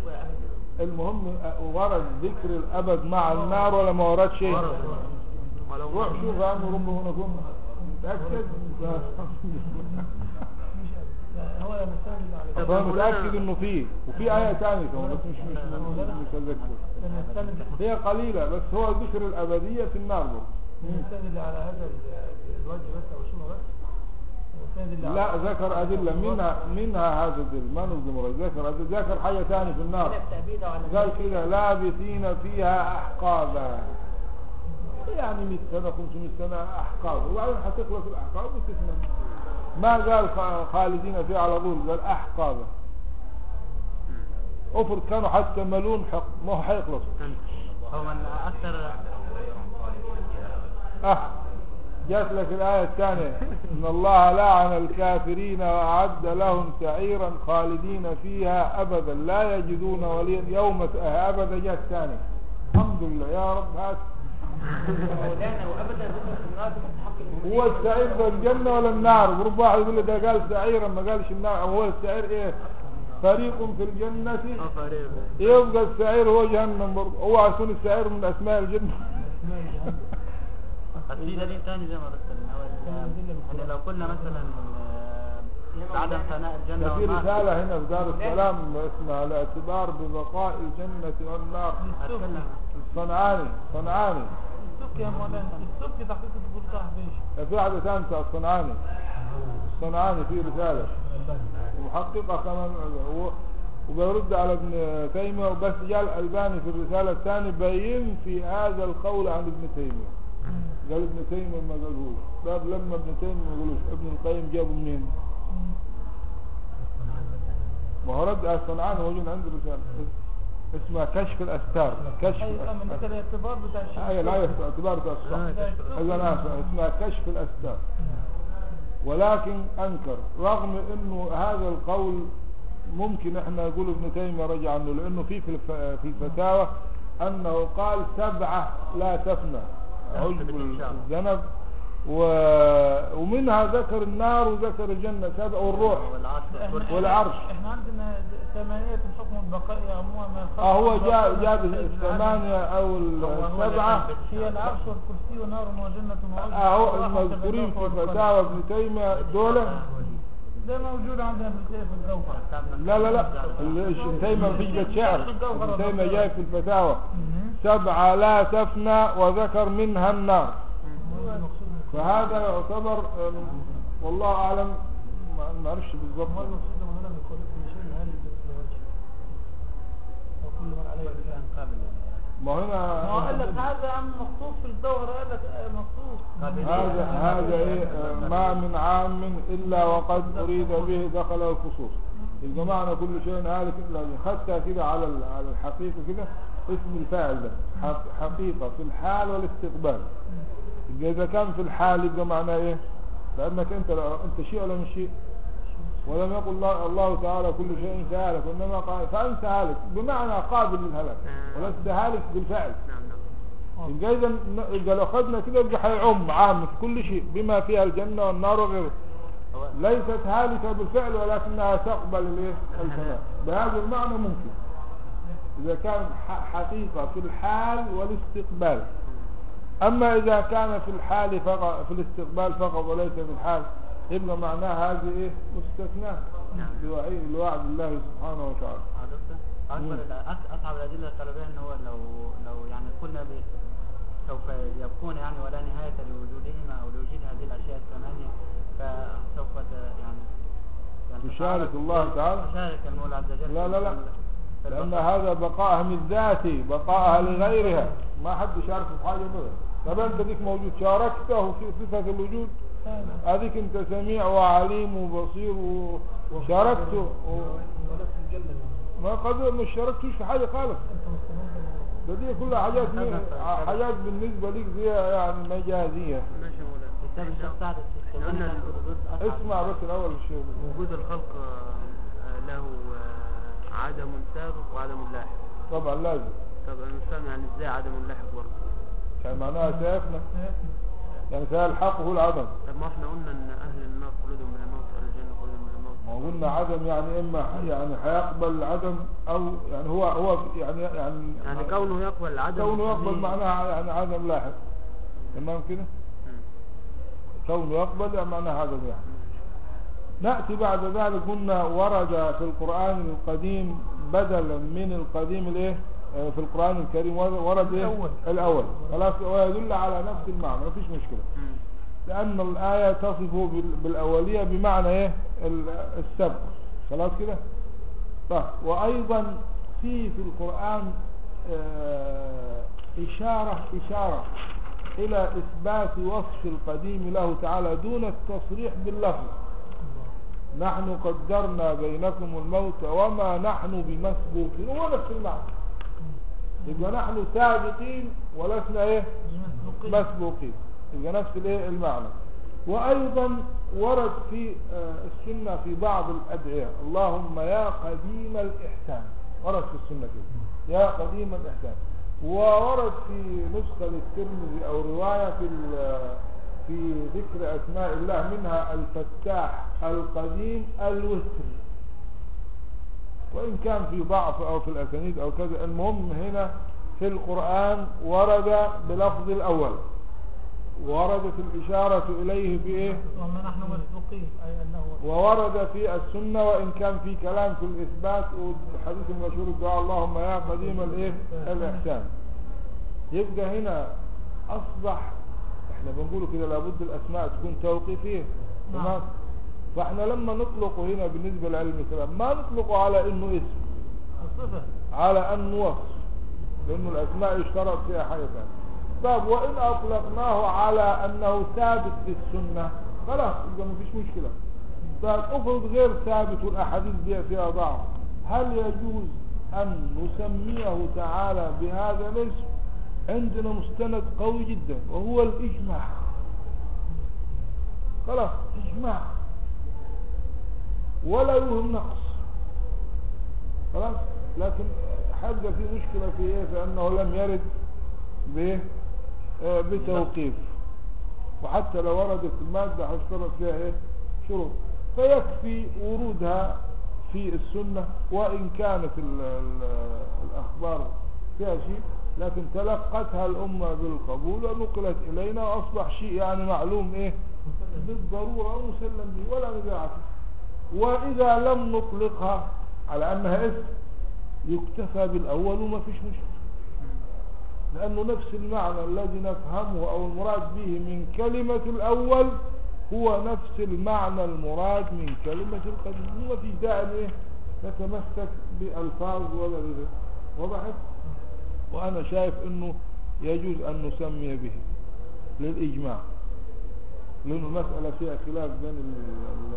Speaker 3: المهم ورد ذكر الأبد مع النار ولا ما ورد شيء
Speaker 5: ولو
Speaker 3: روح شوف عنه ربما نكون متأكد
Speaker 2: يعني هو يستند على
Speaker 3: فأنا متأكد إنه فيه وفي آية ثانية كمان بس مش مش مش متذكر
Speaker 2: يستند
Speaker 3: هي قليلة بس هو ذكر الأبدية في النار برضه
Speaker 2: يستند على هذا ال- الوجه بس او شنو بس يستند على
Speaker 3: لا ذكر أدلة منها منها هذا الدليل ما نلزم رأي ذكر أدلة ذكر حاجة ثانية في النار
Speaker 4: التأبيد على
Speaker 3: قال كده لابثين فيها أحقابا يعني 100 سنة 500 سنة أحقاب وبعدين هتخلص الأحقاب وتتمم ما قال خ- خالدين فيها على طول قال أحقابا افرض كانوا حتى ملون حق ما هو حيخلص
Speaker 4: هو من أكثر
Speaker 3: اه جات لك الآية الثانية إن الله لعن الكافرين وأعد لهم سعيرا خالدين فيها أبدا لا يجدون وليا يوم ت- آه، أبدا جات ثانية الحمد لله يا رب هات
Speaker 4: مولانا وأبدا ذكر في النار بتستحق
Speaker 3: هو السعير ده الجنة ولا النار ورب واحد يقول لي ده قال سعيرا ما قالش النار أو هو السعير إيه فريق في الجنة
Speaker 5: فريق
Speaker 3: يبقى السعير هو جهنم برضه اوعى يكون السعير من أسماء الجنة
Speaker 4: بس في دليل ثاني زي ما ذكرنا هو ال- يعني لو قلنا مثلا آه، عدم فناء الجنة
Speaker 3: ده في
Speaker 4: والنار
Speaker 3: رسالة هنا في دار السلام اسمها الاعتبار ببقاء الجنة والنار
Speaker 4: أتكلم
Speaker 3: صنعاني صنعاني
Speaker 2: السك يا مولانا السك تحقيق تقول صاحب ايش
Speaker 3: في واحدة ثانية بتاع الصنعاني الصنعاني في رسالة ومحققة كمان هو وبيرد على ابن تيمية وبس جاء الألباني في الرسالة الثانية بين في هذا القول عن ابن تيمية قال ابن تيمية ما قالهوش باب لما ابن تيمية ما قالوش ابن القيم جابه منين ما هو رد على الصنعاني موجود عنده رسالة اسمها كشف الأستار كشف
Speaker 2: ايوه من
Speaker 3: الأستار
Speaker 2: ذكر الاعتبار بتاع الشيخ
Speaker 3: هاي لا اعتبار الصح إذا أنا آسف، اسمها كشف الأستار ولكن أنكر رغم أنه هذا القول ممكن احنا نقول ابن تيمية رجع عنه لأنه في في الف- في الفتاوى أنه قال سبعة لا تفنى عجب الذنب و- ومنها ذكر النار وذكر الجنة سبع والروح
Speaker 4: والعرش والكرسي
Speaker 2: احنا
Speaker 3: والعرش.
Speaker 2: احنا عندنا ثمانية حكم البقاء يعموها ما خلق
Speaker 3: اه هو
Speaker 2: الله
Speaker 3: جاب
Speaker 2: من
Speaker 3: جاب
Speaker 2: خلق
Speaker 3: الثمانية أو
Speaker 4: هو
Speaker 3: السبعة
Speaker 2: هي العرش والكرسي ونار وجنة وعرش
Speaker 3: اهو المذكورين في فتاوى ابن تيمية دولة
Speaker 2: ده موجود عندنا في الكيف في الجوهر
Speaker 3: لا لا لا ال- ابن تيمية مفيش بيت شعر ابن تيمية جاي في الفتاوى سبعة لا تفنى وذكر منها النار فهذا يعتبر أم، والله أعلم ما ما أعرفش بالضبط ما هنا
Speaker 2: ما هو قال لك هذا عم مخصوص في الجوهر قال لك آه، مخصوص
Speaker 3: هذا هذا ايه آه، ما من عام الا وقد اريد به دخل الخصوص يبقى معنى كل شيء هالك الا به. خدتها كده على ال- على الحقيقه كده اسم الفاعل ده حق- حقيقه في الحال والاستقبال يبقى اذا كان في الحال يبقى معناه ايه لانك انت لو انت شيء ولا مش شيء ولم يقل الله, الله تعالى كل شيء سهالك وانما قال فانت هالك بمعنى قابل للهلاك ولست هالك بالفعل
Speaker 5: نعم نعم
Speaker 3: يبقى اذا ن- يبقى لو اخذنا كده يبقى هيعم عام في كل شيء بما فيها الجنه والنار وغيره
Speaker 4: هو
Speaker 3: ليست هالكه بالفعل ولكنها تقبل الايه الفناء بهذا المعنى ممكن اذا كان ح- حقيقه في الحال والاستقبال اما اذا كان في الحال فقط في الاستقبال فقط وليس في الحال يبقى معناه هذه ايه مستثناه
Speaker 5: نعم.
Speaker 3: لوعي- لوعد الله سبحانه وتعالى
Speaker 4: اه دكتور اكبر الأ- أص- اصعب الادله الطلبيه ان هو لو لو يعني قلنا ب- سوف يبقون يعني ولا نهايه لوجودهما او لوجود هذه الاشياء الثمانيه فسوف ت- يعني يعني
Speaker 3: تشارك
Speaker 4: تتعرض-
Speaker 3: الله تعالى؟
Speaker 4: تشارك المولى عز وجل
Speaker 3: لا لا لا
Speaker 4: في
Speaker 3: لأن
Speaker 4: البقاء.
Speaker 3: هذا بقائها من ذاتي بقائها لغيرها ما حد شارك في حاجة كده طب أنت ديك موجود شاركته في صفة الوجود هذيك أنت سميع وعليم وبصير و- وشاركته و... ما قد مش شاركتوش في حاجة خالص ده دي كلها حاجات م- حاجات بالنسبة ليك زي يعني مجازية
Speaker 5: ماشي يا مولانا
Speaker 4: كتاب الشيخ سعد السيستاني
Speaker 5: قلنا
Speaker 4: كان في ردود أصعب.
Speaker 3: اسمع بس الأول الشيء
Speaker 5: وجود الخلق آه، آه، له آه، عدم سابق وعدم لاحق
Speaker 3: طبعا لازم
Speaker 5: طب انا مش فاهم يعني ازاي عدم لاحق برضه
Speaker 3: يعني معناها سيفنا يعني سيلحقه العدم
Speaker 5: طب ما احنا قلنا ان اهل النار خلودهم من الموت واهل الجنه خلودهم من الموت
Speaker 3: ما قلنا عدم يعني اما يعني هيقبل العدم او يعني هو هو يعني يعني
Speaker 5: يعني كونه يقبل العدم
Speaker 3: كونه يقبل
Speaker 5: دي-
Speaker 3: معناها يعني عدم لاحق تمام كده
Speaker 5: مم.
Speaker 3: كونه يقبل يعني معنى هذا يعني نأتي بعد ذلك قلنا ورد في القرآن القديم بدلا من القديم الايه آه، في القرآن الكريم ورد- ورد ايه
Speaker 2: الأول.
Speaker 3: الأول خلاص ويدل على نفس المعنى ما فيش مشكلة
Speaker 5: مم.
Speaker 3: لأن الآية تصف بال- بالأولية بمعنى ايه ال- السبق خلاص كده طيب وأيضا في في القرآن آه، إشارة إشارة إلى إثبات وصف القديم له تعالى دون التصريح باللفظ نحن قدرنا بينكم الموت وما نحن بمسبوقين هو نفس المعنى يبقى نحن سابقين ولسنا ايه
Speaker 2: مسبوقين.
Speaker 3: مسبوقين يبقى نفس الايه المعنى وايضا ورد في آه، السنه في بعض الادعيه اللهم يا قديم الاحسان ورد في السنه كده يا قديم الاحسان وورد في نسخه للترمذي او روايه في ال- في ذكر اسماء الله منها الفتاح القديم الوتر وإن كان في ضعف أو في الأسانيد أو كذا المهم هنا في القرآن ورد بلفظ الأول وردت الإشارة إليه بإيه
Speaker 2: وما نحن مسبوقين أي أنه
Speaker 3: وورد في السنة وإن كان في كلام في الإثبات والحديث المشهور الدعاء اللهم يا قديم الإيه الإحسان يبقى هنا أصبح احنا بنقوله كده لابد الأسماء تكون توقيفية
Speaker 2: نعم.
Speaker 3: تمام فاحنا لما نطلق هنا بالنسبة لعلم الكلام ما نطلقه على انه اسم
Speaker 2: الصفة
Speaker 3: على انه وصف لانه الاسماء يشترط فيها حاجة ثانية طب وان اطلقناه على انه ثابت في السنة خلاص يبقى ما فيش مشكلة طب افرض غير ثابت والاحاديث دي فيها ضعف هل يجوز ان نسميه تعالى بهذا الاسم عندنا مستند قوي جدا وهو الاجماع خلاص اجماع ولا يوهم نقص خلاص لكن حاجة في مشكلة في ايه فانه لم يرد ب آه، بتوقيف وحتى لو وردت المادة هيشترط فيها ايه شروط فيكفي ورودها في السنة وإن كانت ال ال الأخبار فيها شيء لكن تلقتها الأمة بالقبول ونقلت إلينا وأصبح شيء يعني معلوم إيه بالضرورة ومسلم به ولا نزاع فيه وإذا لم نطلقها على أنها اسم يكتفى بالأول وما فيش مشكلة لأنه نفس المعنى الذي نفهمه أو المراد به من كلمة الأول هو نفس المعنى المراد من كلمة القديم وما في داعي إيه نتمسك بألفاظ ولا بغير وضحت وأنا شايف أنه يجوز أن نسمي به للإجماع لأنه المسألة فيها خلاف بين ال ال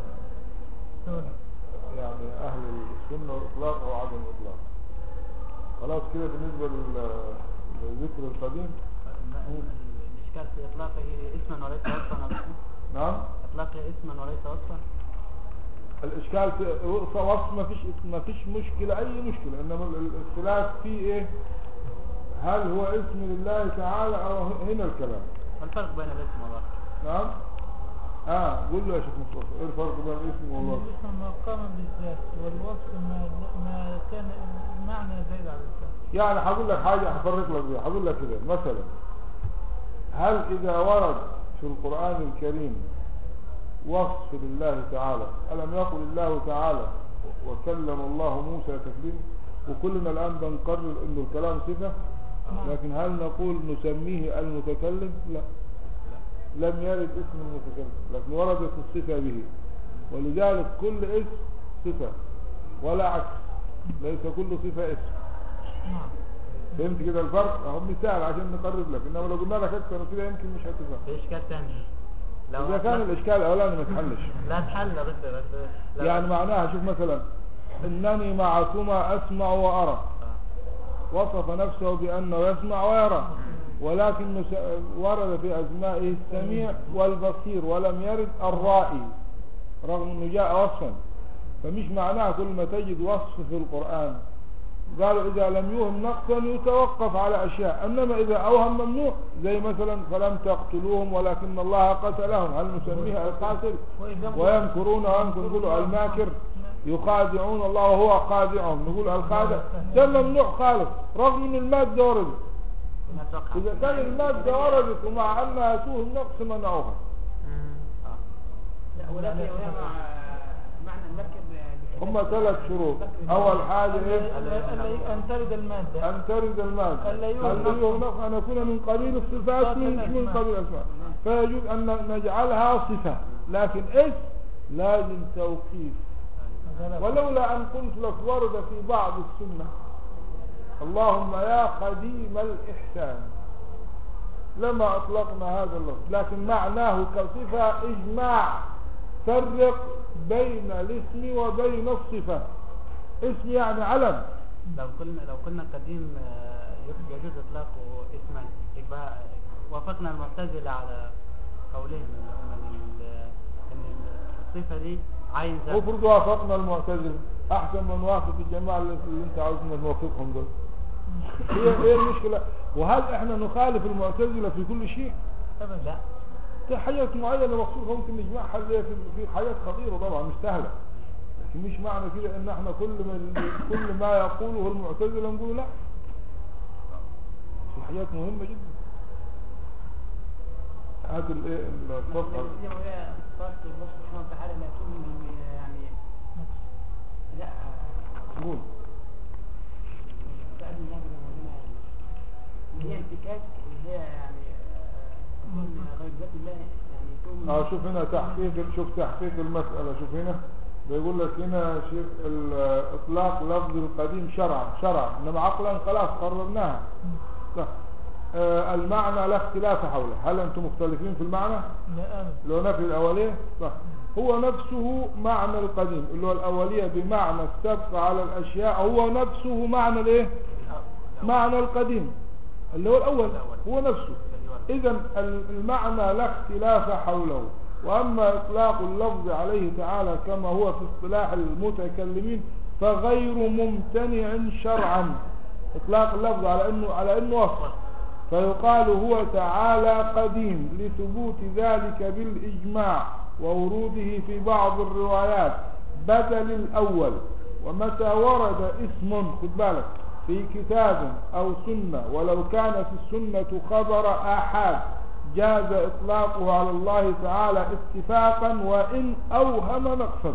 Speaker 3: ال يعني أهل السنة والإطلاق أو عدم الإطلاق خلاص كده بالنسبة لل- للذكر القديم
Speaker 4: الإشكال في إطلاقه اسما وليس وصفا أو اسما
Speaker 3: نعم
Speaker 4: إطلاقه اسما وليس وصفا
Speaker 3: الإشكال في وصف ما فيش ما فيش مشكلة أي مشكلة إنما ال- الاختلاف فيه إيه هل هو اسم لله تعالى أو هنا الكلام
Speaker 4: والفرق بين الاسم والوصف
Speaker 3: نعم آه قول له يا شيخ مصطفى إيه الفرق بين الاسم والوصف
Speaker 2: الاسم مقام بالذات والوصف ما, ما كان المعنى زائد على الذات
Speaker 3: يعني هقول لك حاجة هفرق لك بيها هقول لك كده مثلا هل إذا ورد في القرآن الكريم وصف لله تعالى ألم يقل الله تعالى وكلم الله موسى تكليما وكلنا الآن بنقرر أنه الكلام صفة لكن هل نقول نسميه المتكلم لا لم يرد اسم المتكلم لكن وردت الصفة به ولذلك كل اسم صفة ولا عكس ليس كل صفة اسم
Speaker 2: نعم
Speaker 3: فهمت كده الفرق اهو مثال عشان نقرب لك انما لو قلنا لك اكثر من كده يمكن مش هتفهم
Speaker 4: في إشكال ثاني لو
Speaker 3: اذا كان
Speaker 4: أطلق-
Speaker 3: الاشكال الاولاني ما اتحلش
Speaker 4: لا تحل بس بس لو-
Speaker 3: يعني معناها شوف مثلا انني معكما اسمع وارى
Speaker 4: آه.
Speaker 3: وصف نفسه بانه يسمع ويرى ولكن نس- ورد في اسمائه السميع والبصير ولم يرد الرائي رغم انه جاء وصفا فمش معناها كل ما تجد وصف في القرآن قالوا إذا لم يوهم نقصا يتوقف على أشياء إنما إذا أوهم ممنوع زي مثلا فلم تقتلوهم ولكن الله قتلهم هل نسميها القاتل ويمكرون ويمكر نقول الماكر يخادعون الله وهو خادعهم نقول الخادع ده ممنوع خالص رغم ان المادة ورد
Speaker 4: الناس وقعت
Speaker 3: إذا كان المادة وردت ومع أنها توهم نقص منعوها
Speaker 6: لا ولكن هي مع معنى المركب
Speaker 3: هم ثلاث شروط أول حاجة إيه؟
Speaker 2: ألا- ألا- أن ترد المادة
Speaker 3: أن ترد المادة
Speaker 2: ألا يوهم
Speaker 3: الذي يوهم أن يكون من قبيل الصفات من من قبيل الأسماء فيجوز أن نجعلها صفة لكن اسم لازم توقيف ولولا أن قلت لك ورد في بعض السنة اللهم يا قديم الإحسان لما أطلقنا هذا اللفظ لكن معناه كصفة إجماع فرق بين الاسم وبين الصفة اسم يعني علم
Speaker 4: لو قلنا لو قلنا قديم آه، يجوز اطلاقه اسما يبقى وافقنا المعتزله على قولهم اللي هم ال- ان الصفه دي عين ذات
Speaker 3: افرض وافقنا المعتزلة أحسن من وافق الجماعة اللي اللي أنت عاوزنا نوافقهم دول هي هي المشكلة وهل احنا نخالف المعتزلة في كل شيء؟
Speaker 2: أبدا
Speaker 4: لا
Speaker 3: في حاجات معينة مخصوصة ممكن نجمعها اللي هي في في حاجات خطيرة طبعا مش سهلة لكن مش معنى كده ان احنا كل ما كل ما يقوله المعتزلة نقول لا في حاجات مهمة جدا هات الايه الصفحة
Speaker 6: هي صفات الله سبحانه وتعالى لا تؤمن يعني لا
Speaker 3: قول
Speaker 6: بعد الله ربنا اللي هي انتكاك اللي هي يعني آه، من غير ذات الله يعني تؤمن
Speaker 3: اه شوف هنا تحقيق شوف تحقيق المسألة شوف هنا بيقول لك هنا شيخ ال- اطلاق لفظ القديم شرعا شرعا انما عقلا خلاص قررناها لا. آه المعنى لا اختلاف حوله هل انتم مختلفين في المعنى
Speaker 2: لا أبدا
Speaker 3: لو نفي الاوليه صح هو نفسه معنى القديم اللي هو الاوليه بمعنى السبق على الاشياء هو نفسه معنى الايه معنى القديم اللي هو الاول هو نفسه اذا المعنى لا اختلاف حوله واما اطلاق اللفظ عليه تعالى كما هو في اصطلاح المتكلمين فغير ممتنع شرعا اطلاق اللفظ على انه على انه وصف فيقال هو تعالى قديم لثبوت ذلك بالاجماع ووروده في بعض الروايات بدل الاول ومتى ورد اسم خد بالك في كتاب او سنه ولو كانت السنه خبر احاد جاز اطلاقه على الله تعالى اتفاقا وان اوهم نقصا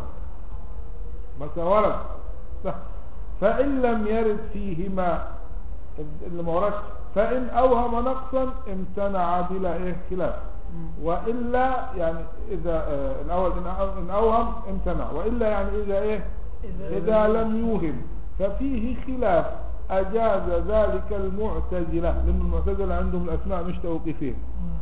Speaker 3: متى ورد صح. فان لم يرد فيهما اللي ما وردش فان اوهم نقصا امتنع بلا ايه خلاف والا يعني اذا آه الاول إن أو- ان اوهم امتنع والا يعني اذا ايه اذا لم يوهم ففيه خلاف اجاز ذلك المعتزله لان المعتزله عندهم الاسماء مش توقيفيه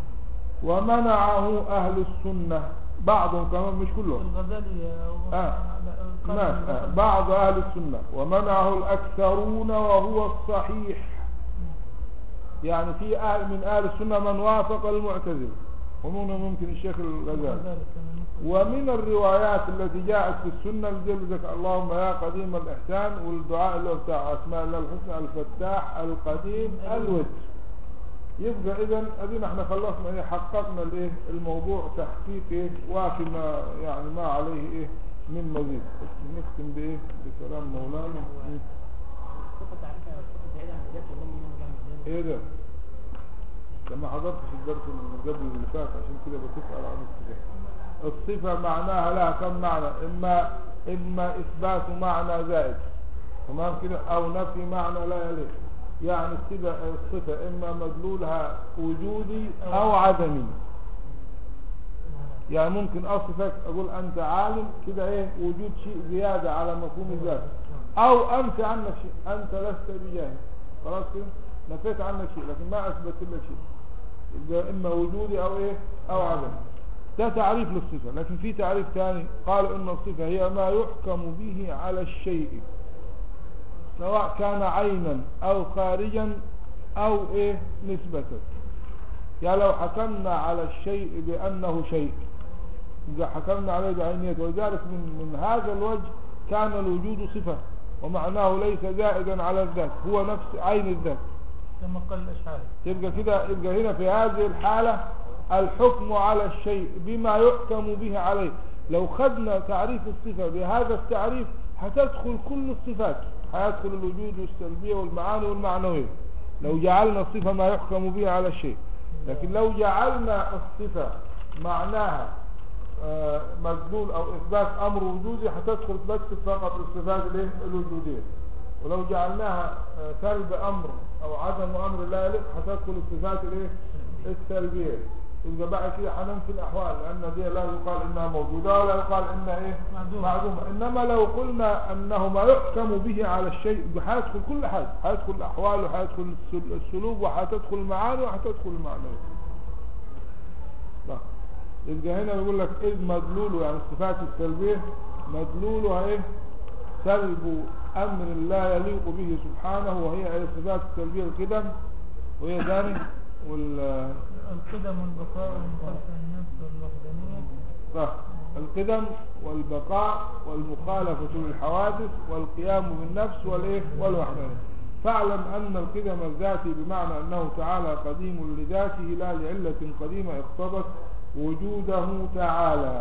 Speaker 3: ومنعه اهل السنه بعضهم كمان مش كلهم
Speaker 2: الغزالي
Speaker 3: آه.
Speaker 2: قال
Speaker 3: ماشي آه.
Speaker 2: الغزالي.
Speaker 3: بعض أهل السنة ومنعه الأكثرون وهو الصحيح يعني في أهل من أهل السنة من وافق المعتزلة ومنهم ممكن الشيخ الغزالي
Speaker 2: الغزالي كان مسلم.
Speaker 3: ومن الروايات التي جاءت في السنة اللي زي ذلك اللهم يا قديم الإحسان والدعاء اللي هو بتاع أسماء الله الحسنى الفتاح القديم الوتر يبقى إذا أدينا احنا خلصنا إيه حققنا الإيه الموضوع تحقيق إيه وافي ما يعني ما عليه إيه من مزيد نختم بإيه بكلام مولانا إيه؟
Speaker 6: الصفة تعرفها الصفة بعيدة عن ذات الله من جنب
Speaker 3: إيه ده لما حضرتش الدرس اللي قبل اللي فات عشان كده بتسأل عن الصفة الصفة معناها لها كم معنى إما إما إثبات معنى زائد تمام كده أو نفي معنى لا يليق يعني الصفة الصفة إما مدلولها وجودي أو عدمي يعني ممكن أصفك أقول أنت عالم كده إيه وجود شيء زيادة على مفهوم الذات أو أنفي عنك شيء أنت لست بجاهل خلاص كده نفيت عنك شيء لكن ما أثبت لك شيء يبقى إما وجودي أو إيه أو عدمي ده تعريف للصفة لكن في تعريف ثاني قالوا إن الصفة هي ما يحكم به على الشيء سواء كان عينا أو خارجا أو إيه نسبة يعني لو حكمنا على الشيء بأنه شيء إذا حكمنا عليه بعينيته ولذلك من, من هذا الوجه كان الوجود صفة ومعناه ليس زائدا على الذات هو نفس عين الذات
Speaker 2: كما قال الأشعري
Speaker 3: يبقى كده يبقى هنا في هذه الحالة الحكم على الشيء بما يحكم به عليه لو خدنا تعريف الصفة بهذا التعريف هتدخل كل الصفات هيدخل الوجود والسلبية والمعاني والمعنوية لو جعلنا الصفة ما يحكم به على الشيء لكن لو جعلنا الصفة معناها آه، مدلول او اثبات امر وجودي هتدخل بس فقط الصفات الايه الوجوديه ولو جعلناها آه، سلب امر او عدم امر لا يليق هتدخل الصفات الايه السلبيه يبقى بعد كده هننفي الاحوال لان دي لا يقال انها موجوده ولا يقال انها ايه
Speaker 2: معدومة.
Speaker 3: معدومه انما لو قلنا انه ما يحكم به على الشيء يبقى هيدخل كل حاجه هيدخل الاحوال وهيدخل السل- السلوك وهتدخل المعاني وهتدخل المعنويات نعم. يبقى هنا بيقول لك إذ مدلوله يعني الصفات السلبية مدلولها إيه سلب أمر لا يليق به سبحانه وهي إيه الصفات السلبية القدم وهي ثاني وال
Speaker 2: القدم والبقاء والمخالفة للنفس والوحدانية
Speaker 3: صح القدم والبقاء والمخالفة للحوادث والقيام بالنفس والإيه والوحدانية فاعلم أن القدم الذاتي بمعنى أنه تعالى قديم لذاته لا لعلة قديمة اقتضت وجوده تعالى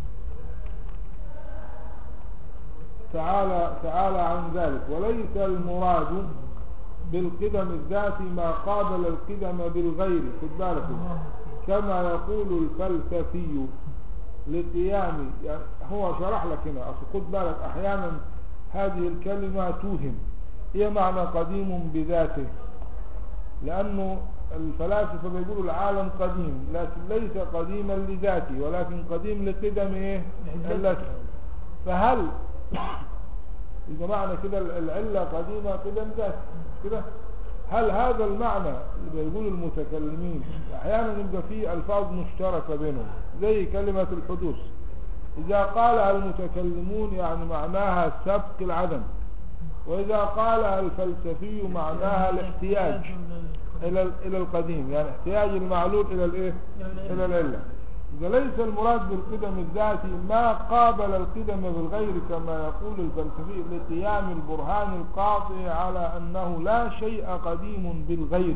Speaker 3: تعالى تعالى عن ذلك وليس المراد بالقدم الذاتي ما قابل القدم بالغير خد بالك كما يقول الفلسفي لقيام يعني هو شرح لك هنا أصل خد بالك أحيانا هذه الكلمة توهم هي معنى قديم بذاته لأنه الفلاسفة بيقولوا العالم قديم لكن ليس قديما لذاته ولكن قديم لقدم ايه علته فهل إذا معنى كده العلة قديمة قدم ذات مش كده هل هذا المعنى اللي بيقول المتكلمين أحيانا يبقى فيه ألفاظ مشتركة بينهم زي كلمة الحدوث إذا قالها المتكلمون يعني معناها سبق العدم وإذا قالها الفلسفي معناها الاحتياج إلى إلى القديم يعني احتياج المعلول إلى الإيه؟ إلى العلة إذا ليس المراد بالقدم الذاتي ما قابل القدم بالغير كما يقول الفلسفي لقيام البرهان القاطع على أنه لا شيء قديم بالغير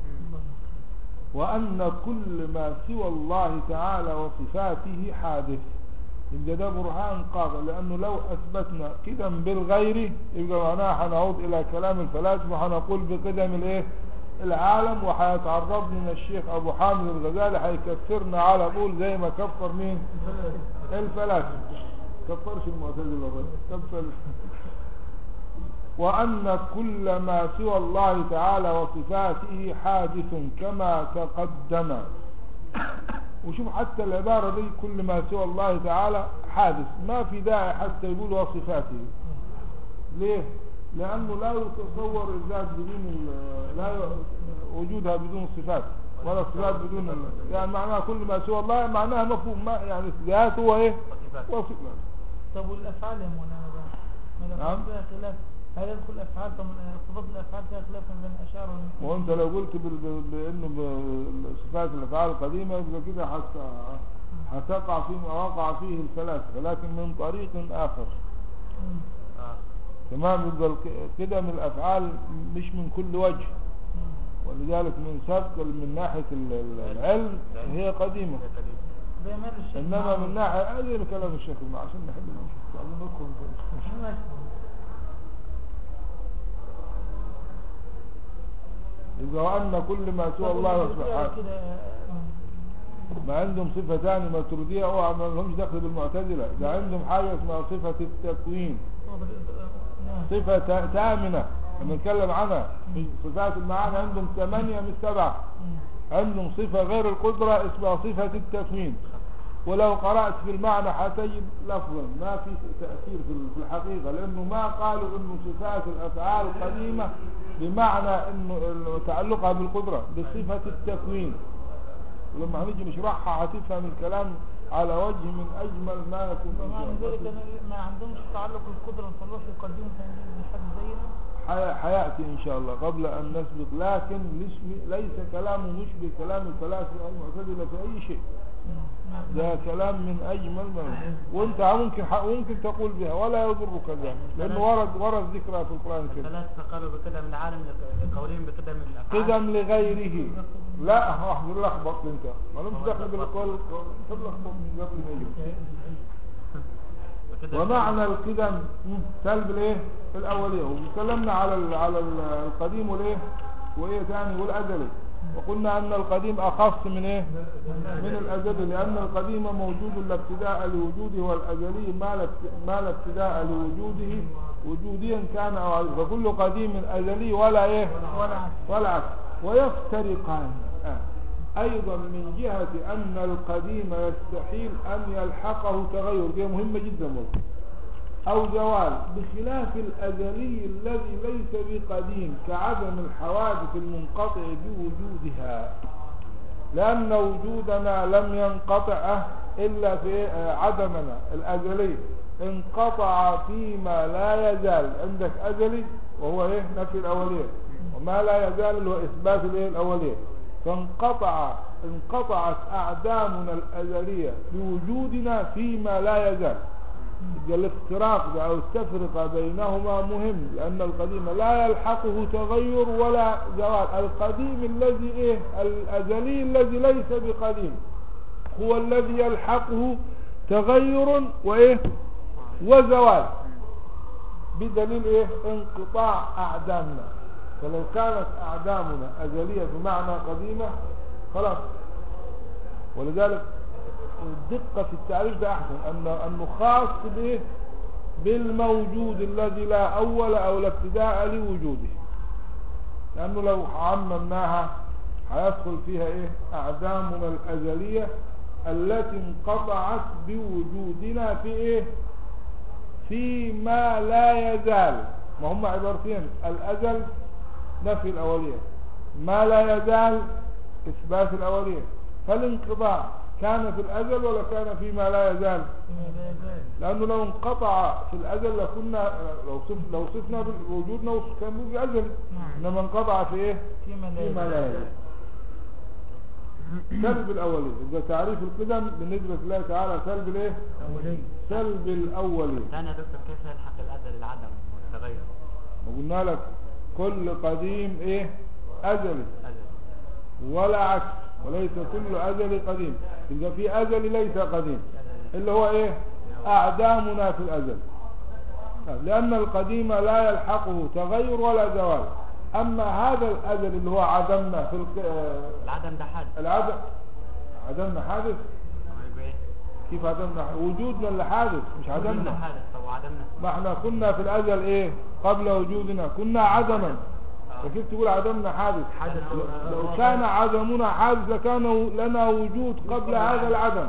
Speaker 3: وأن كل ما سوى الله تعالى وصفاته حادث يبقى ده برهان قاطع لأنه لو أثبتنا قدم بالغير يبقى معناها هنعود إلى كلام الفلاسفة هنقول بقدم الإيه؟ العالم وهيتعرض لنا الشيخ ابو حامد الغزالي هيكفرنا على طول زي ما كفر مين الفلاسفه كفرش المعتزله بس كفر وان كل ما سوى الله تعالى وصفاته حادث كما تقدم وشوف حتى العبارة دي كل ما سوى الله تعالى حادث ما في داعي حتى يقول وصفاته ليه لأنه لا يتصور الذات بدون ال- لا ي- وجودها بدون الصفات ولا الصفات بدون ال- يعني معناها كل ما سوى الله معناها مفهوم ما يعني الذات هو ايه وصفات
Speaker 2: طب والافعال يا مولانا بقى ما الافعال
Speaker 3: نعم.
Speaker 2: فيها خلاف هل يدخل الافعال طب صفات الافعال فيها خلاف بين الاشاعره والمتكلمين؟
Speaker 3: وانت لو قلت بال- بال- بانه بصفات الافعال القديمه يبقى كده حت- هتقع فيما وقع فيه الفلاسفه لكن من طريق اخر
Speaker 2: مم.
Speaker 3: تمام يبقى الق- قدم الافعال مش من كل وجه
Speaker 2: مم.
Speaker 3: ولذلك من سبق من ناحيه ال- ال- العلم هي قديمه
Speaker 2: زي ما قال الشيخ
Speaker 3: انما
Speaker 2: معاذ.
Speaker 3: من ناحيه هذا كلام الشيخ ابن عشان نحل المشكله عايزين ندخل في-
Speaker 2: ماشي.
Speaker 3: يبقى وان كل ما سوى
Speaker 2: طب
Speaker 3: الله
Speaker 2: والماتريدية
Speaker 3: سبحانه
Speaker 2: كده آه،
Speaker 3: ما عندهم صفة ثانية ماترودية او ما لهمش دخل بالمعتزلة ده عندهم حاجة اسمها صفة التكوين
Speaker 2: هو بال- آه، نعم.
Speaker 3: صفة تا- تامنة لما نتكلم عنها في صفات المعاني عندهم ثمانية من سبعة
Speaker 2: مم.
Speaker 3: عندهم صفة غير القدرة اسمها صفة التكوين ولو قرأت في المعنى هتجد لفظا ما في تأثير في في الحقيقة لأنه ما قالوا إنه صفات الأفعال القديمة بمعنى إنه إنه تعلقها بالقدرة بصفة التكوين ولما هنيجي نشرحها هتفهم الكلام على وجه من أجمل ما يكون إن
Speaker 2: ومع
Speaker 3: شاء
Speaker 2: ذلك
Speaker 3: الله.
Speaker 2: أنا ما عندهمش تعلق القدرة فالوحي يقدمه تنزيل حد زينا
Speaker 3: حي- حياتي إن شاء الله قبل أن نسبق لكن ليس- ليس كلامه مشبه كلام الفلاسفة المعتزلة في أي شيء
Speaker 2: نعم.
Speaker 3: ده كلام من أجمل ما يكون. وأنت ممكن ح- ممكن تقول بها ولا يضرك ذلك لأنه ورد ورد ذكرى في القرآن الكريم
Speaker 4: الفلاسفة قالوا بقدم العالم لق- لقولهم بقدم الأفعال
Speaker 3: قدم لغيره لا احنا لخبط انت ما لهمش دخل بالقول تلخبط من قبل ما يجي
Speaker 4: بقدم
Speaker 3: ومعنى القدم مم، سلب الايه الاوليه وتكلمنا على ال- على ال- القديم والايه وايه ثاني والازلي وقلنا ان القديم اخص من ايه من الازلي لان القديم موجود لا ابتداء لوجوده والازلي ما لا ما لا ابتداء لوجوده وجوديا كان او عدم. فكل قديم ازلي ولا ايه
Speaker 2: ولا عكس.
Speaker 3: ولا عكس ويفترقان آه. ايضا من جهة ان القديم يستحيل ان يلحقه تغير دي مهمة جدا برضه أو زوال بخلاف الأزلي الذي ليس بقديم كعدم الحوادث المنقطع بوجودها لأن وجودنا لم ينقطع إلا في آه، عدمنا الأزلي انقطع فيما لا يزال عندك أزلي وهو إيه نفي الأولية وما لا يزال اللي هو إثبات الإيه الأولية فانقطع انقطعت أعدامنا الأزلية بوجودنا فيما لا يزال يبقى الافتراق ده او التفرقة بينهما مهم لان القديم لا يلحقه تغير ولا زوال القديم الذي ايه الازلي الذي ليس بقديم هو الذي يلحقه تغير وايه وزوال بدليل ايه انقطاع اعدامنا فلو كانت اعدامنا ازلية بمعنى قديمة خلاص ولذلك الدقة في التعريف ده أحسن أن أنه خاص به بالموجود الذي لا أول أو لا ابتداء لوجوده لأنه لو عممناها هيدخل فيها إيه أعدامنا الأزلية التي انقطعت بوجودنا في إيه فيما لا يزال ما هم عبارتين الأزل نفي الأولية ما لا يزال إثبات الأولية فالانقطاع كان في الأزل ولا كان فيما لا يزال لأنه لو انقطع في الأزل لكنا لو صف لو صفنا بوجودنا كان بيجي أزل إنما انقطع في إيه
Speaker 2: فيما لا
Speaker 3: فيما لا يزال سلب الأولي يبقى تعريف القدم بالنسبة لله تعالى سلب الإيه سلب الأولي
Speaker 4: ثاني يا دكتور كيف يلحق الأزل العدم والتغير
Speaker 3: وقلنا لك كل قديم إيه أزلي
Speaker 4: أزل
Speaker 3: ولا عكس وليس كل أزل قديم يبقى في أزل ليس قديم اللي هو إيه أعدامنا في الأزل لأن القديم لا يلحقه تغير ولا زوال أما هذا الأزل اللي هو عدمنا في الق... آه،
Speaker 4: العدم ده حادث
Speaker 3: العدم عدمنا حادث
Speaker 4: هو يبقى ايه؟
Speaker 3: كيف عدمنا وجودنا اللي حادث مش
Speaker 4: وجودنا
Speaker 3: عدمنا
Speaker 4: حادث طب وعدمنا
Speaker 3: ما احنا كنا في الأزل إيه قبل وجودنا كنا عدما فكيف تقول عدمنا حادث
Speaker 4: حادث
Speaker 3: لو كان عدمنا حادث لكان لنا وجود قبل هذا العدم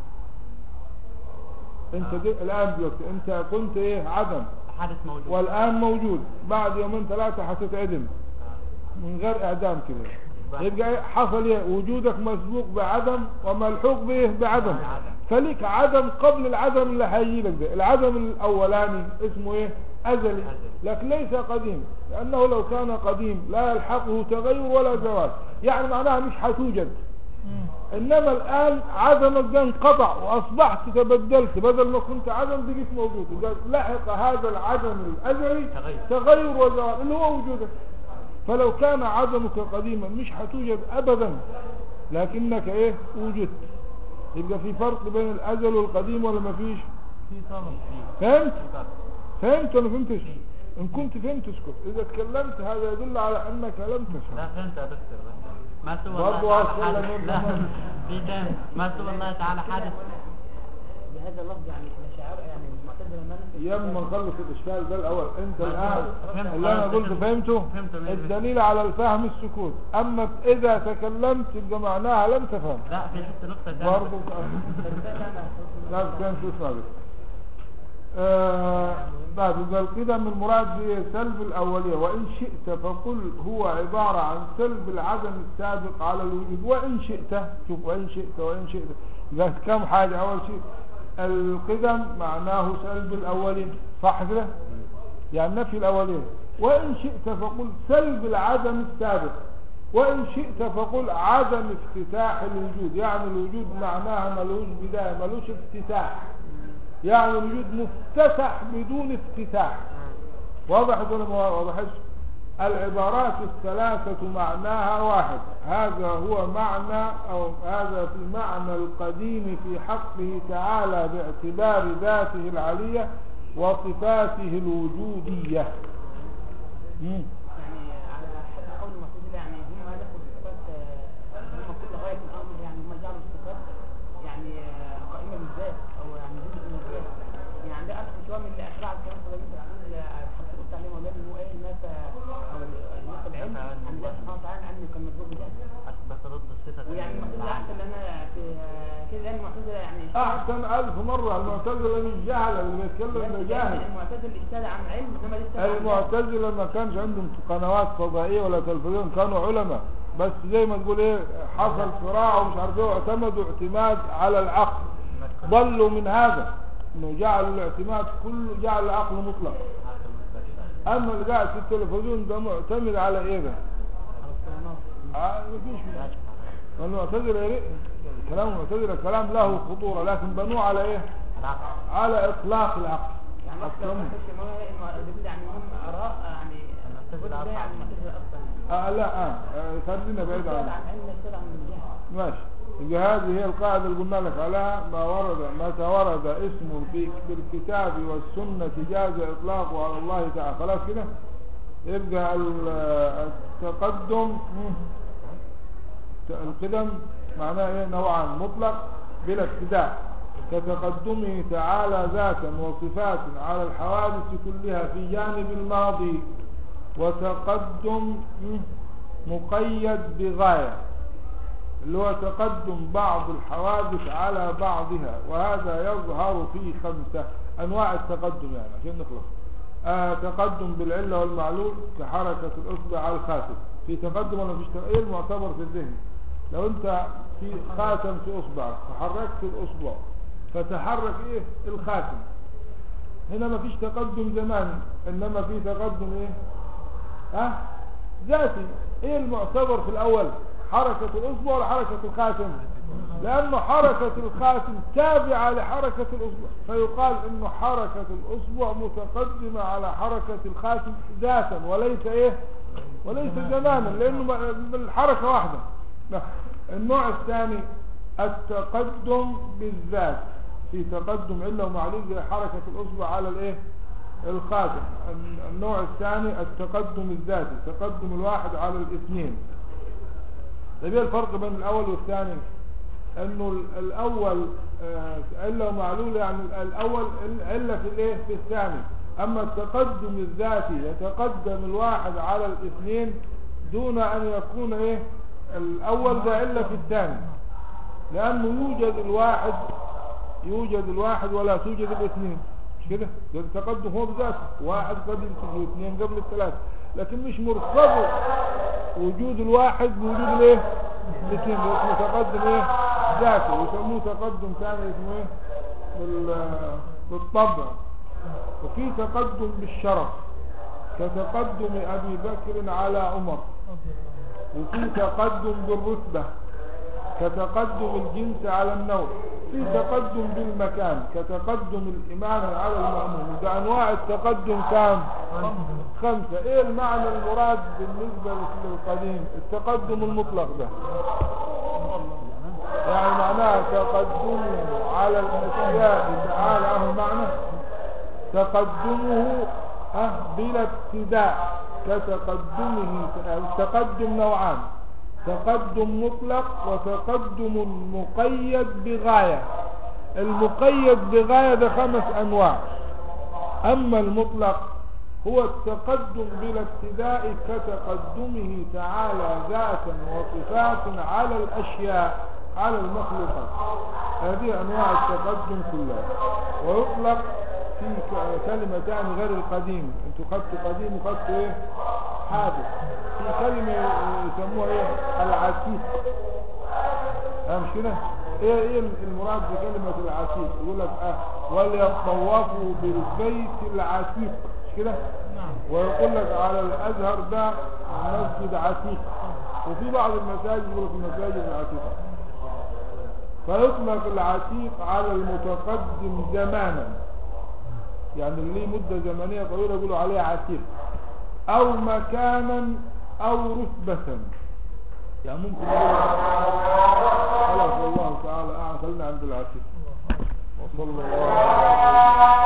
Speaker 3: انت دي الان دلوقتي انت كنت ايه عدم
Speaker 4: حادث موجود
Speaker 3: والان موجود بعد يومين ثلاثة هتتعدم من غير اعدام كده يبقى ايه حصل ايه وجودك مسبوق بعدم وملحوق بايه بعدم فليك عدم قبل العدم اللي هيجي لك ده العدم الاولاني اسمه ايه ازلي لكن ليس قديم لانه لو كان قديم لا يلحقه تغير ولا زوال يعني معناها مش هتوجد انما الان عدمك ده انقطع واصبحت تبدلت بدل ما كنت عدم بقيت موجود يبقى لحق هذا العدم الازلي
Speaker 4: تغير.
Speaker 3: تغير وزوال اللي هو وجودك فلو كان عدمك قديما مش هتوجد ابدا لكنك ايه وجدت يبقى في فرق بين الازل والقديم ولا ما فيش
Speaker 2: في طلب
Speaker 3: فهمت فهمت ولا فهمتش ان كنت فهمت اسكت اذا تكلمت هذا يدل على انك لم تفهم
Speaker 4: لا فهمت يا دكتور بس ما سوى
Speaker 3: برضو
Speaker 4: الله تعالى
Speaker 3: أصلاً
Speaker 4: حادث
Speaker 3: من
Speaker 4: لا
Speaker 3: زمان.
Speaker 4: في تاني ما سوى الله تعالى حادث
Speaker 6: بهذا اللفظ يعني الاشاعره يعني المعتزله ما نفس
Speaker 3: يما نخلص الاشكال ده الاول انت الان
Speaker 4: فهمت.
Speaker 3: اللي انا قلته فهمته
Speaker 4: فهمت من-
Speaker 3: الدليل على الفهم السكوت اما اذا تكلمت يبقى معناها لم تفهم
Speaker 4: لا في حتى نقطة ثانية
Speaker 3: برضه لا كان تسمع بس آه بعد يبقى القدم المراد به سلب الأولية وإن شئت فقل هو عبارة عن سلب العدم السابق على الوجود وإن شئت شوف وإن شئت وإن شئت إذا كم حاجة أول شيء القدم معناه سلب الأولية صح كده يعني نفي الأولية وإن شئت فقل سلب العدم السابق وإن شئت فقل عدم افتتاح الوجود يعني الوجود معناها ملوش بداية ملوش افتتاح يعني الوجود مفتتح بدون افتتاح واضح ولا ما واضحش العبارات الثلاثة معناها واحد هذا هو معنى أو هذا في معنى القديم في حقه تعالى باعتبار ذاته العلية وصفاته الوجودية مم.
Speaker 6: يعني على حد قول المعتزله كمان طب مثلا عن حضرتك قلت عليه مولانا ان هو ايه الناس او الناس العلم عن الله سبحانه وتعالى عنه كان مجهول بجهل
Speaker 4: بس ضد الصفة
Speaker 6: ويعني المعتزله احسن لان انا في كده يعني المعتزله يعني
Speaker 3: احسن الف مرة المعتزلة مش جهل اللي بيتكلم ده جاهل
Speaker 6: المعتزله اجتهد عن علم انما لسه عن جهل.
Speaker 3: المعتزلة ما كانش عندهم قنوات فضائية ولا تلفزيون كانوا علماء بس زي ما تقول ايه حصل صراع ومش عارف ايه واعتمدوا اعتماد على العقل ضلوا من هذا انه جعلوا الاعتماد كله جعل العقل مطلق اما اللي قاعد في التلفزيون ده معتمد على ايه ده؟ آه، مفيش والمعتزلة يا ريت كلام المعتزلة كلام له خطورة لكن بنوه على ايه؟ على اطلاق العقل
Speaker 6: يعني بس لو
Speaker 3: أصلاً.
Speaker 6: ما كانش ما هو دليل يعني هم اراء يعني
Speaker 4: المعتزلة
Speaker 6: ده يعني المعتزله اصلا
Speaker 3: آه لا اه آه، خلينا بعيد
Speaker 6: اجتهد
Speaker 3: عنه
Speaker 6: عن علم اجتهد عن الجهل
Speaker 3: ماشي يبقى هذه هي القاعدة اللي قلنا لك عليها ما ورد متى ورد اسم في بالكتاب والسنة جاز إطلاقه على الله تعالى خلاص كده يبقى ال- التقدم مم. القدم معناه ايه نوعان مطلق بلا ابتداء كتقدمه تعالى ذاتا وصفات على الحوادث كلها في جانب الماضي وتقدم مم، مقيد بغاية اللي هو تقدم بعض الحوادث على بعضها وهذا يظهر في خمسة أنواع التقدم يعني عشان نخلص آه تقدم بالعلة والمعلول كحركة الأصبع على الخاتم في تقدم ولا مفيش تغيير معتبر في الذهن لو أنت في خاتم في أصبعك فحركت الأصبع فتحرك إيه الخاتم هنا مفيش تقدم زماني إنما في تقدم إيه ها ذاتي ايه المعتبر في الاول حركة الاصبع ولا حركة الخاتم لان حركة الخاتم تابعة لحركة الاصبع فيقال ان حركة الاصبع متقدمة على حركة الخاتم ذاتا وليس ايه وليس زمانا لانه م- الحركة واحدة لا. النوع الثاني التقدم بالذات في تقدم علة ومعلول زي حركة الاصبع على الايه الخاتم الن- النوع الثاني التقدم الذاتي تقدم الواحد على الاثنين طيب ايه الفرق بين الاول والثاني انه ال- الاول آه، علة ومعلول يعني ال- الاول ال- علة في الايه في الثاني اما التقدم الذاتي يتقدم الواحد على الاثنين دون ان يكون ايه الاول ده علة في الثاني لانه يوجد الواحد يوجد الواحد ولا توجد الاثنين مش كده ده التقدم هو بذاته واحد قبل الاثنين واثنين قبل الثلاثة لكن مش مرتبط وجود الواحد بوجود الايه الاثنين ده اسمه تقدم ايه ذاتي ويسموه تقدم ثاني اسمه ايه بال- بالطبع وفي تقدم بالشرف كتقدم ابي بكر على عمر وفي تقدم بالرتبه كتقدم الجنس على النوع في تقدم بالمكان كتقدم الإمام على المأموم ده أنواع التقدم كام خمسة إيه المعنى المراد بالنسبة للقديم التقدم المطلق ده يعني معناه تقدمه على الأشياء تعالى أهو معنى تقدمه أه بلا ابتداء كتقدمه التقدم نوعان تقدم مطلق وتقدم مقيد بغاية المقيد بغاية ده خمس أنواع أما المطلق هو التقدم بلا ابتداء كتقدمه تعالى ذاتا وصفات على الأشياء على المخلوقات هذه أنواع التقدم كلها ويطلق في ك- كلمة تاني غير القديم انتوا خدتوا قديم وخدتوا ايه حادث في كلمة يسموها ايه العتيق ها مش كده ايه ايه المراد بكلمة العتيق يقول لك اه وليطوفوا بالبيت العتيق مش كده ويقول لك على الازهر ده مسجد عتيق وفي بعض المساجد يقول لك المساجد العتيقة فيطلق العتيق على المتقدم زمانا يعني اللي مدة زمنية طويلة يقولوا عليه عتيق او مكانا او رتبة يعني ممكن يقول خلاص والله تعالى اعلم خلينا عند العتيق وصلى الله عليه وسلم